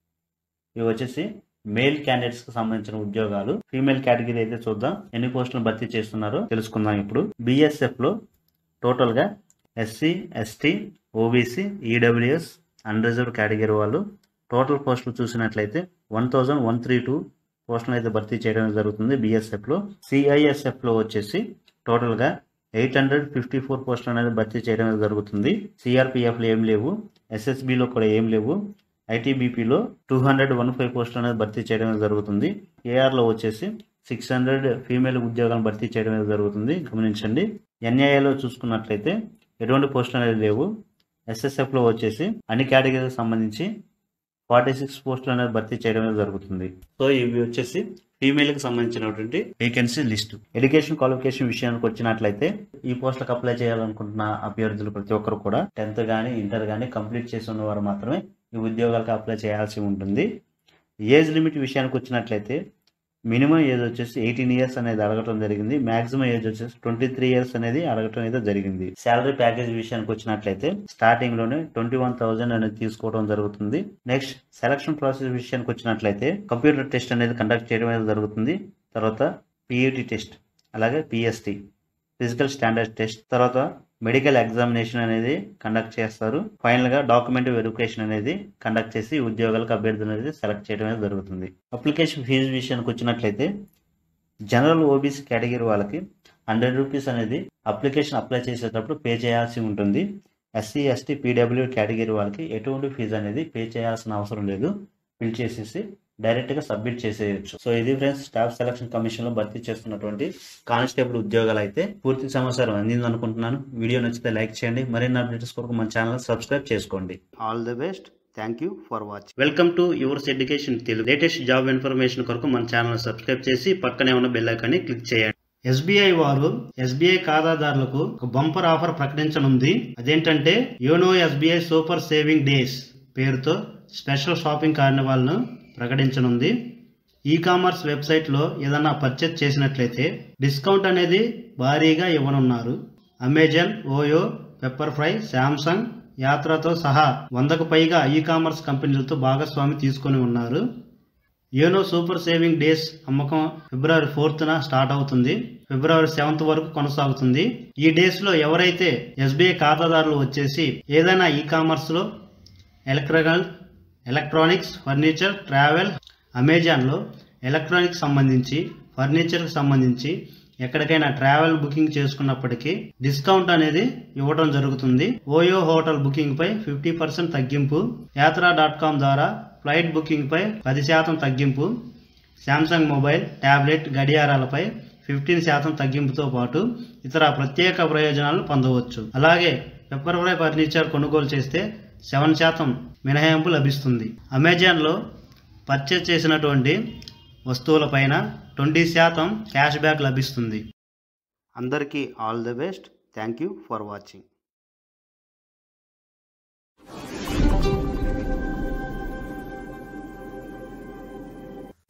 ఇవి వచ్చేసి మేల్ క్యాండిడేట్స్ కి సంబంధించిన ఉద్యోగాలు ఫీమేల్ కేటగిరీ అయితే చూద్దాం ఎన్ని పోస్టులు భర్తీ చేస్తున్నారో తెలుసుకుందాం ఇప్పుడు బిఎస్ఎఫ్ లో టోటల్ గా SC ST OBC EWS unreserved category వాళ్ళు టోటల్ పోస్టులు చూసినట్లయితే one thousand one three two పోస్టులు అయితే భర్తీ చేయడం జరుగుతుంది బిఎస్ఎఫ్ లో సిఐఎస్ఎఫ్ లో వచ్చేసి టోటల్ గా ఎయిట్ హండ్రెడ్ ఫిఫ్టీ ఫోర్ పోస్టులు అనేది భర్తీ చేయడం అనేది జరుగుతుంది సిఆర్పిఎఫ్లో ఏం లేవు ఎస్ఎస్బిలో కూడా ఏం లేవు ఐటీబీపీలో టూ హండ్రెడ్ వన్ ఫైవ్ పోస్టులు అనేది భర్తీ చేయడం అనేది జరుగుతుంది ఏఆర్లో వచ్చేసి సిక్స్ హండ్రెడ్ ఫీమేల్ ఉద్యోగాలను భర్తీ చేయడం అనేది జరుగుతుంది గమనించండి ఎన్ఐఏలో చూసుకున్నట్లయితే ఎటువంటి పోస్టులు అనేది లేవు ఎస్ఎస్ఎఫ్లో వచ్చేసి అన్ని కేటగిరీకి సంబంధించి ఫార్టీ సిక్స్ పోస్టులు అనేది భర్తీ చేయడం అనేది జరుగుతుంది సో ఇవి వచ్చేసి ఫీమేల్కి సంబంధించినటువంటి వేకెన్సీ లిస్ట్ ఎడ్యుకేషన్ క్వాలిఫికేషన్ విషయానికి వచ్చినట్లయితే ఈ పోస్టులకు అప్లై చేయాలనుకుంటున్న అభ్యర్థులు ప్రతి ఒక్కరు కూడా టెన్త్ కానీ ఇంటర్ కానీ కంప్లీట్ చేసి ఉన్నవారు మాత్రమే ఈ ఉద్యోగాలకు అప్లై చేయాల్సి ఉంటుంది ఏజ్ లిమిట్ విషయానికి వచ్చినట్లయితే మినిమం ఏజ్ వచ్చేసి ఎయిటీన్ ఇయర్స్ అనేది అడగటం జరిగింది మాక్సిమం ఏజ్ వచ్చేసి ట్వంటీ త్రీ ఇయర్స్ అనేది అడగటం అయితే జరిగింది శాలరీ ప్యాకేజ్ విషయానికి వచ్చినట్లయితే స్టార్టింగ్ లోనే ట్వంటీ వన్ థౌసండ్ అనేది తీసుకోవడం జరుగుతుంది నెక్స్ట్ సెలక్షన్ ప్రాసెస్ విషయానికి వచ్చినట్లయితే కంప్యూటర్ టెస్ట్ అనేది కండక్ట్ చేయడం అనేది జరుగుతుంది తర్వాత పిఈటి టెస్ట్ అలాగే పిఎస్టి ఫిజికల్ స్టాండర్డ్ టెస్ట్ తర్వాత మెడికల్ ఎగ్జామినేషన్ అనేది కండక్ట్ చేస్తారు ఫైనల్ గా డాక్యుమెంట్ వెరిఫికేషన్ అనేది కండక్ట్ చేసి ఉద్యోగాలకు అభ్యర్థులు అనేది సెలెక్ట్ చేయడం అనేది జరుగుతుంది అప్లికేషన్ ఫీజు విషయానికి వచ్చినట్లయితే జనరల్ ఓబీసీ కేటగిరీ వాళ్ళకి హండ్రెడ్ రూపీస్ అనేది అప్లికేషన్ అప్లై చేసేటప్పుడు పే చేయాల్సి ఉంటుంది ఎస్సీ ఎస్టీ పీడబ్ల్యూ కేటగిరీ వాళ్ళకి ఎటువంటి ఫీజు అనేది పే చేయాల్సిన అవసరం లేదు ఫిల్ చేసేసి డైరెక్ట్గా సబ్మిట్ చేసేయచ్చు సో ఇది ఫ్రెండ్స్ స్టాఫ్ సెలక్షన్ కమిషన్లో భర్తీ చేస్తున్నటువంటి కానిస్టేబుల్ ఉద్యోగాలు అయితే పూర్తి సమాచారం అందింది అనుకుంటున్నాను వీడియో నచ్చితే లైక్ చేయండి మరిన్ని అప్డేట్స్ కొరకు మన ఛానల్ సబ్స్క్రైబ్ చేసుకోండి all the best thank you for watching welcome to yours education Telugu latest job information కొరకు మన ఛానల్ సబ్స్క్రైబ్ చేసి పక్కనే ఉన్న బెల్ ఐకాన్ని క్లిక్ చేయండి ఎస్బీఐ వారు ఎస్బీఐ ఖాతాదారులకు ఒక బంపర్ ఆఫర్ ప్రకటించనుంది అదేంటంటే YONO SBI super saving days పేరుతో స్పెషల్ షాపింగ్ కార్నివాల్ను ప్రకటించనుంది ఈ కామర్స్ వెబ్సైట్లో ఏదైనా పర్చేజ్ చేసినట్లయితే డిస్కౌంట్ అనేది భారీగా ఇవ్వనున్నారు Amazon OYO Pepperfry Samsung యాత్రతో సహా వందకు పైగా ఈ కామర్స్ కంపెనీలతో భాగస్వామి తీసుకొని ఉన్నారు యోనో సూపర్ సేవింగ్ డేస్ అమ్మకం ఫిబ్రవరి ఫోర్త్న స్టార్ట్ అవుతుంది ఫిబ్రవరి సెవెంత్ వరకు కొనసాగుతుంది ఈ డేస్ లో ఎవరైతే ఎస్బీఐ ఖాతాదారులు వచ్చేసి ఏదైనా ఈ కామర్స్ లో ఎలక్ట్రికల్ ఎలక్ట్రానిక్స్ ఫర్నిచర్ ట్రావెల్ అమెజాన్లో ఎలక్ట్రానిక్స్ సంబంధించి ఫర్నిచర్కి సంబంధించి ఎక్కడికైనా ట్రావెల్ బుకింగ్ చేసుకున్నప్పటికీ డిస్కౌంట్ అనేది ఇవ్వడం జరుగుతుంది ఓయో హోటల్ బుకింగ్ పై ఫిఫ్టీ పర్సెంట్ తగ్గింపు యాత్రా డాట్ కామ్ ద్వారా ఫ్లైట్ బుకింగ్ పై పది శాతం తగ్గింపు శాంసంగ్ మొబైల్ ట్యాబ్లెట్ గడియారాలపై ఫిఫ్టీన్ శాతం తగ్గింపుతో పాటు ఇతర ప్రత్యేక ప్రయోజనాలను పొందవచ్చు అలాగే పెప్పర్ ఫ్రై ఫర్నిచర్ కొనుగోలు చేస్తే సెవెన్ శాతం మినహాయింపు లభిస్తుంది అమెజాన్లో పర్చేజ్ చేసినటువంటి వస్తువులపైన ట్వంటీ శాతం క్యాష్ బ్యాక్ లభిస్తుంది అందరికీ all the best thank you for watching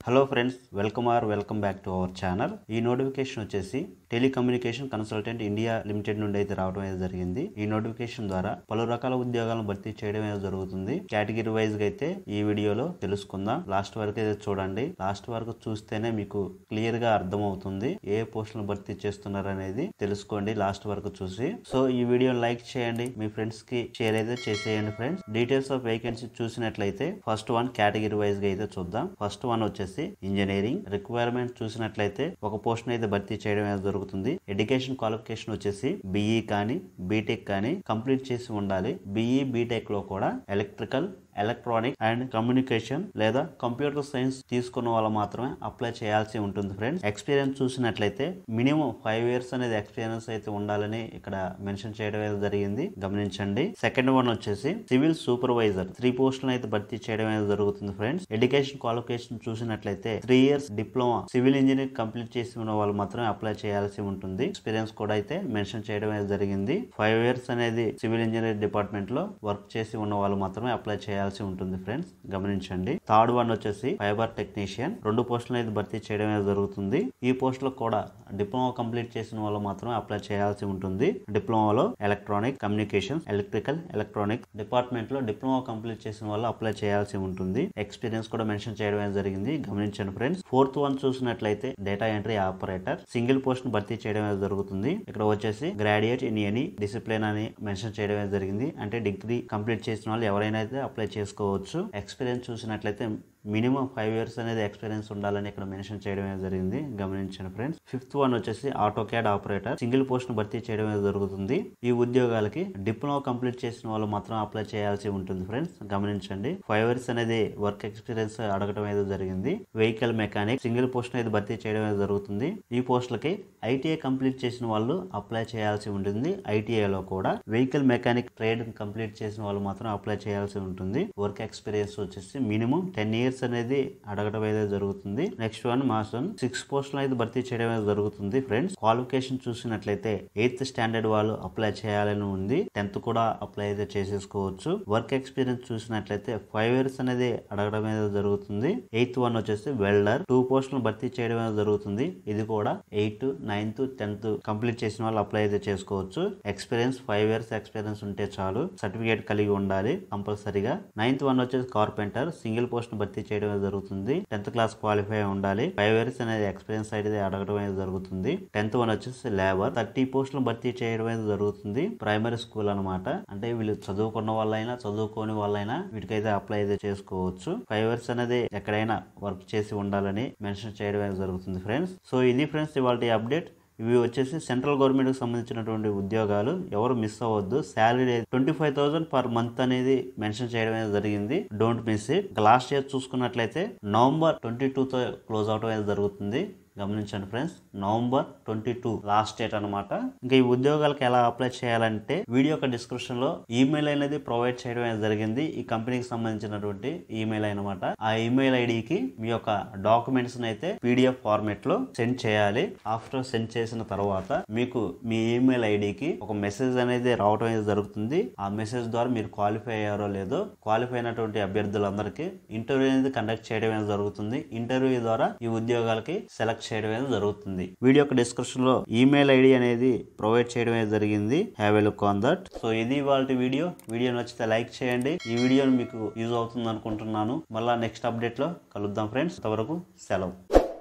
hello friends welcome are welcome back to our channel ఈ నోటిఫికేషన్ వచ్చేసి టెలికమ్యూనికేషన్ కన్సల్టెంట్ ఇండియా లిమిటెడ్ నుండి అయితే రావడం అయితే జరిగింది ఈ నోటిఫికేషన్ ద్వారా పలు రకాల ఉద్యోగాలను భర్తీ చేయడం అయితే జరుగుతుంది కేటగిరీ వైజ్ గా అయితే ఈ వీడియోలో తెలుసుకుందాం లాస్ట్ వరకు అయితే చూడండి లాస్ట్ వరకు చూస్తేనే మీకు క్లియర్ గా అర్థమవుతుంది ఏ పోస్టులను భర్తీ చేస్తున్నారు అనేది తెలుసుకోండి లాస్ట్ వరకు చూసి సో ఈ వీడియో లైక్ చేయండి మీ ఫ్రెండ్స్ కి షేర్ అయితే చేసేయండి ఫ్రెండ్స్ డీటెయిల్స్ ఆఫ్ వేకెన్సీ చూసినట్లయితే ఫస్ట్ వన్ కేటగిరీ వైజ్ గా అయితే చూద్దాం ఫస్ట్ వన్ వచ్చేసి ఇంజనీరింగ్ రిక్వైర్మెంట్ చూసినట్లయితే ఒక పోస్ట్ అయితే భర్తీ చేయడం అనేది జరుగుతుంది ఎడ్యుకేషన్ క్వాలిఫికేషన్ వచ్చేసి బిఈ కానీ బీటెక్ కానీ కంప్లీట్ చేసి ఉండాలి బిఈ బీటెక్ లో కూడా ఎలక్ట్రికల్ ఎలక్ట్రానిక్ అండ్ కమ్యూనికేషన్ లేదా కంప్యూటర్ సైన్స్ తీసుకున్న వాళ్ళు మాత్రమే అప్లై చేయాల్సి ఉంటుంది ఫ్రెండ్స్ ఎక్స్పీరియన్స్ చూసినట్లయితే మినిమం ఫైవ్ ఇయర్స్ అనేది ఎక్స్పీరియన్స్ అయితే ఉండాలని ఇక్కడ మెన్షన్ చేయడం అయితే జరిగింది గమనించండి సెకండ్ వన్ వచ్చేసి సివిల్ సూపర్వైజర్ త్రీ పోస్టులను అయితే భర్తీ చేయడం అయితే జరుగుతుంది ఫ్రెండ్స్ ఎడ్యుకేషన్ క్వాలిఫికేషన్ చూసినట్లయితే three years diploma civil engineer complete చేసి ఉన్న వాళ్ళు మాత్రమే అప్లై చేయాల్సి ఉంటుంది ఎక్స్పీరియన్స్ కూడా అయితే మెన్షన్ చేయడం అయితే జరిగింది ఫైవ్ ఇయర్స్ అనేది సివిల్ ఇంజనీర్ డిపార్ట్మెంట్ లో వర్క్ చేసి ఉన్న వాళ్ళు మాత్రమే అప్లై చేయాల్సి ఉంటుంది ఫ్రెండ్స్ గమనించండి థర్డ్ వన్ వచ్చేసి ఫైబర్ టెక్నీషియన్ రెండు పోస్టులను అయితే భర్తీ చేయడం అయితే జరుగుతుంది ఈ పోస్టులకు కూడా డిప్లొమా కంప్లీట్ చేసిన వాళ్ళు మాత్రమే అప్లై చేయాల్సి ఉంటుంది డిప్లొమాలో electronic communication electrical electronic department లో డిప్లొమా కంప్లీట్ చేసిన వాళ్ళు అప్లై చేయాల్సి ఉంటుంది ఎక్స్పీరియన్స్ కూడా మెన్షన్ చేయడం అయితే జరిగింది గమనించండి ఫ్రెండ్స్ ఫోర్త్ వన్ చూసినట్లయితే data entry operator single post ను భర్తీ చేయడం అయితే జరుగుతుంది ఇక్కడ వచ్చేసి గ్రాడ్యుయేట్ ఇన్ ఎనీ డిసిప్లిన్ అని మెన్షన్ చేయడం అయితే జరిగింది అంటే డిగ్రీ కంప్లీట్ చేసిన వాళ్ళు ఎవరైనా అయితే అప్లై చేసుకోవచ్చు ఎక్స్పీరియన్స్ చూసినట్లయితే మినిమం ఫైవ్ ఇయర్స్ అనేది ఎక్స్పీరియన్స్ ఉండాలని ఇక్కడ మెన్షన్ చేయడం అయితే జరిగింది గమనించండి ఫ్రెండ్స్ ఫిఫ్త్ వన్ వచ్చేసి AutoCAD operator single post ను భర్తీ చేయడం అయితే జరుగుతుంది ఈ ఉద్యోగాలకి డిప్లొమా కంప్లీట్ చేసిన వాళ్ళు మాత్రం అప్లై చేయాల్సి ఉంటుంది ఫ్రెండ్స్ గమనించండి ఫైవ్ ఇయర్స్ అనేది వర్క్ ఎక్స్పీరియన్స్ అడగడం అయితే జరిగింది వెహికల్ మెకానిక్ సింగిల్ పోస్ట్ అయితే భర్తీ చేయడం అయితే జరుగుతుంది ఈ పోస్టులకి ఐటీఐ కంప్లీట్ చేసిన వాళ్ళు అప్లై చేయాల్సి ఉంటుంది ITI లో కూడా వెహికల్ మెకానిక్ ట్రేడ్ కంప్లీట్ చేసిన వాళ్ళు మాత్రం అప్లై చేయాల్సి ఉంటుంది వర్క్ ఎక్స్పీరియన్స్ వచ్చేసి మినిమం టెన్ ఇయర్స్ అనేది అడగడం అయితే జరుగుతుంది నెక్స్ట్ వన్ మాసం సిక్స్ పోస్టులు అయితే భర్తీ చేయడం అయితే జరుగుతుంది ఫ్రెండ్స్ క్వాలిఫికేషన్ చూసినట్లయితే ఎయిత్ స్టాండర్డ్ వాళ్ళు అప్లై చేయాలని ఉంది టెన్త్ కూడా అప్లై అయితే చేసేసుకోవచ్చు వర్క్ ఎక్స్పీరియన్స్ చూసినట్లయితే ఫైవ్ ఇయర్స్ అనేది అడగడం అయితే జరుగుతుంది ఎయిత్ వన్ వచ్చేసి వెల్డర్ టూ పోస్టులను భర్తీ చేయడం అయితే జరుగుతుంది ఇది కూడా ఎయిత్ నైన్త్ టెన్త్ కంప్లీట్ చేసిన వాళ్ళు అప్లై అయితే చేసుకోవచ్చు ఎక్స్పీరియన్స్ ఫైవ్ ఇయర్స్ ఎక్స్పీరియన్స్ ఉంటే చాలు సర్టిఫికేట్ కలిగి ఉండాలి కంపల్సరీగా నైన్త్ వన్ వచ్చేసి కార్పెంటర్ సింగిల్ పోస్ట్ భర్తీ చేయడం అయితే జరుగుతుంది టెన్త్ క్లాస్ క్వాలిఫై ఉండాలి ఫైవ్ ఇయర్స్ అనేది ఎక్స్పీరియన్స్ అయితే అడగడం అయితే జరుగుతుంది టెన్త్ వన్ వచ్చేసి లేబర్ థర్టీ పోస్టులు భర్తీ చేయడం అయితే జరుగుతుంది ప్రైమరీ స్కూల్ అన్నమాట అంటే వీళ్ళు చదువుకున్న వాళ్ళైనా చదువుకోని వాళ్ళైనా వీటికైతే అప్లై అయితే చేసుకోవచ్చు ఫైవ్ ఇయర్స్ అనేది ఎక్కడైనా వర్క్ చేసి ఉండాలని మెన్షన్ చేయడం అయితే జరుగుతుంది ఫ్రెండ్స్ సో ఇది ఫ్రెండ్స్ ఇవాళ అప్డేట్ ఇవి వచ్చేసి సెంట్రల్ గవర్నమెంట్ కి సంబంధించినటువంటి ఉద్యోగాలు ఎవరు మిస్ అవ్వద్దు salary twenty five thousand per month అనేది మెన్షన్ చేయడం అనేది జరిగింది don't miss it last year చూసుకున్నట్లయితే నవంబర్ ట్వంటీ టూ తో క్లోజ్ అవడం అనేది జరుగుతుంది గమనించండి friends November twenty two last date అనమాట ఇంకా ఈ ఉద్యోగాలకు ఎలా అప్లై చేయాలంటే వీడియో యొక్క డిస్క్రిప్షన్ లో ఈమెయిల్ అనేది ప్రొవైడ్ చేయడం అనేది జరిగింది ఈ కంపెనీకి సంబంధించినటువంటి ఈమెయిల్ అనమాట ఆ ఈమెయిల్ ఐడికి మీ యొక్క డాక్యుమెంట్స్ అయితే పీడిఎఫ్ ఫార్మేట్ లో సెండ్ చేయాలి ఆఫ్టర్ సెండ్ చేసిన తర్వాత మీకు మీ ఈమెయిల్ ఐడికి ఒక మెసేజ్ అనేది రావడం అనేది జరుగుతుంది ఆ మెసేజ్ ద్వారా మీరు క్వాలిఫై అయ్యారో లేదో క్వాలిఫై అయినటువంటి అభ్యర్థులందరికీ ఇంటర్వ్యూ అనేది కండక్ట్ చేయడం అనేది జరుగుతుంది ఇంటర్వ్యూ ద్వారా ఈ ఉద్యోగాలకి సెలెక్ట్ చేయడం అనేది జరుగుతుంది వీడియో యొక్క డిస్క్రిప్షన్ లో ఈమెయిల్ ఐడి అనేది ప్రొవైడ్ చేయడం అనేది జరిగింది have a look on that so ఇది వాళ్ళ వీడియో వీడియో నచ్చితే లైక్ చేయండి ఈ వీడియో మీకు యూజ్ అవుతుంది అనుకుంటున్నాను మళ్ళా నెక్స్ట్ అప్డేట్ లో కలుద్దాం ఫ్రెండ్స్ అంతవరకు సెలవు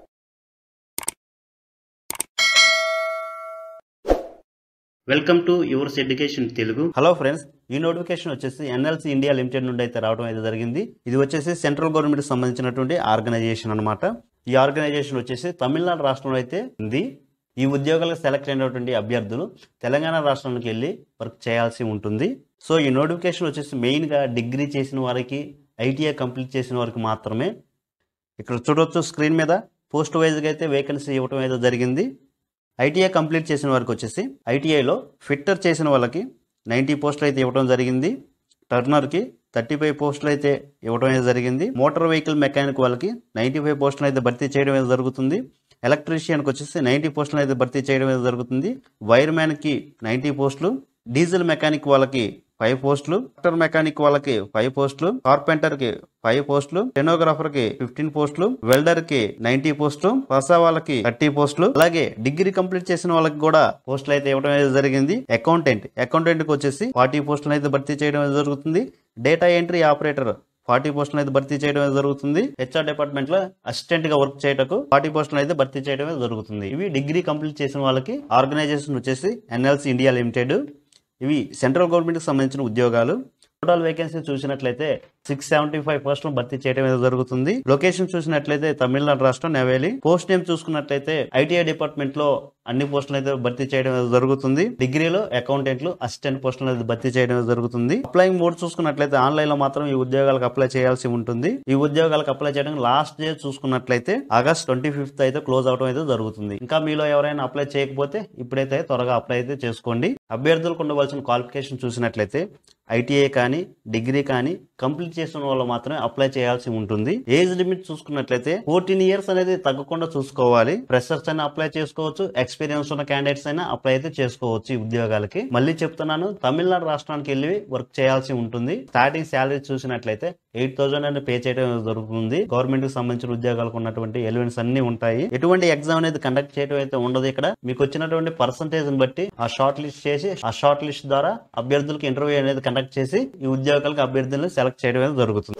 welcome to yours education Telugu hello friends ఈ నోటిఫికేషన్ వచ్చేసి ఎన్ఎల్సి ఇండియా లిమిటెడ్ నుండి అయితే రావడం అయితే జరిగింది ఇది వచ్చేసి సెంట్రల్ గవర్నమెంట్ సంబంధించినటువంటి ఆర్గనైజేషన్ అన్నమాట ఈ ఆర్గనైజేషన్ వచ్చేసి తమిళనాడు రాష్ట్రంలో అయితే ఉంది ఈ ఉద్యోగాలకు సెలెక్ట్ అయినటువంటి అభ్యర్థులు తెలంగాణ రాష్ట్రానికి వెళ్ళి వర్క్ చేయాల్సి ఉంటుంది సో ఈ నోటిఫికేషన్ వచ్చేసి మెయిన్గా డిగ్రీ చేసిన వారికి ఐటీఐ కంప్లీట్ చేసిన వారికి మాత్రమే ఇక్కడ చూడొచ్చు స్క్రీన్ మీద పోస్ట్ వైజ్గా అయితే వేకెన్సీ ఇవ్వడం అయితే జరిగింది ఐటీఐ కంప్లీట్ చేసిన వారికి వచ్చేసి ఐటీఐలో ఫిట్టర్ చేసిన వాళ్ళకి నైంటీ పోస్టులు అయితే ఇవ్వడం జరిగింది టర్నర్కి థర్టీ ఫైవ్ పోస్టులు అయితే ఇవ్వడం అయితే జరిగింది మోటార్ వెహికల్ మెకానిక్ వాళ్ళకి నైంటీ ఫైవ్ పోస్టులు అయితే భర్తీ చేయడం అయితే జరుగుతుంది ఎలక్ట్రీషియన్కి వచ్చేసి నైంటీ పోస్టులు అయితే భర్తీ చేయడం అయితే జరుగుతుంది వైర్ మ్యాన్కి నైంటీ పోస్టులు డీజిల్ మెకానిక్ వాళ్ళకి ఫైవ్ పోస్టులు డాక్టర్ మెకానిక్ వాళ్ళకి ఫైవ్ పోస్టులు కార్పెంటర్ కి ఫైవ్ పోస్టులు స్టెనోగ్రాఫర్ కి ఫిఫ్టీన్ పోస్టులు వెల్డర్ కి నైన్టీ పోస్టులు పసా వాళ్ళకి థర్టీ పోస్టులు అలాగే డిగ్రీ కంప్లీట్ చేసిన వాళ్ళకి కూడా పోస్టులు అయితే ఇవ్వడం అయితే జరిగింది అకౌంటెంట్ అకౌంటెంట్ కి వచ్చేసి ఫార్టీ పోస్టులు అయితే భర్తీ చేయడం అయితే జరుగుతుంది డేటా ఎంట్రీ ఆపరేటర్ ఫార్టీ పోస్టులు అయితే భర్తీ చేయడం అయితే జరుగుతుంది హెచ్ఆర్ డిపార్ట్మెంట్ లో అసిస్టెంట్ గా వర్క్ చేయటకు ఫార్టీ పోస్టులు అయితే భర్తీ చేయడం అయితే జరుగుతుంది ఇవి డిగ్రీ కంప్లీట్ చేసిన వాళ్ళకి ఆర్గనైజేషన్ వచ్చేసి ఎన్ఎల్సి ఇండియా లిమిటెడ్ ఇవి సెంట్రల్ గవర్నమెంట్ కి సంబంధించిన ఉద్యోగాలు టోటల్ వేకెన్సీ చూసినట్లయితే సిక్స్ సెవెంటీ ఫైవ్ పోస్టులు భర్తీ చేయడం అయితే జరుగుతుంది లొకేషన్ చూసినట్లయితే తమిళనాడు రాష్ట్రం నెవేలి పోస్ట్ నేమ్ చూసుకున్నట్లయితే ఐటీఐ డిపార్ట్మెంట్ లో అన్ని పోస్టులు అయితే భర్తీ చేయడం అయితే జరుగుతుంది డిగ్రీలో అకౌంటెంట్లు అసిస్టెంట్ పోస్టులు అయితే భర్తీ చేయడం అయితే జరుగుతుంది అప్లైంగ్ మోడ్ చూసుకున్నట్లయితే ఆన్లైన్ లో మాత్రం ఈ ఉద్యోగాలకు అప్లై చేయాల్సి ఉంటుంది ఈ ఉద్యోగాలకు అప్లై చేయడం లాస్ట్ డే చూసుకున్నట్లయితే ఆగస్ట్ ట్వంటీ ఫిఫ్త్ అయితే క్లోజ్ అవడం అయితే జరుగుతుంది ఇంకా మీలో ఎవరైనా అప్లై చేయకపోతే ఇప్పుడైతే త్వరగా అప్లై అయితే చేసుకోండి అభ్యర్థులకు ఉండవలసిన క్వాలిఫికేషన్ చూసినట్లయితే ఐటీఐ కానీ డిగ్రీ కానీ కంప్లీట్ చేసిన వాళ్ళు మాత్రమే అప్లై చేయాల్సి ఉంటుంది ఏజ్ లిమిట్ చూసుకున్నట్లయితే ఫోర్టీన్ ఇయర్స్ అనేది తగ్గకుండా చూసుకోవాలి ఫ్రెషర్స్ అయినా అప్లై చేసుకోవచ్చు ఎక్స్పీరియన్స్ ఉన్న క్యాండిడేట్స్ అయినా అప్లై అయితే చేసుకోవచ్చు ఈ ఉద్యోగాలకి మళ్ళీ చెప్తున్నాను తమిళనాడు రాష్ట్రానికి వెళ్ళి వర్క్ చేయాల్సి ఉంటుంది స్టార్టింగ్ శాలరీ చూసినట్లయితే ఎయిట్ థౌసండ్ అని పే చేయడం జరుగుతుంది గవర్నమెంట్ కి సంబంధించిన ఉద్యోగాలకు ఉన్నటువంటి ఎలిమెంట్స్ అన్ని ఉంటాయి ఎటువంటి ఎగ్జామ్ అనేది కండక్ట్ చేయడం అయితే ఉండదు ఇక్కడ మీకు వచ్చినటువంటి పర్సంటేజ్ బట్టి ఆ షార్ట్ లిస్ట్ చేసి ఆ షార్ట్ లిస్ట్ ద్వారా అభ్యర్థులకు ఇంటర్వ్యూ అనేది కండక్ట్ చేసి ఈ ఉద్యోగాలకు అభ్యర్థులను సెలెక్ట్ చేయడం అనేది జరుగుతుంది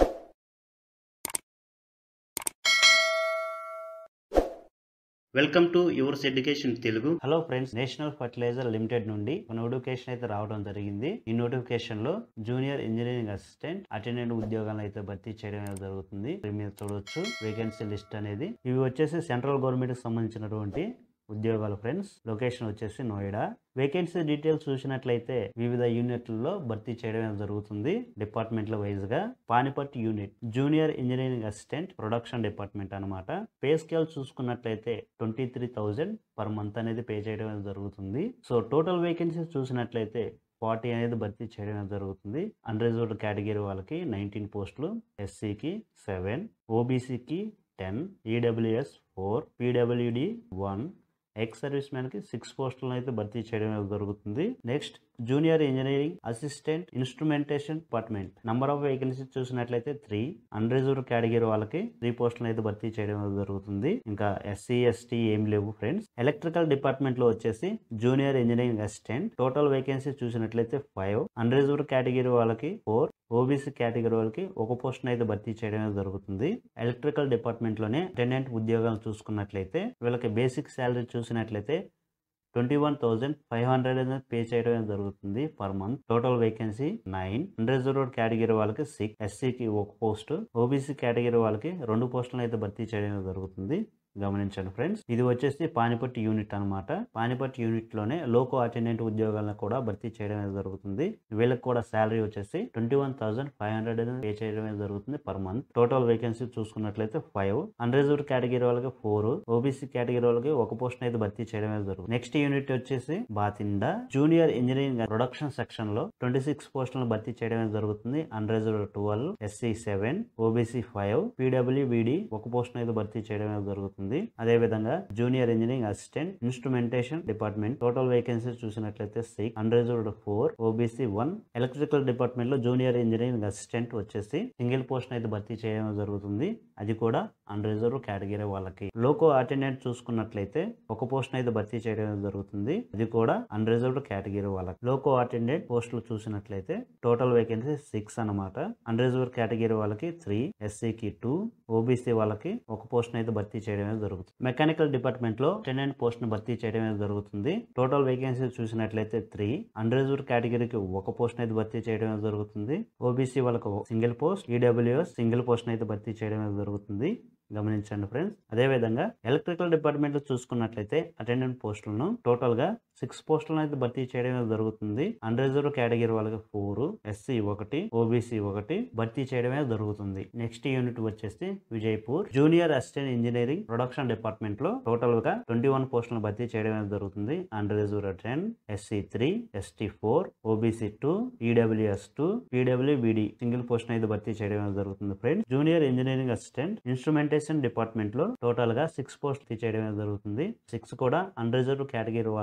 welcome to yours education Telugu hello friends national fertiliser limited నుండి ఒక నోటిఫికేషన్ అయితే రావడం జరిగింది ఈ నోటిఫికేషన్ లో జూనియర్ ఇంజనీరింగ్ అసిస్టెంట్ అటెండెంట్ ఉద్యోగాలను అయితే భర్తీ చేయడం అనేది జరుగుతుంది ఇక్కడ మీరు చూడొచ్చు వేకెన్సీ లిస్ట్ అనేది ఇవి వచ్చేసి సెంట్రల్ గవర్నమెంట్ కి సంబంధించినటువంటి ఉద్యోగాలు ఫ్రెండ్స్ లొకేషన్ వచ్చేసి నోయిడా వేకెన్సీ డీటెయిల్స్ చూసినట్లయితే వివిధ యూనిట్లలో భర్తీ చేయడం అనేది జరుగుతుంది డిపార్ట్మెంట్ల వైజ్ గా Panipat unit junior engineering assistant production department అనమాట పే స్కేల్ చూసుకున్నట్లయితే twenty three thousand per month అనేది పే చేయడం అనేది జరుగుతుంది సో టోటల్ వేకెన్సీస్ చూసినట్లయితే ఫార్టీ అనేది భర్తీ చేయడం అనేది జరుగుతుంది అన్రిజర్వ్డ్ కేటగిరీ వాళ్ళకి నైన్టీన్ పోస్టులు ఎస్సీకి సెవెన్ ఓబీసీకి ten EWS four PWD one ex service man కి సిక్స్ పోస్టులను అయితే భర్తీ చేయడం అనేది జరుగుతుంది next junior engineering assistant instrumentation department number of vacancy చూసినట్లయితే త్రీ అన్రిజర్వ్డ్ కేటగిరీ వాళ్ళకి త్రీ పోస్టులను అయితే భర్తీ చేయడం అనేది జరుగుతుంది ఇంకా ఎస్సీ ఎస్టీ ఏం లేవు ఫ్రెండ్స్ ఎలక్ట్రికల్ డిపార్ట్మెంట్ లో వచ్చేసి junior engineering assistant total vacancy చూసినట్లయితే ఫైవ్ అన్రిజర్వ్డ్ కేటగిరీ వాళ్ళకి ఫోర్ ఓబీసీ కేటగిరీ వాళ్ళకి ఒక పోస్ట్ అయితే భర్తీ చేయడం అనేది జరుగుతుంది ఎలక్ట్రికల్ డిపార్ట్మెంట్ లోనే అటెండెంట్ ఉద్యోగాలు చూసుకున్నట్లయితే వీళ్ళకి బేసిక్ శాలరీ చూసినట్లయితే twenty one thousand five hundred అనేది పే చేయడం అనేది జరుగుతుంది per month total vacancy nine unreserved category వాళ్ళకి సిక్స్ ఎస్సీకి ఒక పోస్ట్ ఓబీసీ కేటగిరీ వాళ్ళకి రెండు పోస్టులను అయితే భర్తీ చేయడం అనేది జరుగుతుంది గమనించండి ఫ్రెండ్స్ ఇది వచ్చేసి పానిపట్ యూనిట్ అన్నమాట పానిపట్ యూనిట్ లోనే లోకో అటెండెంట్ ఉద్యోగాలను కూడా భర్తీ చేయడం అనేది జరుగుతుంది వీళ్ళకి కూడా శాలరీ వచ్చేసి twenty one thousand five hundred pay చేయడం అనేది జరుగుతుంది పర్ మంత్ టోటల్ వేకెన్సీ చూసుకున్నట్లయితే ఫైవ్ అన్రిజర్వ్డ్ కేటగిరీ వాళ్ళకి ఫోర్ ఓబీసీ కేటగిరీ వాళ్ళకి ఒక పోస్ట్ అయితే భర్తీ చేయడం అనేది జరుగుతుంది నెక్స్ట్ యూనిట్ వచ్చేసి Bathinda junior engineering production section లో ట్వంటీ సిక్స్ పోస్టులను భర్తీ చేయడం అనేది జరుగుతుంది unreserved twelve SC seven OBC five PWBD ఒక పోస్ట్ అయితే భర్తీ చేయడం అనేది జరుగుతుంది అదే విధంగా junior engineering assistant instrumentation department total vacancy చూసినట్లయితే six unreserved four OBC one electrical department లో జూనియర్ ఇంజనీరింగ్ అసిస్టెంట్ వచ్చేసి సింగిల్ పోస్ట్ అయితే భర్తీ చేయడం జరుగుతుంది అది కూడా అన్రిజర్వ్ కేటగిరీ వాళ్ళకి లోకో అటెండెంట్ చూసుకున్నట్లయితే ఒక పోస్ట్ అయితే భర్తీ చేయడం జరుగుతుంది అది కూడా అన్రిజర్వ్డ్ కేటగిరీ వాళ్ళకి లోకో అటెండెంట్ పోస్టులు చూసినట్లయితే టోటల్ వేకెన్సీ సిక్స్ అనమాట అన్రిజర్వ్ కేటగిరీ వాళ్ళకి త్రీ ఎస్సీకి టూ ఓబీసీ వాళ్ళకి ఒక పోస్ట్ అయితే భర్తీ చేయడం అనేది జరుగుతుంది మెకానికల్ డిపార్ట్మెంట్ లో అటెండెంట్ పోస్ట్ ను భర్తీ చేయడం అనేది జరుగుతుంది టోటల్ వేకెన్సీ చూసినట్లయితే త్రీ అన్రిజర్వ్ కేటగిరీకి ఒక పోస్ట్ అయితే భర్తీ చేయడం అనేది జరుగుతుంది ఓబీసీ వాళ్ళకి single post EWS single post అయితే భర్తీ చేయడం అనేది జరుగుతుంది గమనించండి ఫ్రెండ్స్ అదే విధంగా ఎలక్ట్రికల్ డిపార్ట్మెంట్ లో చూసుకున్నట్లయితే అటెండెంట్ పోస్టులను టోటల్ గా సిక్స్ పోస్టులను అయితే భర్తీ చేయడం అనేది జరుగుతుంది అన్రిజర్వ్ కేటగిరీ వాళ్ళకి ఫోర్ ఎస్సీ ఒకటి ఓబీసీ ఒకటి భర్తీ చేయడమే జరుగుతుంది నెక్స్ట్ యూనిట్ వచ్చేసి Vijayapur junior assistant engineering production department లో టోటల్ గా ట్వంటీ వన్ పోస్టులను భర్తీ చేయడం అనేది జరుగుతుంది unreserved ten SC three ST four OBC two EWS two పీడబ్ల్యూబిడి single post అయితే భర్తీ చేయడం అనేది జరుగుతుంది friends junior engineering assistant instrumentation department లో టోటల్ గా సిక్స్ పోస్ట్ చేయడం అనేది జరుగుతుంది సిక్స్ కూడా అన్రిజర్వ్ కేటగిరీ వాళ్ళని అయితే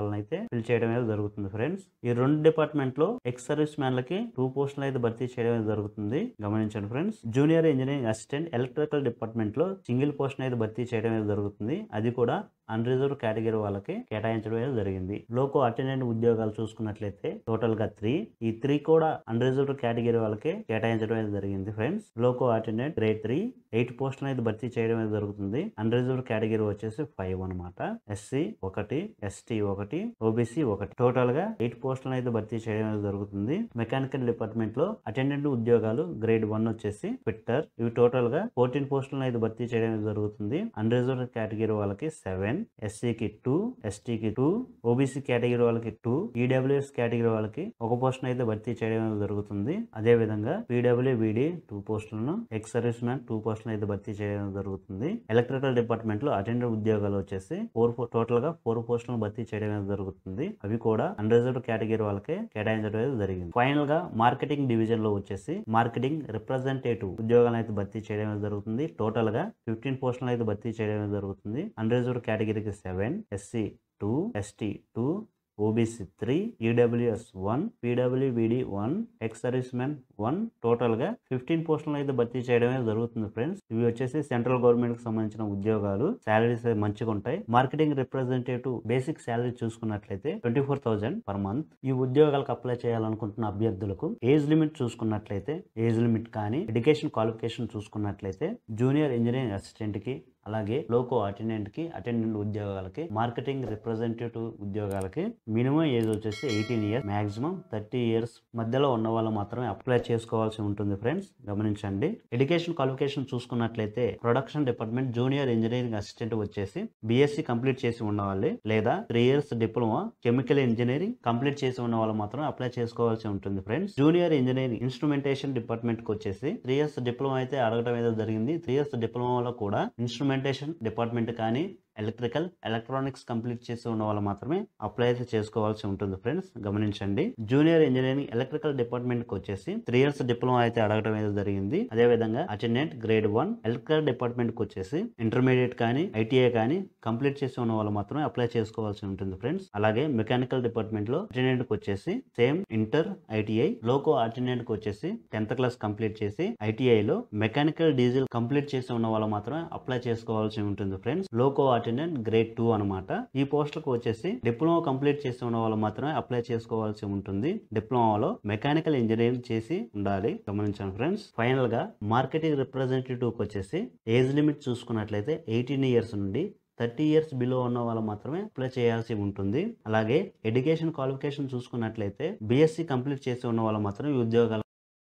ఫిల్ చేయడం అనేది జరుగుతుంది ఫ్రెండ్స్ ఈ రెండు డిపార్ట్మెంట్ లో ఎక్స్ సర్వీస్ మ్యాన్లకి టూ పోస్టులు అయితే భర్తీ చేయడం అనేది జరుగుతుంది గమనించండి friends junior engineering assistant electrical department లో సింగిల్ పోస్ట్ అయితే భర్తీ చేయడం అనేది జరుగుతుంది అది కూడా అన్రిజర్వ్ కేటగిరీ వాళ్ళకి కేటాయించడం అనేది జరిగింది లోకో అటెండెంట్ ఉద్యోగాలు చూసుకున్నట్లయితే టోటల్ గా త్రీ ఈ త్రీ కూడా అన్రిజర్వ్ కేటగిరీ వాళ్ళకి కేటాయించడం అనేది జరిగింది friends loco attendant grade three eight పోస్టులు అయితే భర్తీ చేయడం అనేది జరుగుతుంది అన్రిజర్వ్ కేటగిరీ వచ్చేసి ఫైవ్ అనమాట ఎస్సీ ఒకటి ఎస్టీ ఒకటి ఓబీసీ ఒకటి టోటల్ గా ఎయిట్ పోస్టులను అయితే భర్తీ చేయడం అనేది జరుగుతుంది మెకానికల్ డిపార్ట్మెంట్ లో అటెండెంట్ ఉద్యోగాలు గ్రేడ్ వన్ వచ్చేసి ఫిట్టర్ ఇవి టోటల్ గా ఫోర్టీన్ పోస్టులను అయితే భర్తీ చేయడం అనేది జరుగుతుంది అన్రిజర్వ్ కేటగిరీ వాళ్ళకి సెవెన్ ఎస్సీకి టూ ఎస్టీకి టూ ఓబీసీ కేటగిరీ వాళ్ళకి టూ ఈడబ్ల్యూఎస్ కేటగిరీ వాళ్ళకి ఒక పోస్ట్ అయితే భర్తీ చేయడం అనేది జరుగుతుంది అదే విధంగా పీడబ్ల్యూబిడి టూ పోస్టులను ఎక్స్ సర్వీస్ మ్యాన్ టూ పోస్టులను అయితే భర్తీ చేయడం అనేది జరుగుతుంది ఎలక్ట్రికల్ డిపార్ట్మెంట్ లో అటెండెంట్ ఉద్యోగాలు వచ్చేసి ఫోర్ టోటల్ గా ఫోర్ పోస్టులను భర్తీ చేయడం అనేది జరుగుతుంది అవి కూడా అన్రిజర్వ్డ్ కేటగిరీ వాళ్ళకే కేటాయించడం అనేది జరిగింది ఫైనల్ గా మార్కెటింగ్ డివిజన్ లో వచ్చేసి మార్కెటింగ్ రిప్రజెంటేటివ్ ఉద్యోగాలను అయితే భర్తీ చేయడం అనేది జరుగుతుంది టోటల్ గా ఫిఫ్టీన్ పోస్టులను అయితే భర్తీ చేయడం అనేది జరుగుతుంది అన్రిజర్వ్డ్ కేటగిరీకి seven SC two ST two OBC three EWS one పీడబ్ల్యూబిడి one ex service man one total గా ఫిఫ్టీన్ పోస్టులను అయితే భర్తీ చేయడమే జరుగుతుంది ఫ్రెండ్స్ ఇవి వచ్చేసి సెంట్రల్ గవర్నమెంట్ కి సంబంధించిన ఉద్యోగాలు సాలరీస్ మంచిగా ఉంటాయి మార్కెటింగ్ రిప్రజెంటేటివ్ బేసిక్ సాలరీ చూసుకున్నట్లయితే twenty four thousand per month ఈ ఉద్యోగాలకు అప్లై చేయాలనుకుంటున్న అభ్యర్థులకు ఏజ్ లిమిట్ చూసుకున్నట్లయితే ఏజ్ లిమిట్ కానీ ఎడ్యుకేషన్ క్వాలిఫికేషన్ చూసుకున్నట్లయితే జూనియర్ ఇంజనీరింగ్ అసిస్టెంట్ కి అలాగే లోకో అటెండెంట్ కి అటెండెంట్ ఉద్యోగాలకి మార్కెటింగ్ రిప్రజెంటేటివ్ ఉద్యోగాలకి మినిమం ఏజ్ వచ్చేసి eighteen years maximum thirty years మధ్యలో ఉన్న వాళ్ళు మాత్రమే అప్లై చేసుకోవాల్సి ఉంటుంది ఫ్రెండ్స్ గమనించండి ఎడ్యుకేషన్ క్వాలిఫికేషన్ చూసుకున్నట్లయితే production department junior engineering assistant వచ్చేసి బీఎస్సీ కంప్లీట్ చేసి ఉన్నవాళ్ళు లేదా three years diploma chemical engineering complete చేసి ఉన్న వాళ్ళు మాత్రం అప్లై చేసుకోవాల్సి ఉంటుంది friends junior engineering instrumentation department కి వచ్చేసి త్రీ ఇయర్స్ డిప్లొమా అయితే అడగడం ఏదో జరిగింది త్రీ ఇయర్స్ డిప్లొమాలో కూడా ఇన్స్ట్రుమెంటేషన్ డిపార్ట్మెంట్ కానీ ఎలక్ట్రికల్ ఎలక్ట్రానిక్స్ కంప్లీట్ చేసి ఉన్న వాళ్ళు మాత్రమే అప్లై అయితే చేసుకోవాల్సి ఉంటుంది ఫ్రెండ్స్ గమనించండి జూనియర్ ఇంజనీరింగ్ ఎలక్ట్రికల్ డిపార్ట్మెంట్ కి వచ్చేసి త్రీ ఇయర్స్ డిప్లొమా అయితే అడగడం అయితే జరిగింది అదే విధంగా attendant grade one electrical department కి వచ్చేసి ఇంటర్మీడియట్ కానీ ఐటీఐ కానీ కంప్లీట్ చేసి ఉన్న వాళ్ళు మాత్రమే అప్లై చేసుకోవాల్సి ఉంటుంది ఫ్రెండ్స్ అలాగే మెకానికల్ డిపార్ట్మెంట్ లో అటెండెంట్ కి వచ్చేసి same inter ITI loco attendant కి వచ్చేసి టెన్త్ క్లాస్ కంప్లీట్ చేసి ఐటీఐ లో మెకానికల్ డీజిల్ కంప్లీట్ చేసి ఉన్న వాళ్ళు మాత్రమే అప్లై చేసుకోవాల్సి ఉంటుంది friends loco attendant grade two అనమాట ఈ పోస్టులకు వచ్చేసి డిప్లొమా కంప్లీట్ చేసి ఉన్న వాళ్ళు మాత్రమే అప్లై చేసుకోవాల్సి ఉంటుంది డిప్లొమాలో మెకానికల్ ఇంజనీరింగ్ చేసి ఉండాలి గమనించండి ఫ్రెండ్స్ ఫైనల్ గా మార్కెటింగ్ రిప్రజెంటేటివ్ వచ్చేసి ఏజ్ లిమిట్ చూసుకున్నట్లయితే ఎయిటీన్ ఇయర్స్ నుండి థర్టీ ఇయర్స్ బిలో ఉన్న వాళ్ళు మాత్రమే అప్లై చేయాల్సి ఉంటుంది అలాగే ఎడ్యుకేషన్ క్వాలిఫికేషన్ చూసుకున్నట్లయితే బీఎస్సీ కంప్లీట్ చేసి ఉన్న వాళ్ళు మాత్రం ఈ ఉద్యోగాలు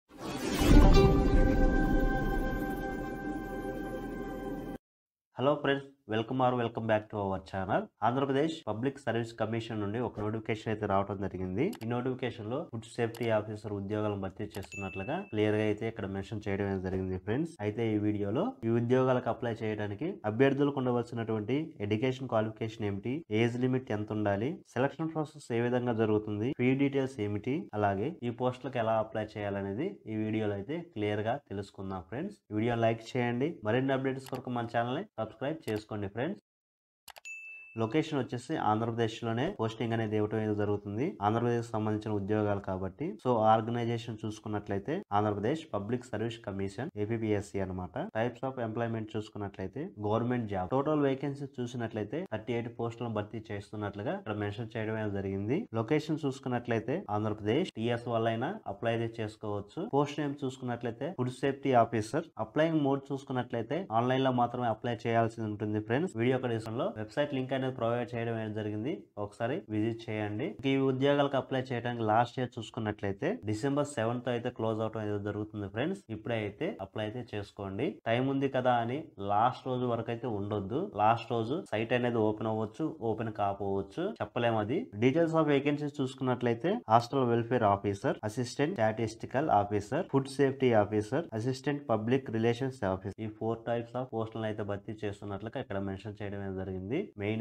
hello friends welcome are welcome back to our channel Andhra Pradesh public service commission నుండి ఒక నోటిఫికేషన్ అయితే రావడం జరిగింది ఈ నోటిఫికేషన్ లో ఫుడ్ సేఫ్టీ ఆఫీసర్ ఉద్యోగాలను భర్తీ చేస్తున్నట్లుగా క్లియర్ గా అయితే ఇక్కడ మెన్షన్ చేయడం అనేది జరిగింది ఫ్రెండ్స్ అయితే ఈ వీడియోలో ఈ ఉద్యోగాలకు అప్లై చేయడానికి అభ్యర్థులకు ఉండవలసినటువంటి ఎడ్యుకేషన్ క్వాలిఫికేషన్ ఏమిటి ఏజ్ లిమిట్ ఎంత ఉండాలి సెలక్షన్ ప్రాసెస్ ఏ విధంగా జరుగుతుంది ఫీ డీటెయిల్స్ ఏమిటి అలాగే ఈ పోస్టులకు ఎలా అప్లై చేయాలనేది ఈ వీడియోలో అయితే క్లియర్ గా తెలుసుకుందాం ఫ్రెండ్స్ ఈ వీడియో లైక్ చేయండి మరిన్ని అప్డేట్స్ కొరకు మన ఛానల్ ని సబ్స్క్రైబ్ చేసుకోండి ఫ్రెండ్స్ లొకేషన్ వచ్చేసి ఆంధ్రప్రదేశ్ లోనే పోస్టింగ్ అనేది ఇవ్వడం అనేది జరుగుతుంది ఆంధ్రప్రదేశ్ సంబంధించిన ఉద్యోగాలు కాబట్టి సో ఆర్గనైజేషన్ చూసుకున్నట్లయితే Andhra Pradesh public service commission APSC అనమాట టైప్స్ ఆఫ్ ఎంప్లాయ్మెంట్ చూసుకున్నట్లయితే గవర్నమెంట్ జాబ్ టోటల్ వేకెన్సీ చూసినట్లయితే థర్టీ ఎయిట్ పోస్టులను భర్తీ చేస్తున్నట్లుగా ఇక్కడ మెన్షన్ చేయడం అనేది జరిగింది లొకేషన్ చూసుకున్నట్లయితే ఆంధ్రప్రదేశ్ టీఎస్ వల్ల అప్లై అయితే చేసుకోవచ్చు పోస్ట్ నేమ్ చూసుకున్నట్లయితే food safety officer applying mode చూసుకున్నట్లయితే ఆన్లైన్ లో మాత్రమే అప్లై చేయాల్సి ఉంటుంది ఫ్రెండ్స్ వీడియో కండిషన్ లో వెబ్సైట్ లింక్ అనేది ప్రొవైడ్ చేయడం అనేది జరిగింది ఒకసారి విజిట్ చేయండి ఇంక ఈ ఉద్యోగాలకు అప్లై చేయడానికి లాస్ట్ ఇయర్ చూసుకున్నట్లయితే డిసెంబర్ సెవెంత్ అయితే క్లోజ్ అవడం అయితే జరుగుతుంది ఫ్రెండ్స్ ఇప్పుడే అయితే అప్లై అయితే చేసుకోండి టైం ఉంది కదా అని లాస్ట్ రోజు వరకు అయితే ఉండొద్దు లాస్ట్ రోజు సైట్ అనేది ఓపెన్ అవ్వచ్చు ఓపెన్ కాకపోవచ్చు చెప్పలేము అది డీటెయిల్స్ ఆఫ్ వేకెన్సీస్ చూసుకున్నట్లయితే hostel welfare officer assistant statistical officer food safety officer assistant public relations officer ఈ ఫోర్ టైప్స్ ఆఫ్ పోస్టులను అయితే భర్తీ చేస్తున్నట్లుగా ఇక్కడ మెన్షన్ చేయడం అనేది జరిగింది మెయిన్ గా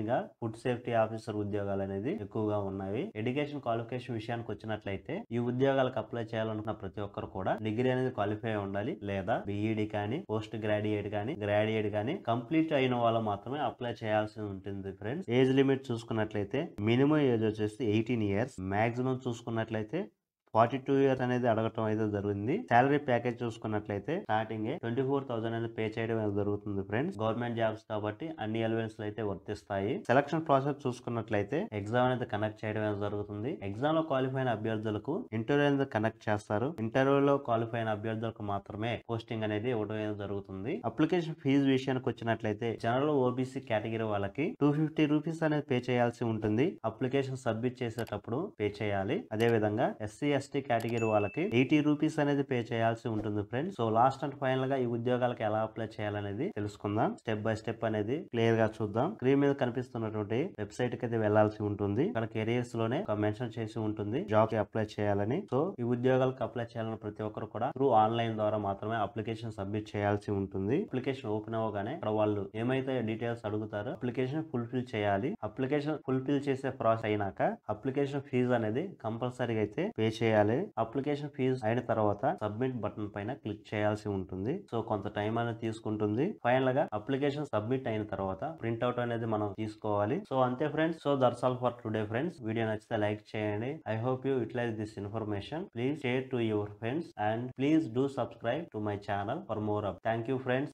గా ఫుడ్ సేఫ్టీ ఆఫీసర్ ఉద్యోగాలు అనేది ఎక్కువగా ఉన్నాయి ఎడ్యుకేషన్ క్వాలిఫికేషన్ విషయానికి వచ్చినట్లయితే ఈ ఉద్యోగాలకు అప్లై చేయాలనుకున్న ప్రతి ఒక్కరు కూడా డిగ్రీ అనేది క్వాలిఫై అయి ఉండాలి లేదా బిఈడి కానీ పోస్ట్ గ్రాడ్యుయేట్ కానీ గ్రాడ్యుయేట్ కానీ కంప్లీట్ అయిన వాళ్ళు మాత్రమే అప్లై చేయాల్సి ఉంటుంది ఫ్రెండ్స్ ఏజ్ లిమిట్ చూసుకున్నట్లయితే మినిమం ఏజ్ వచ్చేసి ఎయిటీన్ ఇయర్స్ మాక్సిమం చూసుకున్నట్లయితే ఫార్టీ టూ ఇయర్స్ అనేది అడగటం అయితే జరిగింది సాలరీ ప్యాకేజ్ చూసుకున్నట్లయితే స్టార్టింగ్ ట్వంటీ ఫోర్ థౌసండ్ అనేది పే చేయడం అనేది జరుగుతుంది ఫ్రెండ్స్ గవర్నమెంట్ జాబ్స్ కాబట్టి అన్ని ఎలివెన్స్ అయితే వర్తిస్తాయి సెలక్షన్ ప్రాసెస్ చూసుకున్నట్లయితే ఎగ్జామ్ అనేది కండక్ట్ చేయడం అనేది జరుగుతుంది ఎగ్జామ్ లో క్వాలిఫై అయిన అభ్యర్థులకు ఇంటర్వ్యూ అనేది కండక్ట్ చేస్తారు ఇంటర్వ్యూలో క్వాలిఫై అయిన అభ్యర్థులకు మాత్రమే పోస్టింగ్ అనేది ఇవ్వడం అనేది జరుగుతుంది అప్లికేషన్ ఫీజు విషయానికి వచ్చినట్లయితే జనరల్ ఓబీసీ కేటగిరీ వాళ్ళకి టూ ఫిఫ్టీ రూపీస్ అనేది పే చేయాల్సి ఉంటుంది అప్లికేషన్ సబ్మిట్ చేసేటప్పుడు పే చేయాలి అదే విధంగా ఎస్సీ ఎస్టీ కేటగిరీ వాళ్ళకి ఎయిటీ రూపీస్ అనేది పే చేయాల్సి ఉంటుంది friends so last and final గా ఈ ఉద్యోగాలకు ఎలా అప్లై చేయాలనేది తెలుసుకుందాం స్టెప్ బై స్టెప్ అనేది క్లియర్ గా చూద్దాం స్క్రీన్ మీద కనిపిస్తున్నటువంటి వెబ్సైట్ కి అయితే వెళ్లాల్సి ఉంటుంది ఇక్కడ కెరియర్స్ లోనే ఒక మెన్షన్ చేసి ఉంటుంది జాబ్ కి అప్లై చేయాలని సో ఈ ఉద్యోగాలకు అప్లై చేయాలని ప్రతి ఒక్కరు కూడా త్రూ ఆన్లైన్ ద్వారా మాత్రమే అప్లికేషన్ సబ్మిట్ చేయాల్సి ఉంటుంది అప్లికేషన్ ఓపెన్ అవ్వగానే ఇక్కడ వాళ్ళు ఏమైతే డీటెయిల్స్ అడుగుతారో అప్లికేషన్ ఫుల్ఫిల్ చేయాలి అప్లికేషన్ ఫుల్ఫిల్ చేసే ప్రాసెస్ అయినాక అప్లికేషన్ ఫీజు అనేది కంపల్సరీగా అయితే పే చేయాలి అప్లికేషన్ ఫీజు అయిన తర్వాత సబ్మిట్ బటన్ పైన క్లిక్ చేయాల్సి ఉంటుంది సో కొంత టైం అనేది తీసుకుంటుంది ఫైనల్ గా అప్లికేషన్ సబ్మిట్ అయిన తర్వాత ప్రింట్అవుట్ అనేది మనం తీసుకోవాలి సో అంతే friends so that's all for today friends video నచ్చితే లైక్ చేయండి I hope you utilise this information please share to your friends and please do subscribe to my channel for more up thank you friends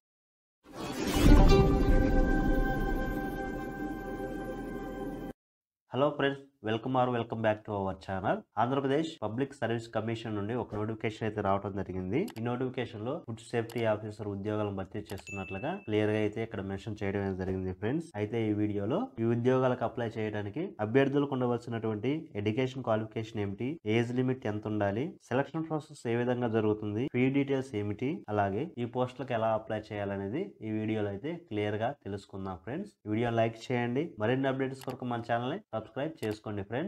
hello friends welcome are welcome back to our channel Andhra Pradesh public service commission నుండి ఒక notification అయితే రావడం జరిగింది ఈ notification లో food safety officer ఉద్యోగాలను భర్తీ చేస్తున్నట్లుగా క్లియర్ గా అయితే ఇక్కడ మెన్షన్ చేయడం అనేది జరిగింది ఫ్రెండ్స్ అయితే ఈ వీడియోలో ఈ ఉద్యోగాలకు అప్లై చేయడానికి అభ్యర్థులకు ఉండవలసినటువంటి ఎడ్యుకేషన్ క్వాలిఫికేషన్ ఏమిటి ఏజ్ లిమిట్ ఎంత ఉండాలి సెలక్షన్ ప్రాసెస్ ఏ విధంగా జరుగుతుంది ఫీ డీటెయిల్స్ ఏమిటి అలాగే ఈ పోస్టులకు ఎలా అప్లై చేయాలనేది ఈ వీడియోలో అయితే క్లియర్ గా తెలుసుకుందాం ఫ్రెండ్స్ ఈ వీడియో లైక్ చేయండి మరిన్ని అప్డేట్స్ కొరకు మన ఛానల్ ని సబ్స్క్రైబ్ చేసుకోండి ఫ్రెండ్స్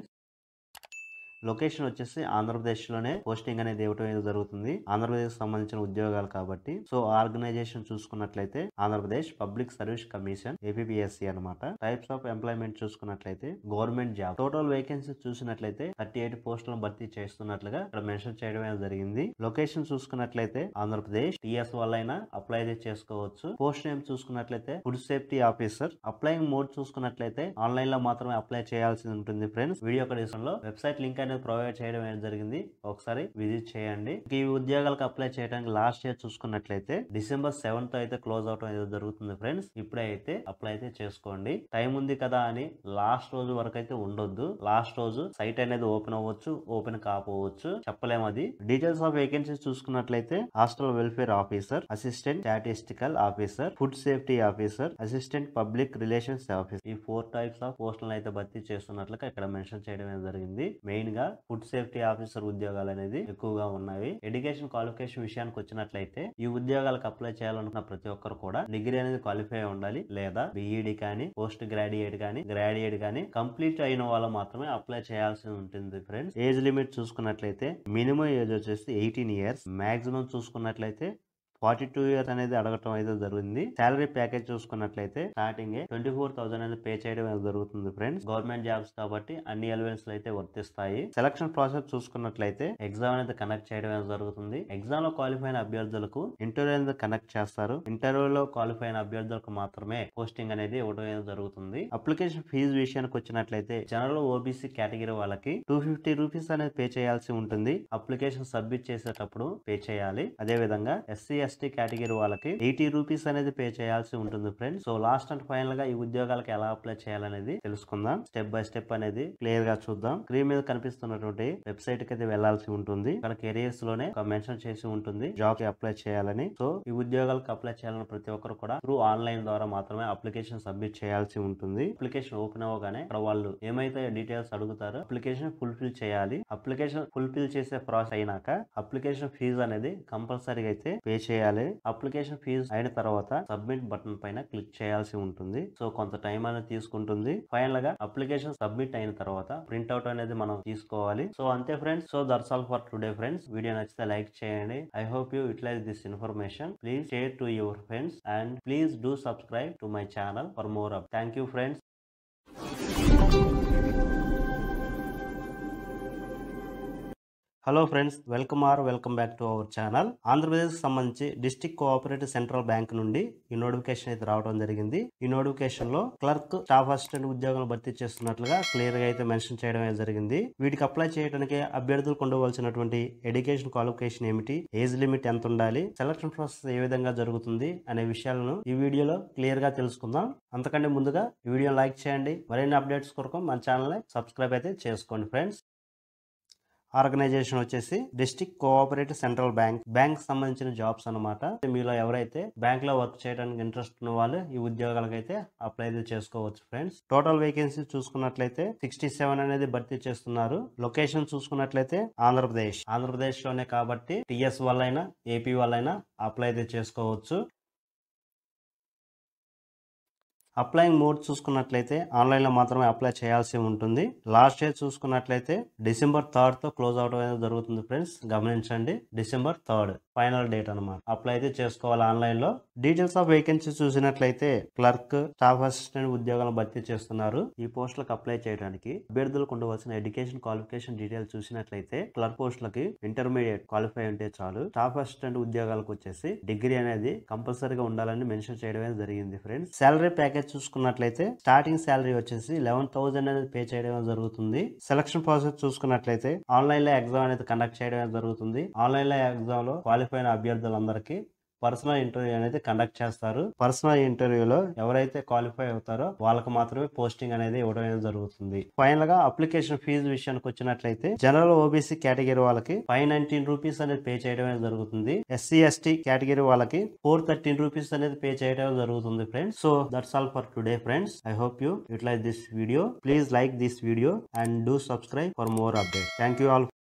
లొకేషన్ వచ్చేసి ఆంధ్రప్రదేశ్ లోనే పోస్టింగ్ అనేది ఇవ్వడం అనేది జరుగుతుంది ఆంధ్రప్రదేశ్ సంబంధించిన ఉద్యోగాలు కాబట్టి సో ఆర్గనైజేషన్ చూసుకున్నట్లయితే Andhra Pradesh public service commission APSC అనమాట టైప్స్ ఆఫ్ ఎంప్లాయ్మెంట్ చూసుకున్నట్లయితే గవర్నమెంట్ జాబ్ టోటల్ వేకెన్సీ చూసినట్లయితే థర్టీ ఎయిట్ పోస్టులను భర్తీ చేస్తున్నట్లుగా ఇక్కడ మెన్షన్ చేయడం అనేది జరిగింది లొకేషన్ చూసుకున్నట్లయితే ఆంధ్రప్రదేశ్ టిఎస్ వల్ల అప్లై అయితే చేసుకోవచ్చు పోస్ట్ నేమ్ చూసుకున్నట్లయితే food safety officer applying mode చూసుకున్నట్లయితే ఆన్లైన్ లో మాత్రమే అప్లై చేయాల్సి ఉంటుంది ఫ్రెండ్స్ వీడియో లో వెబ్సైట్ లింక్ అనేది ప్రొవైడ్ చేయడం అనేది జరిగింది ఒకసారి విజిట్ చేయండి ఈ ఉద్యోగాలకు అప్లై చేయడానికి లాస్ట్ ఇయర్ చూసుకున్నట్లయితే డిసెంబర్ సెవెంత్ అయితే క్లోజ్ అవడం అనేది జరుగుతుంది ఫ్రెండ్స్ ఇప్పుడే అయితే అప్లై అయితే చేసుకోండి టైం ఉంది కదా అని లాస్ట్ రోజు వరకు అయితే ఉండొద్దు లాస్ట్ రోజు సైట్ అనేది ఓపెన్ అవ్వచ్చు ఓపెన్ కాకపోవచ్చు చెప్పలేము అది డీటెయిల్స్ ఆఫ్ వేకెన్సీస్ చూసుకున్నట్లయితే hostel welfare officer assistant statistical officer food safety officer assistant public relations officer ఈ ఫోర్ టైప్స్ ఆఫ్ పోస్టులను అయితే భర్తీ చేస్తున్నట్లుగా ఇక్కడ మెన్షన్ చేయడం అనేది జరిగింది మెయిన్ గా ఫుడ్ సేఫ్టీ ఆఫీసర్ ఉద్యోగాలు అనేది ఎక్కువగా ఉన్నాయి ఎడ్యుకేషన్ క్వాలిఫికేషన్ విషయానికి వచ్చినట్లయితే ఈ ఉద్యోగాలకు అప్లై చేయాలనుకున్న ప్రతి ఒక్కరు కూడా డిగ్రీ అనేది క్వాలిఫై అయి ఉండాలి లేదా బిఈడి కానీ పోస్ట్ గ్రాడ్యుయేట్ కానీ గ్రాడ్యుయేట్ కానీ కంప్లీట్ అయిన వాళ్ళు మాత్రమే అప్లై చేయాల్సి ఉంటుంది ఫ్రెండ్స్ ఏజ్ లిమిట్ చూసుకున్నట్లయితే మినిమం ఏజ్ వచ్చేసి ఎయిటీన్ ఇయర్స్ మాక్సిమం చూసుకున్నట్లయితే ఫార్టీ టూ ఇయర్స్ అనేది అడగటం అయితే జరిగింది సాలరీ ప్యాకేజ్ చూసుకున్నట్లయితే స్టార్టింగ్ ట్వంటీ ఫోర్ థౌసండ్ అనేది పే చేయడం అనేది జరుగుతుంది ఫ్రెండ్స్ గవర్నమెంట్ జాబ్స్ కాబట్టి అన్ని ఎలివెన్స్ అయితే వర్తిస్తాయి సెలక్షన్ ప్రాసెస్ చూసుకున్నట్లయితే ఎగ్జామ్ అనేది కండక్ట్ చేయడం అనేది జరుగుతుంది ఎగ్జామ్ లో క్వాలిఫై అయిన అభ్యర్థులకు ఇంటర్వ్యూ అనేది కండక్ట్ చేస్తారు ఇంటర్వ్యూలో క్వాలిఫై అయిన అభ్యర్థులకు మాత్రమే పోస్టింగ్ అనేది ఇవ్వడం అనేది జరుగుతుంది అప్లికేషన్ ఫీజు విషయానికి వచ్చినట్లయితే జనరల్ ఓబీసీ కేటగిరీ వాళ్ళకి టూ ఫిఫ్టీ రూపీస్ అనేది పే చేయాల్సి ఉంటుంది అప్లికేషన్ సబ్మిట్ చేసేటప్పుడు పే చేయాలి అదే విధంగా ఎస్సీ ఎస్టీ కేటగిరీ వాళ్ళకి ఎయిటీ రూపీస్ అనేది పే చేయాల్సి ఉంటుంది friends so last and final గా ఈ ఉద్యోగాలకు ఎలా అప్లై చేయాలనేది తెలుసుకుందాం స్టెప్ బై స్టెప్ అనేది క్లియర్ గా చూద్దాం స్క్రీన్ మీద కనిపిస్తున్నటువంటి వెబ్సైట్ కి అయితే వెళ్లాల్సి ఉంటుంది ఇక్కడ కెరియర్స్ లోనే ఒక మెన్షన్ చేసి ఉంటుంది జాబ్ కి అప్లై చేయాలని సో ఈ ఉద్యోగాలకు అప్లై చేయాలని ప్రతి ఒక్కరు కూడా త్రూ ఆన్లైన్ ద్వారా మాత్రమే అప్లికేషన్ సబ్మిట్ చేయాల్సి ఉంటుంది అప్లికేషన్ ఓపెన్ అవ్వగానే ఇక్కడ వాళ్ళు ఏమైతే డీటెయిల్స్ అడుగుతారో అప్లికేషన్ ఫుల్ఫిల్ చేయాలి అప్లికేషన్ ఫుల్ఫిల్ చేసే ప్రాసెస్ అయినాక అప్లికేషన్ ఫీజు అనేది కంపల్సరీగా అయితే పే చేయాలి అప్లికేషన్ ఫీజు అయిన తర్వాత సబ్మిట్ బటన్ పైన క్లిక్ చేయాల్సి ఉంటుంది సో కొంత టైం అనేది తీసుకుంటుంది ఫైనల్ గా అప్లికేషన్ సబ్మిట్ అయిన తర్వాత ప్రింట్అవుట్ అనేది మనం తీసుకోవాలి సో అంతే friends so that's all for today friends video నచ్చితే లైక్ చేయండి I hope you utilise this information please share to your friends and please do subscribe to my channel for more up thank you friends hello friends welcome are welcome back to our channel Andhra Pradesh కి సంబంధించి district cooperative central bank నుండి ఈ notification అయితే రావడం జరిగింది ఈ notification లో clerk staff assistant ఉద్యోగాలు భర్తీ చేస్తున్నట్లుగా క్లియర్ గా అయితే మెన్షన్ చేయడం అయితే జరిగింది వీటికి అప్లై చేయడానికి అభ్యర్థులు ఉండవలసినటువంటి ఎడ్యుకేషన్ క్వాలిఫికేషన్ ఏమిటి ఏజ్ లిమిట్ ఎంత ఉండాలి సెలక్షన్ ప్రాసెస్ ఏ విధంగా జరుగుతుంది అనే విషయాలను ఈ వీడియోలో క్లియర్ గా తెలుసుకుందాం అంతకంటే ముందుగా ఈ వీడియో లైక్ చేయండి మరిన్ని అప్డేట్స్ కొరకు మన ఛానల్ ని సబ్స్క్రైబ్ అయితే చేసుకోండి ఫ్రెండ్స్ ఆర్గనైజేషన్ వచ్చేసి district cooperative central bank bank సంబంధించిన జాబ్స్ అన్నమాట మీలో ఎవరైతే బ్యాంక్ లో వర్క్ చేయడానికి ఇంట్రెస్ట్ ఉన్న వాళ్ళు ఈ ఉద్యోగాలకైతే అప్లై అయితే చేసుకోవచ్చు ఫ్రెండ్స్ టోటల్ వేకెన్సీ చూసుకున్నట్లయితే సిక్స్టీ సెవెన్ అనేది భర్తీ చేస్తున్నారు లొకేషన్ చూసుకున్నట్లయితే ఆంధ్రప్రదేశ్ ఆంధ్రప్రదేశ్ లోనే కాబట్టి టిఎస్ వాళ్ళైనా ఏపీ వాళ్ళైనా అప్లై అయితే చేసుకోవచ్చు అప్లైయింగ్ మోడ్ చూసుకున్నట్లయితే ఆన్లైన్ లో మాత్రమే అప్లై చేయాల్సి ఉంటుంది లాస్ట్ ఇయర్ చూసుకున్నట్లయితే డిసెంబర్ థర్డ్ తో క్లోజ్ అవడం అనేది జరుగుతుంది ఫ్రెండ్స్ గమనించండి డిసెంబర్ థర్డ్ ఫైనల్ డేట్ అనమాట అప్లై అయితే చేసుకోవాలి ఆన్లైన్ లో డీటెయిల్స్ ఆఫ్ వేకెన్సీ చూసినట్లయితే క్లర్క్ స్టాఫ్ అసిస్టెంట్ ఉద్యోగాలను భర్తీ చేస్తున్నారు ఈ పోస్టులకు అప్లై చేయడానికి అభ్యర్థులకు ఉండవలసిన ఎడ్యుకేషన్ క్వాలిఫికేషన్ డీటెయిల్స్ చూసినట్లయితే క్లర్క్ పోస్టులకి ఇంటర్మీడియట్ క్వాలిఫై ఉంటే చాలు స్టాఫ్ అసిస్టెంట్ ఉద్యోగాలకు వచ్చేసి డిగ్రీ అనేది కంపల్సరీగా ఉండాలని మెన్షన్ చేయడం అనేది జరిగింది ఫ్రెండ్స్ శాలరీ ప్యాకేజ్ చూసుకున్నట్లయితే స్టార్టింగ్ శాలరీ వచ్చేసి లెవెన్ థౌసండ్ అనేది పే చేయడం అనేది జరుగుతుంది సెలక్షన్ ప్రాసెస్ చూసుకున్నట్లయితే ఆన్లైన్ లో ఎగ్జామ్ అనేది కండక్ట్ చేయడం అనేది జరుగుతుంది ఆన్లైన్ లో ఎగ్జామ్ లో క్వాలిఫై అయిన అభ్యర్థులందరికీ పర్సనల్ ఇంటర్వ్యూ అనేది కండక్ట్ చేస్తారు పర్సనల్ ఇంటర్వ్యూలో ఎవరైతే క్వాలిఫై అవుతారో వాళ్ళకి మాత్రమే పోస్టింగ్ అనేది ఇవ్వడం అనేది జరుగుతుంది ఫైనల్ గా అప్లికేషన్ ఫీజు విషయానికి వచ్చినట్లయితే జనరల్ ఓబీసీ కేటగిరీ వాళ్ళకి ఫైవ్ నైన్టీన్ రూపీస్ అనేది పే చేయడం అనేది జరుగుతుంది ఎస్సీ ఎస్టీ కేటగిరీ వాళ్ళకి ఫోర్ థర్టీన్ రూపీస్ అనేది పే చేయడం జరుగుతుంది friends so that's all for today friends I hope you utilise this video please like this video and do subscribe for more update thank you all